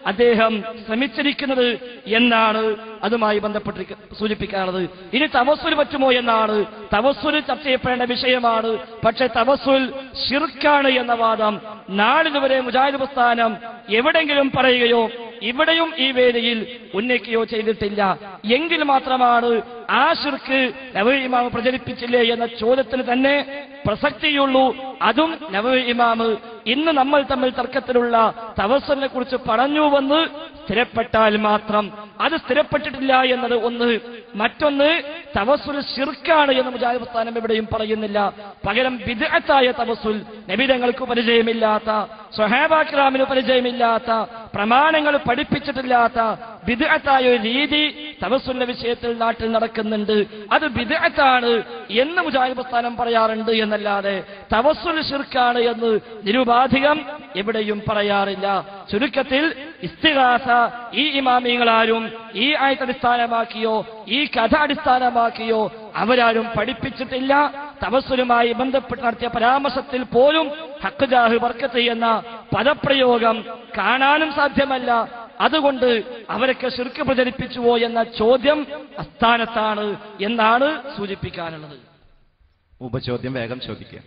അദ്ദേഹം ശ്രമിച്ചിരിക്കുന്നത് എന്നാണ് അതുമായി ബന്ധപ്പെട്ട് സൂചിപ്പിക്കാനുള്ളത് ഇനി തവസ്സുൽ പറ്റുമോ എന്നാണ് തവസ്സുൽ ചർച്ച ചെയ്യപ്പെടേണ്ട വിഷയമാണ് പക്ഷെ തവസ്സുൽ ഷിർക്കാണ് എന്ന വാദം നാളിതുവരെ മുജാഹിദ് പ്രസ്ഥാനം എവിടെങ്കിലും പറയുകയോ ഇവിടെയും ഈ വേദിയിൽ ഉന്നയിക്കുകയോ ചെയ്തിട്ടില്ല എങ്കിൽ മാത്രമാണ് ആ ഷിർക്ക് നബവി ഇമാമ് പ്രചരിപ്പിച്ചില്ലേ എന്ന ചോദ്യത്തിന് തന്നെ പ്രസക്തിയുള്ളൂ അതും നബവി ഇമാമ് ഇന്ന് നമ്മൾ തമ്മിൽ തർക്കത്തിലുള്ള തവസ്സലിനെ കുറിച്ച് പറഞ്ഞുവെന്ന് സ്ഥിരപ്പെട്ടാൽ മാത്രം അത് സ്ഥിരപ്പെട്ടിട്ടില്ല എന്നത് ഒന്ന് മറ്റൊന്ന് തവസുൽ ഷിർക്കാണ് എന്ന് മുജാഹിദ് പ്രസ്ഥാനം എവിടെയും പറയുന്നില്ല പകരം ബിദ്അത്തായ തവസുൽ നബിതങ്ങൾക്ക് പരിചയമില്ലാത്ത സ്വഹാബാക്രാമിന് പരിചയമില്ലാത്ത പ്രമാണങ്ങൾ പഠിപ്പിച്ചിട്ടില്ലാത്ത ബിദ്അത്തായ ഒരു രീതി തവസുലിന്റെ വിഷയത്തിൽ നാട്ടിൽ നടക്കുന്നുണ്ട് അത് ബിദ്അത്താണ് എന്ന് മുജാഹിദ് പ്രസ്ഥാനം പറയാറുണ്ട് എന്നല്ലാതെ തവസുൽ ഷിർക്കാണ് എന്ന് നിരുപാധികം എവിടെയും പറയാറില്ല ചുരുക്കത്തിൽ ഇസ്തിഹാസ ഈ ഇമാമികളാരും ഈ ആയത്ത് അടിസ്ഥാനമാക്കിയോ ഈ കഥ അടിസ്ഥാനമാക്കിയോ അവരാരും പഠിപ്പിച്ചിട്ടില്ല തവസ്സുലുമായി ബന്ധപ്പെട്ട് നടത്തിയ പരാമർശത്തിൽ പോലും ഹക്കുജാഹ് ബർക്കത്ത് എന്ന പദപ്രയോഗം കാണാനും സാധ്യമല്ല അതുകൊണ്ട് അവരൊക്കെ ശുർക്ക് പ്രചരിപ്പിച്ചുവോ എന്ന ചോദ്യം അസ്ഥാനത്താണ് എന്നാണ് സൂചിപ്പിക്കാനുള്ളത് ഉപചോദ്യം വേഗം ചോദിക്കുക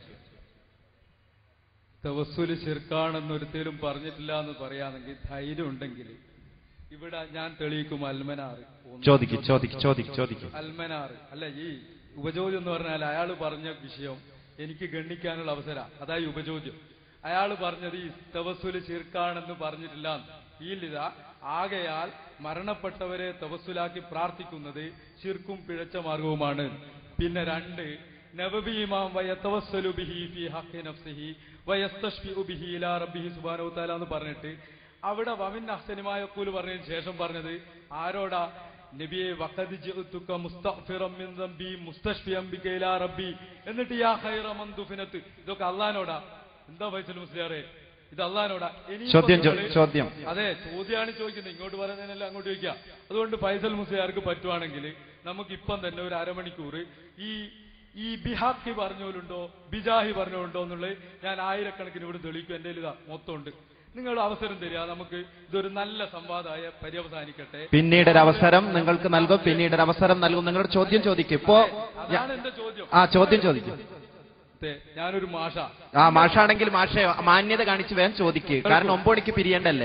തവസ്സുല് ശിർക്കാണെന്ന് ഒരിക്കലും പറഞ്ഞിട്ടില്ല എന്ന് പറയാണെങ്കിൽ ധൈര്യം ഉണ്ടെങ്കിൽ ഇവിടെ ഞാൻ തെളിയിക്കും അൽമനാർ ചോദിക്ക് ചോദിക്ക് ചോദിക്ക് ചോദിക്ക് അൽമനാർ അല്ല ഈ ഉപചോദ്യം എന്ന് പറഞ്ഞാൽ അയാൾ പറഞ്ഞ വിഷയം എനിക്ക് ഗണ്ണിക്കാനുള്ള അവസരം അതായി ഉപചോദ്യം അയാൾ പറഞ്ഞത് ഈ തവസ്സുല് ശിർക്കാണെന്ന് പറഞ്ഞിട്ടില്ല ഈ ലിത ആകയാൽ മരണപ്പെട്ടവരെ തവസ്സുലാക്കി പ്രാർത്ഥിക്കുന്നത് ശിർക്കും പിഴച്ച മാർഗവുമാണ് പിന്നെ രണ്ട് നബബി ഇമാം വയത്തവസ്സലു ബിഹി ഫി ഹഖി നഫ്സിഹി വയസ്തഷ്ഫിഉ ബിഹി ഇലാ റബ്ബിഹി സുബ്ഹാനഹു വതആല എന്ന് പറഞ്ഞിട്ട് അവിടെ വമിൻ അഹ്സനിമായ കൂല് പറഞ്ഞതിന് ശേഷം പറഞ്ഞത് ആരോടാ നബിയെ വഖദ് ജിഅ്തുക മുസ്തഗ്ഫിറൻ മിൻ ദംബി മുസ്തഷ്ഫിയൻ ബിക ഇലാ റബ്ബി എന്നിട്ട് യാ ഖൈറ മൻ ദുഫിനത്ത് ഇതൊക്കെ അള്ളാഹിനോടാ എന്താ ഫൈസൽ മുസ്ലിയാറെ ഇത് അള്ളഹാനോടാ ഇനിയിപ്പോ ചോദ്യം ചോ- നിങ്ങള് ചോദ്യം. അതെ ചോദ്യമാണ് ചോദിക്കുന്നത് ഇങ്ങോട്ട് പറയുന്നതിനല്ല അങ്ങോട്ട് ചോദിക്കുക അതുകൊണ്ട് ഫൈസൽ മുസ്ലിയാർക്ക് പറ്റുവാണെങ്കിൽ നമുക്ക് ഇപ്പം തന്നെ ഒരു അരമണിക്കൂർ ഈ ഈ ബിഹാക്കി പറഞ്ഞോലുണ്ടോ ബിജാഹി പറഞ്ഞോലുണ്ടോ എന്നുള്ളത് ഞാൻ ആയിരക്കണക്കിന് ഇവിടെ തെളിയിക്കും എൻ്റെ ഇതാ മൊത്തമുണ്ട് നിങ്ങൾ അവസരം തരിക നമുക്ക് ഇതൊരു നല്ല സംവാദമായ പര്യവസാനിക്കട്ടെ പിന്നീട് ഒരു അവസരം നിങ്ങൾക്ക് നൽകും പിന്നീട് ഒരു അവസരം നൽകും നിങ്ങളുടെ ചോദ്യം ചോദിക്കും ഇപ്പോ ഞാ- അതാണ് എന്റെ ചോദ്യം ആ ചോദ്യം ചോദിക്കും ദേ, ഞാനൊരു മാഷ ആ മാഷാണെങ്കിൽ മാഷ മാന്യത കാണിച്ച് വേഗം ചോദിക്ക് കാരണം ഒമ്പത് മണിക്ക് പിരിയണ്ടല്ലേ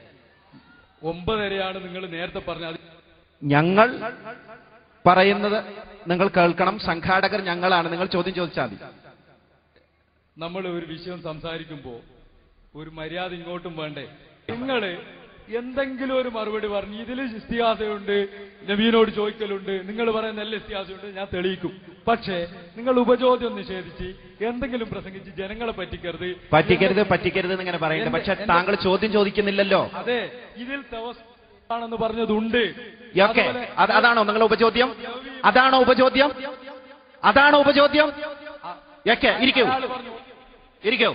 ഒമ്പതരയാണ് നിങ്ങൾ നേരത്തെ പറഞ്ഞത് അത് ഞങ്ങൾ പറയുന്നത് നിങ്ങൾ കേൾക്കണം സംഘാടകർ ഞങ്ങളാണ് നിങ്ങൾ ചോദ്യം ചോദിച്ചാൽ മതി നമ്മൾ ഒരു വിഷയം സംസാരിക്കുമ്പോ ഒരു മര്യാദ ഇങ്ങോട്ടും വേണ്ടേ നിങ്ങള് എന്തെങ്കിലും ഒരു മറുപടി പറഞ്ഞു ഇതിൽ ഇസ്തിഹാസയുണ്ട് നബീനോട് ചോദിക്കലുണ്ട് നിങ്ങൾ പറയുന്ന എല്ലാ ഇസ്തിഹാസയുണ്ട് ഞാൻ തെളിയിക്കും പക്ഷേ നിങ്ങൾ ഉപചോദ്യം നിഷേധിച്ച് എന്തെങ്കിലും പ്രസംഗിച്ച് ജനങ്ങളെ പറ്റിക്കരുത് പറ്റിക്കരുത് പറ്റിക്കരുത് എന്നിങ്ങനെ പറയുന്നുണ്ട് പക്ഷെ താങ്കൾ ചോദ്യം ചോദിക്കുന്നില്ലല്ലോ അതെ ഇതിൽ തവസ് ആണെന്ന് പറഞ്ഞതുണ്ട് ഓക്കെ അതുപോലെ അത് അതാണോ നിങ്ങളുടെ ഉപചോദ്യം അതാണോ ഉപചോദ്യം അതാണോ ഉപചോദ്യം ഓക്കെ ഇരിക്കൂ അയാള് പറഞ്ഞു ഇരിക്കൂ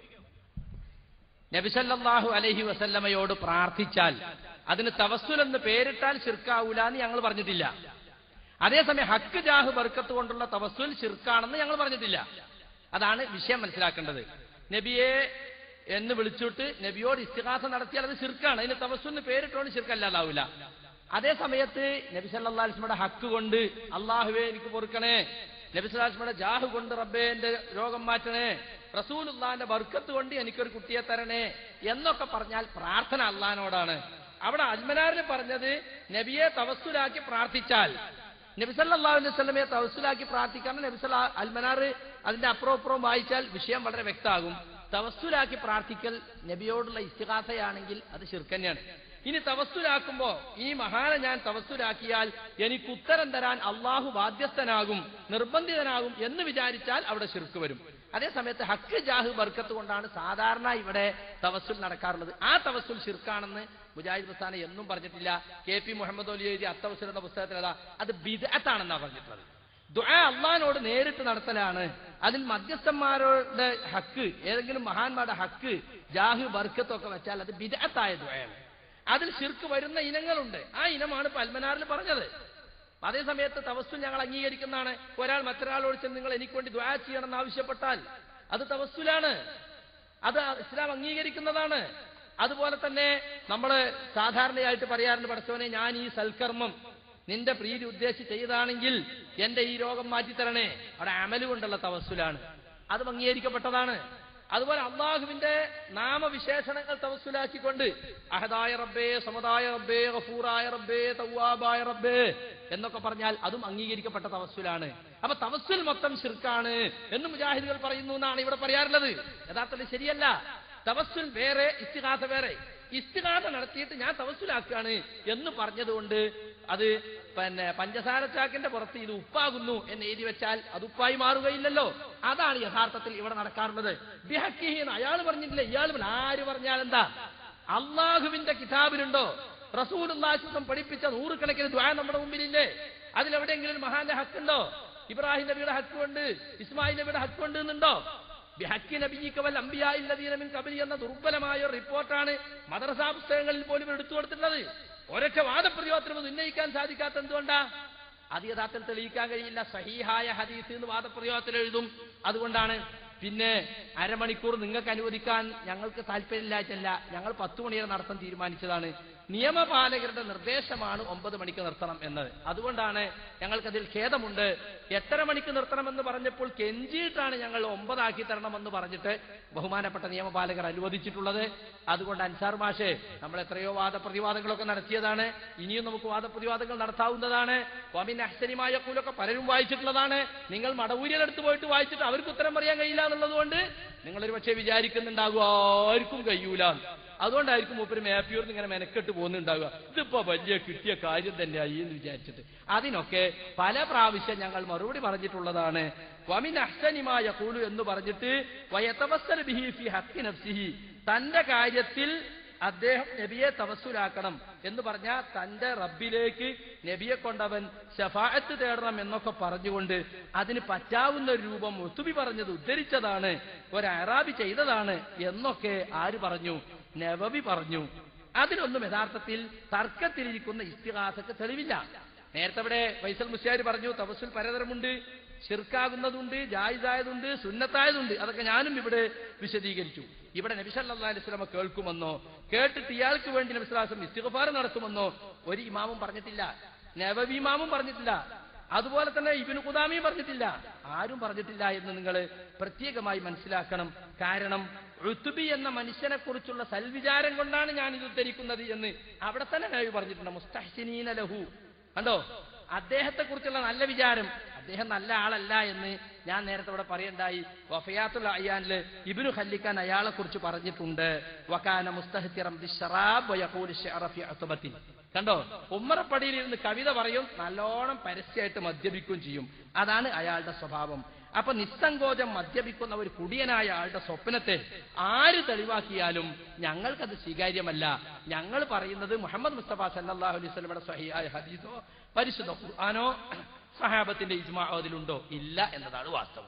നബിസല്ലാഹു അലൈഹി വസല്ലമയോട് പ്രാർത്ഥിച്ചാൽ അതിന് തവസ്സുൽ എന്ന് പേരിട്ടാൽ ശിർക്കാവൂല എന്ന് ഞങ്ങൾ പറഞ്ഞിട്ടില്ല അതേസമയം ഹക്ക് ജാഹ് ബർക്കത്ത് കൊണ്ടുള്ള തവസ്സുൽ ശിർക്കാണെന്ന് ഞങ്ങൾ പറഞ്ഞിട്ടില്ല അതാണ് വിഷയം മനസ്സിലാക്കേണ്ടത് നബിയെ എന്ന് വിളിച്ചിട്ട് നബിയോട് ഇസ്തിഹാസ നടത്തിയാൽ അത് ശിർക്കാണ് അതിന് തവസ്സുലിന് പേരിട്ടോണ്ട് ശിർക്കല്ലാതാവൂല അതേ സമയത്ത് നബി സല്ലല്ലാഹു അലൈഹി വസല്ലമയുടെ ഹക്ക് കൊണ്ട് അള്ളാഹുവേ എനിക്ക് പൊറുക്കണേ നബി സല്ലല്ലാഹു അലൈഹി വസല്ലമയുടെ ജാഹ് കൊണ്ട് റബ്ബേ എന്റെ രോഗം മാറ്റണേ റസൂലുള്ളാന്റെ ബർക്കത്ത് കൊണ്ട് എനിക്കൊരു കുട്ടിയെ തരണേ എന്നൊക്കെ പറഞ്ഞാൽ പ്രാർത്ഥന അള്ളഹാനോടാണ് അവിടെ അജ്മനാരിൽ പറഞ്ഞത് നബിയെ തവസ്സുലാക്കി പ്രാർത്ഥിച്ചാൽ നബി സല്ലല്ലാഹു അലൈഹി വസല്ലമയെ തവസ്സുലാക്കി പ്രാർത്ഥിക്കാൻ നബി സല്ല അൽമനാർ അതിന്റെ അപ്പുറം അപ്പുറം വായിച്ചാൽ വിഷയം വളരെ വ്യക്തമാകും തവസ്സുലാക്കി പ്രാർത്ഥിക്കൽ നബിയോടുള്ള ഇസ്തിഹാസയാണെങ്കിൽ അത് ശിർക്കന്നെയാണ് ഇനി തവസ്സുലാക്കുമ്പോ ഈ മഹാനെ ഞാൻ തവസ്സുലാക്കിയാൽ എനിക്ക് ഉത്തരം തരാൻ അള്ളാഹു ബാധ്യസ്ഥനാകും നിർബന്ധിതനാകും എന്ന് വിചാരിച്ചാൽ അവിടെ ശിർക്ക് വരും അതേ സമയത്ത് ഹക്ക് ജാഹ് ബർക്കത്ത് കൊണ്ടാണ് സാധാരണ ഇവിടെ തവസ്സുൽ നടക്കാറുള്ളത് ആ തവസ്സുൽ ശിർക്കാണെന്ന് മുജാഹിദ് പ്രസ്ഥാനം എന്നും പറഞ്ഞിട്ടില്ല കെ പി മുഹമ്മദ് അലി എഴുതിയ അത്തവസുൽ എന്ന പുസ്തകത്തിൽ അതാ അത് ബിദഅത്താണെന്നാണ് പറഞ്ഞിട്ടുള്ളത് ദുആ അള്ളഹാനോട് നേരിട്ട് നടത്തലാണ് അതിൽ മധ്യസ്ഥന്മാരുടെ ഹക്ക് ഏതെങ്കിലും മഹാന്മാരുടെ ഹക്ക് ജാഹ് ബർക്കത്തൊക്കെ വെച്ചാൽ അത് ബിദഅത്തായ ദുആയാണ് അതിൽ ശിർക്ക് വരുന്ന ഇനങ്ങളുണ്ട് ആ ഇനമാണ് പൽമനാറിൽ പറഞ്ഞത് അതേ സമയത്ത് തവസ്സുൽ ഞങ്ങൾ അംഗീകരിക്കുന്നതാണ് ഒരാൾ മറ്റൊരാളോട് ചെന്ന് നിങ്ങൾ എനിക്ക് വേണ്ടി ദ്വാ ചെയ്യണമെന്ന് ആവശ്യപ്പെട്ടാൽ അത് തവസ്സുലാണ് അത് ഇസ്ലാം അംഗീകരിക്കുന്നതാണ് അതുപോലെ തന്നെ നമ്മൾ സാധാരണയായിട്ട് പറയാറുണ്ട് പടച്ചവനെ ഞാൻ ഈ സൽക്കർമ്മം നിന്റെ പ്രീതി ഉദ്ദേശിച്ച് ചെയ്തതാണെങ്കിൽ എന്റെ ഈ രോഗം മാറ്റിത്തരണേ അവിടെ അമല് കൊണ്ടുള്ള തവസ്സുലാണ് അത് അംഗീകരിക്കപ്പെട്ടതാണ് അതുപോലെ അള്ളാഹുവിന്റെ നാമവിശേഷണങ്ങൾ തവസ്സുലാക്കിക്കൊണ്ട് അഹദായ റബ്ബേ സമതായ റബ്ബേ ഗഫൂറായ റബ്ബേ തവ്വാബായ റബ്ബേ എന്നൊക്കെ പറഞ്ഞാൽ അതും അംഗീകരിക്കപ്പെട്ട തവസ്സുലാണ് അപ്പൊ തവസ്സുൽ മൊത്തം ശിർക്കാണ് എന്ന് മുജാഹിദുകൾ പറയുന്നു എന്നാണ് ഇവിടെ പറയാറുള്ളത് യഥാർത്ഥത്തിൽ ശരിയല്ല തവസ്സുൽ വേറെ ഇസ്തിഹാസ വേറെ ഇസ്തിഹാസ നടത്തിയിട്ട് ഞാൻ തവസ്സുലാക്കുകയാണ് എന്ന് പറഞ്ഞതുകൊണ്ട് അത് പിന്നെ പഞ്ചസാര ചാക്കിന്റെ പുറത്ത് ഇത് ഉപ്പാകുന്നു എന്ന് എഴുതി വെച്ചാൽ അത് ഉപ്പായി മാറുകയില്ലല്ലോ അതാണ് യഥാർത്ഥത്തിൽ ഇവിടെ നടക്കാറുള്ളത് ബിഹക്കിഹീൻ അയാൾ പറഞ്ഞിട്ടില്ല ഇയാൾ പറഞ്ഞ- ആര് പറഞ്ഞാൽ എന്താ അള്ളാഹുവിന്റെ കിതാബിലുണ്ടോ റസൂലുള്ളാഹിസ്വം പഠിപ്പിച്ച നൂറുകണക്കിന് ദ്വാ നമ്മുടെ മുമ്പിലില്ലേ അതിലെവിടെയെങ്കിലും ഒരു മഹാന്റെ ഹക്കുണ്ടോ ഇബ്രാഹിം നബിയുടെ ഹക്കുണ്ട് ഇസ്മായിൽ നബിയുടെ ഹക്കുണ്ട് എന്നുണ്ടോ ബിഹക്കി നബിക്കവൽ അമ്പിയായില്ലതീനമിൻ കബലി എന്ന ദുർബലമായ ഒരു റിപ്പോർട്ടാണ് മദ്രസാ പുസ്തകങ്ങളിൽ പോലും ഇവർ എടുത്തു കൊടുത്തിട്ടുള്ളത് ഒരൊറ്റ വാദപ്രതിവാദത്തിനും അത് ഉന്നയിക്കാൻ സാധിക്കാത്ത എന്തുകൊണ്ടാ അത് യഥാർത്ഥത്തിൽ തെളിയിക്കാൻ കഴിയില്ല സഹീഹായ ഹദീസ് എന്ന് വാദപ്രയോഗത്തിൽ എഴുതും അതുകൊണ്ടാണ് പിന്നെ അരമണിക്കൂർ നിങ്ങൾക്ക് അനുവദിക്കാൻ ഞങ്ങൾക്ക് താല്പര്യമില്ലായിട്ടല്ല ഞങ്ങൾ പത്ത് മണിവരെ നടത്താൻ തീരുമാനിച്ചതാണ് നിയമപാലകരുടെ നിർദ്ദേശമാണ് ഒമ്പത് മണിക്ക് നിർത്തണം എന്നത് അതുകൊണ്ടാണ് ഞങ്ങൾക്കതിൽ ഖേദമുണ്ട് എത്ര മണിക്ക് നിർത്തണമെന്ന് പറഞ്ഞപ്പോൾ കെഞ്ചിയിട്ടാണ് ഞങ്ങൾ ഒമ്പതാക്കി തരണമെന്ന് പറഞ്ഞിട്ട് ബഹുമാനപ്പെട്ട നിയമപാലകർ അനുവദിച്ചിട്ടുള്ളത് അതുകൊണ്ട് അൻസാർ മാഷെ നമ്മൾ എത്രയോ വാദപ്രതിവാദങ്ങളൊക്കെ നടത്തിയതാണ് ഇനിയും നമുക്ക് വാദപ്രതിവാദങ്ങൾ നടത്താവുന്നതാണ് വമിൻ അഹ്സനിമായ കൂലൊക്കെ പലരും വായിച്ചിട്ടുള്ളതാണ് നിങ്ങൾ മടവൂരിയലെടുത്ത് പോയിട്ട് വായിച്ചിട്ട് അവർക്ക് ഉത്തരം പറയാൻ കഴിയില്ല എന്നുള്ളത് കൊണ്ട് നിങ്ങളൊരു പക്ഷേ വിചാരിക്കുന്നുണ്ടാകും ആർക്കും കഴിയൂല അതുകൊണ്ടായിരിക്കും മൂപ്പര് മേപ്പിയൂർന്ന് ഇങ്ങനെ മെനക്കെട്ട് പോകുന്നുണ്ടാവുക ഇതിപ്പോ വലിയ കിട്ടിയ കാര്യം തന്നെയായി എന്ന് വിചാരിച്ചിട്ട് അതിനൊക്കെ പല പ്രാവശ്യം ഞങ്ങൾ മറുപടി പറഞ്ഞിട്ടുള്ളതാണ് വമിൻ അഹ്സനിമായ കൂലു എന്ന് പറഞ്ഞിട്ട് വയതവസ്സല ബിഹി ഫി ഹഖി നഫ്സിഹി തന്റെ കാര്യത്തിൽ അദ്ദേഹം നബിയെ തവസ്സുലാക്കണം എന്ന് പറഞ്ഞാൽ തന്റെ റബ്ബിലേക്ക് നബിയെ കൊണ്ടവൻ ഷഫായത്ത് തേടണം എന്നൊക്കെ പറഞ്ഞുകൊണ്ട് അതിന് പറ്റാവുന്ന ഒരു രൂപം ഒത്തുബി പറഞ്ഞത് ഉദ്ധരിച്ചതാണ് ഒരു അറാബി ചെയ്തതാണ് എന്നൊക്കെ ആര് പറഞ്ഞു നവവി പറഞ്ഞു അതിനൊന്നും യഥാർത്ഥത്തിൽ തർക്കത്തിലിരിക്കുന്ന ഇസ്തിഹാസക്ക് തെളിവില്ല നേരത്തെ ഇവിടെ ഫൈസൽ മുസ്യാരി പറഞ്ഞു തപസ്സിൽ പലതരമുണ്ട് ഷിർക്കാകുന്നതുണ്ട് ജായിദായതുണ്ട് സുന്നത്തായതുണ്ട് അതൊക്കെ ഞാനും ഇവിടെ വിശദീകരിച്ചു ഇവിടെ നബി സല്ലല്ലാഹു അലൈഹി വസല്ലമ കേൾക്കുമെന്നോ കേട്ടിട്ട് ഇയാൾക്ക് വേണ്ടി നബി സല്ലല്ലാഹു അലൈഹി വസല്ലം ഇസ്തിഗ്ഫാർ നടത്തുമെന്നോ ഒരു ഇമാമും പറഞ്ഞിട്ടില്ല നബവി ഇമാമും പറഞ്ഞിട്ടില്ല അതുപോലെ തന്നെ ഇബിന് ഖുദാമിയും പറഞ്ഞിട്ടില്ല ആരും പറഞ്ഞിട്ടില്ല എന്ന് നിങ്ങൾ പ്രത്യേകമായി മനസ്സിലാക്കണം കാരണം ഋതുബി എന്ന മനുഷ്യനെ കുറിച്ചുള്ള സൽവിചാരം കൊണ്ടാണ് ഞാൻ ഇത് ഉദ്ധരിക്കുന്നത് എന്ന് അവിടെ തന്നെ നബി പറഞ്ഞിട്ടുണ്ട് മുസ്തഹ്സിനീന ലഹു കണ്ടോ അദ്ദേഹത്തെ കുറിച്ചുള്ള നല്ല വിചാരം അദ്ദേഹം നല്ല ആളല്ല എന്ന് ഞാൻ നേരത്തെ ഇവിടെ പറയണ്ടായി വഫയാത്തുൽ അയ്യാനില് ഇബ്നു ഖല്ലിക്കാൻ അയാളെ കുറിച്ച് പറഞ്ഞിട്ടുണ്ട് വകാന മുസ്തഹ്തിറം ബിശ്ശറാബ് വയഖൂലു ശഅറ ഫി അത്ബത്തിൻ കണ്ടോ ഉമ്മറപ്പടിയിൽ ഇരുന്ന് കവിത പറയും നല്ലോണം പരസ്യമായിട്ട് മദ്യപിക്കുകയും ചെയ്യും അതാണ് അയാളുടെ സ്വഭാവം അപ്പൊ നിസ്സങ്കോചം മദ്യപിക്കുന്ന ഒരു കുടിയനായ ആളുടെ സ്വപ്നത്തെ ആര് തെളിവാക്കിയാലും ഞങ്ങൾക്കത് സ്വീകാര്യമല്ല ഞങ്ങൾ പറയുന്നത് മുഹമ്മദ് മുസ്തഫ സല്ലാഹു അലൈഹി സ്വലമയുടെ സഹിയായ ഹദീസോ പരിശുദ്ധ ഖുർആാനോ സഹാബത്തിന്റെ ഇജ്മാ അതിലുണ്ടോ ഇല്ല എന്നതാണ് വാസ്തവം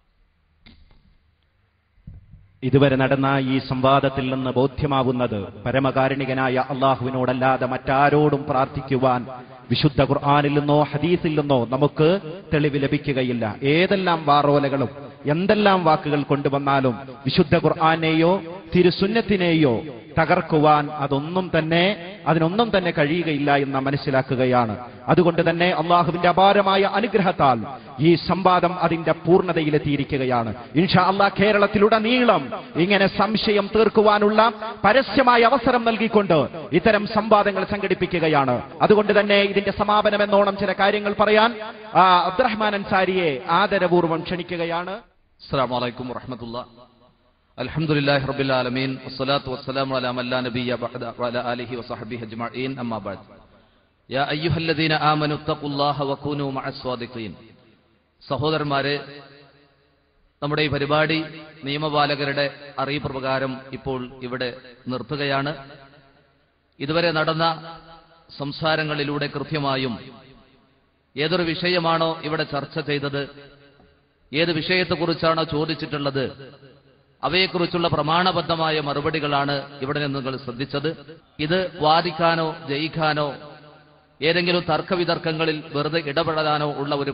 ഇതുവരെ നടന്ന ഈ സംവാദത്തിൽ നിന്ന് ബോധ്യമാവുന്നത് പരമകാരുണികനായ അള്ളാഹുവിനോടല്ലാതെ മറ്റാരോടും പ്രാർത്ഥിക്കുവാൻ വിശുദ്ധ ഖുർആാനിൽ നിന്നോ ഹദീസിൽ നിന്നോ നമുക്ക് തെളിവ് ലഭിക്കുകയില്ല ഏതെല്ലാം വാറോലകളും എന്തെല്ലാം വാക്കുകൾ കൊണ്ടുവന്നാലും വിശുദ്ധ ഖുർആാനെയോ തിരുസുന്നത്തിനെയോ തകർക്കുവാൻ അതൊന്നും തന്നെ അതിനൊന്നും തന്നെ കഴിയുകയില്ല എന്ന് മനസ്സിലാക്കുകയാണ് അതുകൊണ്ട് തന്നെ അള്ളാഹുവിന്റെ അപാരമായ അനുഗ്രഹത്താൽ ഈ സംവാദം അതിന്റെ പൂർണ്ണതയിലെത്തിയിരിക്കുകയാണ് ഇൻഷാ അള്ളാഹ് കേരളത്തിലുടനീളം ഇങ്ങനെ സംശയം തീർക്കുവാനുള്ള പരസ്യമായ അവസരം നൽകിക്കൊണ്ട് ഇത്തരം സംവാദങ്ങൾ സംഘടിപ്പിക്കുകയാണ് അതുകൊണ്ട് തന്നെ ഇതിന്റെ സമാപനം എന്നോണം ചില കാര്യങ്ങൾ പറയാൻ ആ, അബ്ദുറഹ്മാൻ അൻസാരിയെ ആദരപൂർവ്വം ക്ഷണിക്കുകയാണ് السلام عليكم ورحمة الله الحمد لله رب العالمين والصلاة والسلام على من لا نبي بعد وعلى آله وصحبه أجمعين أما بعد يا أيها الذين آمنوا اتقوا الله وكونوا مع الصادقين സഹോദരന്മാരെ നമ്മുടെ ഈ പരിപാടി നിയമപാലകരുടെ അറിയിപ്പ് പ്രകാരം ഇപ്പോൾ ഇവിടെ നിർത്തുകയാണ് ഇതുവരെ നടന്ന സംസാരങ്ങളിലൂടെ കൃത്യമായും ഏതൊരു വിഷയമാണോ ഇവിടെ ചർച്ച ചെയ്തത് ഏത് വിഷയത്തെക്കുറിച്ചാണോ ചോദിച്ചിട്ടുള്ളത് അവയെക്കുറിച്ചുള്ള പ്രമാണബദ്ധമായ മറുപടികളാണ് ഇവിടെ നിന്ന് നിങ്ങൾ ശ്രദ്ധിച്ചത് ഇത് വാദിക്കാനോ ജയിക്കാനോ ഏതെങ്കിലും തർക്കവിതർക്കങ്ങളിൽ വെറുതെ ഇടപെടാനോ ഉള്ള ഒരു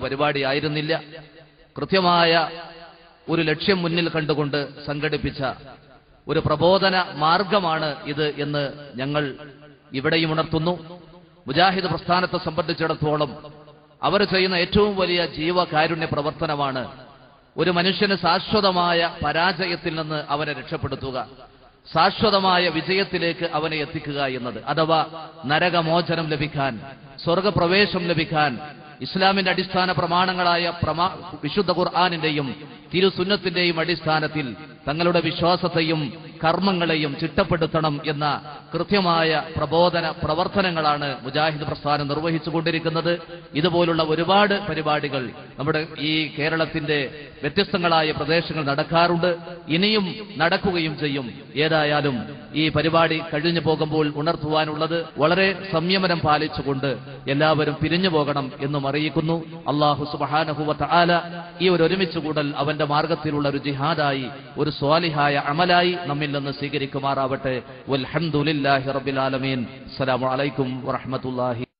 പരിപാടിയായിരുന്നില്ല കൃത്യമായ ഒരു ലക്ഷ്യം മുന്നിൽ കണ്ടുകൊണ്ട് സംഘടിപ്പിച്ച ഒരു പ്രബോധന മാർഗമാണ് ഇത് എന്ന് ഞങ്ങൾ ഇവിടെയും ഉണർത്തുന്നു മുജാഹിദ് പ്രസ്ഥാനത്തെ സംബന്ധിച്ചിടത്തോളം അവർ ചെയ്യുന്ന ഏറ്റവും വലിയ ജീവകാരുണ്യ പ്രവർത്തനമാണ് ഒരു മനുഷ്യന് ശാശ്വതമായ പരാജയത്തിൽ നിന്ന് അവനെ രക്ഷപ്പെടുത്തുക ശാശ്വതമായ വിജയത്തിലേക്ക് അവനെ എത്തിക്കുക എന്നത് അഥവാ നരകമോചനം ലഭിക്കാൻ സ്വർഗപ്രവേശം ലഭിക്കാൻ ഇസ്ലാമിന്റെ അടിസ്ഥാന പ്രമാണങ്ങളായ പ്രമാ വിശുദ്ധ ഖുർആാനിന്റെയും തിരുസുന്നത്തിന്റെയും അടിസ്ഥാനത്തിൽ തങ്ങളുടെ വിശ്വാസത്തെയും കർമ്മങ്ങളെയും ചിട്ടപ്പെടുത്തണം എന്ന കൃത്യമായ പ്രബോധന പ്രവർത്തനങ്ങളാണ് മുജാഹിദ് പ്രസ്ഥാനം നിർവഹിച്ചുകൊണ്ടിരിക്കുന്നത് ഇതുപോലുള്ള ഒരുപാട് പരിപാടികൾ നമ്മുടെ ഈ കേരളത്തിന്റെ വ്യത്യസ്തങ്ങളായ പ്രദേശങ്ങൾ നടക്കാറുണ്ട് ഇനിയും നടക്കുകയും ചെയ്യും ഏതായാലും ഈ പരിപാടി കഴിഞ്ഞു പോകുമ്പോൾ ഉണർത്തുവാനുള്ളത് വളരെ സംയമനം പാലിച്ചുകൊണ്ട് എല്ലാവരും പിരിഞ്ഞു പോകണം എന്നും അറിയിക്കുന്നു അള്ളാഹു സുബാനഹുവ ആല ഈ ഒരു ഒരുമിച്ച് കൂടൽ അവന്റെ മാർഗത്തിലുള്ള ഒരു ജിഹാദായി ഒരു സ്വാലിഹായ അമലായി നമ്മിൽ നിന്ന് സ്വീകരിക്കുമാറാവട്ടെ വൽഹംദുലില്ലാഹി റബ്ബിൽ ആലമീൻ അസ്സലാമു അലൈക്കും വറഹ്മത്തുള്ളാഹി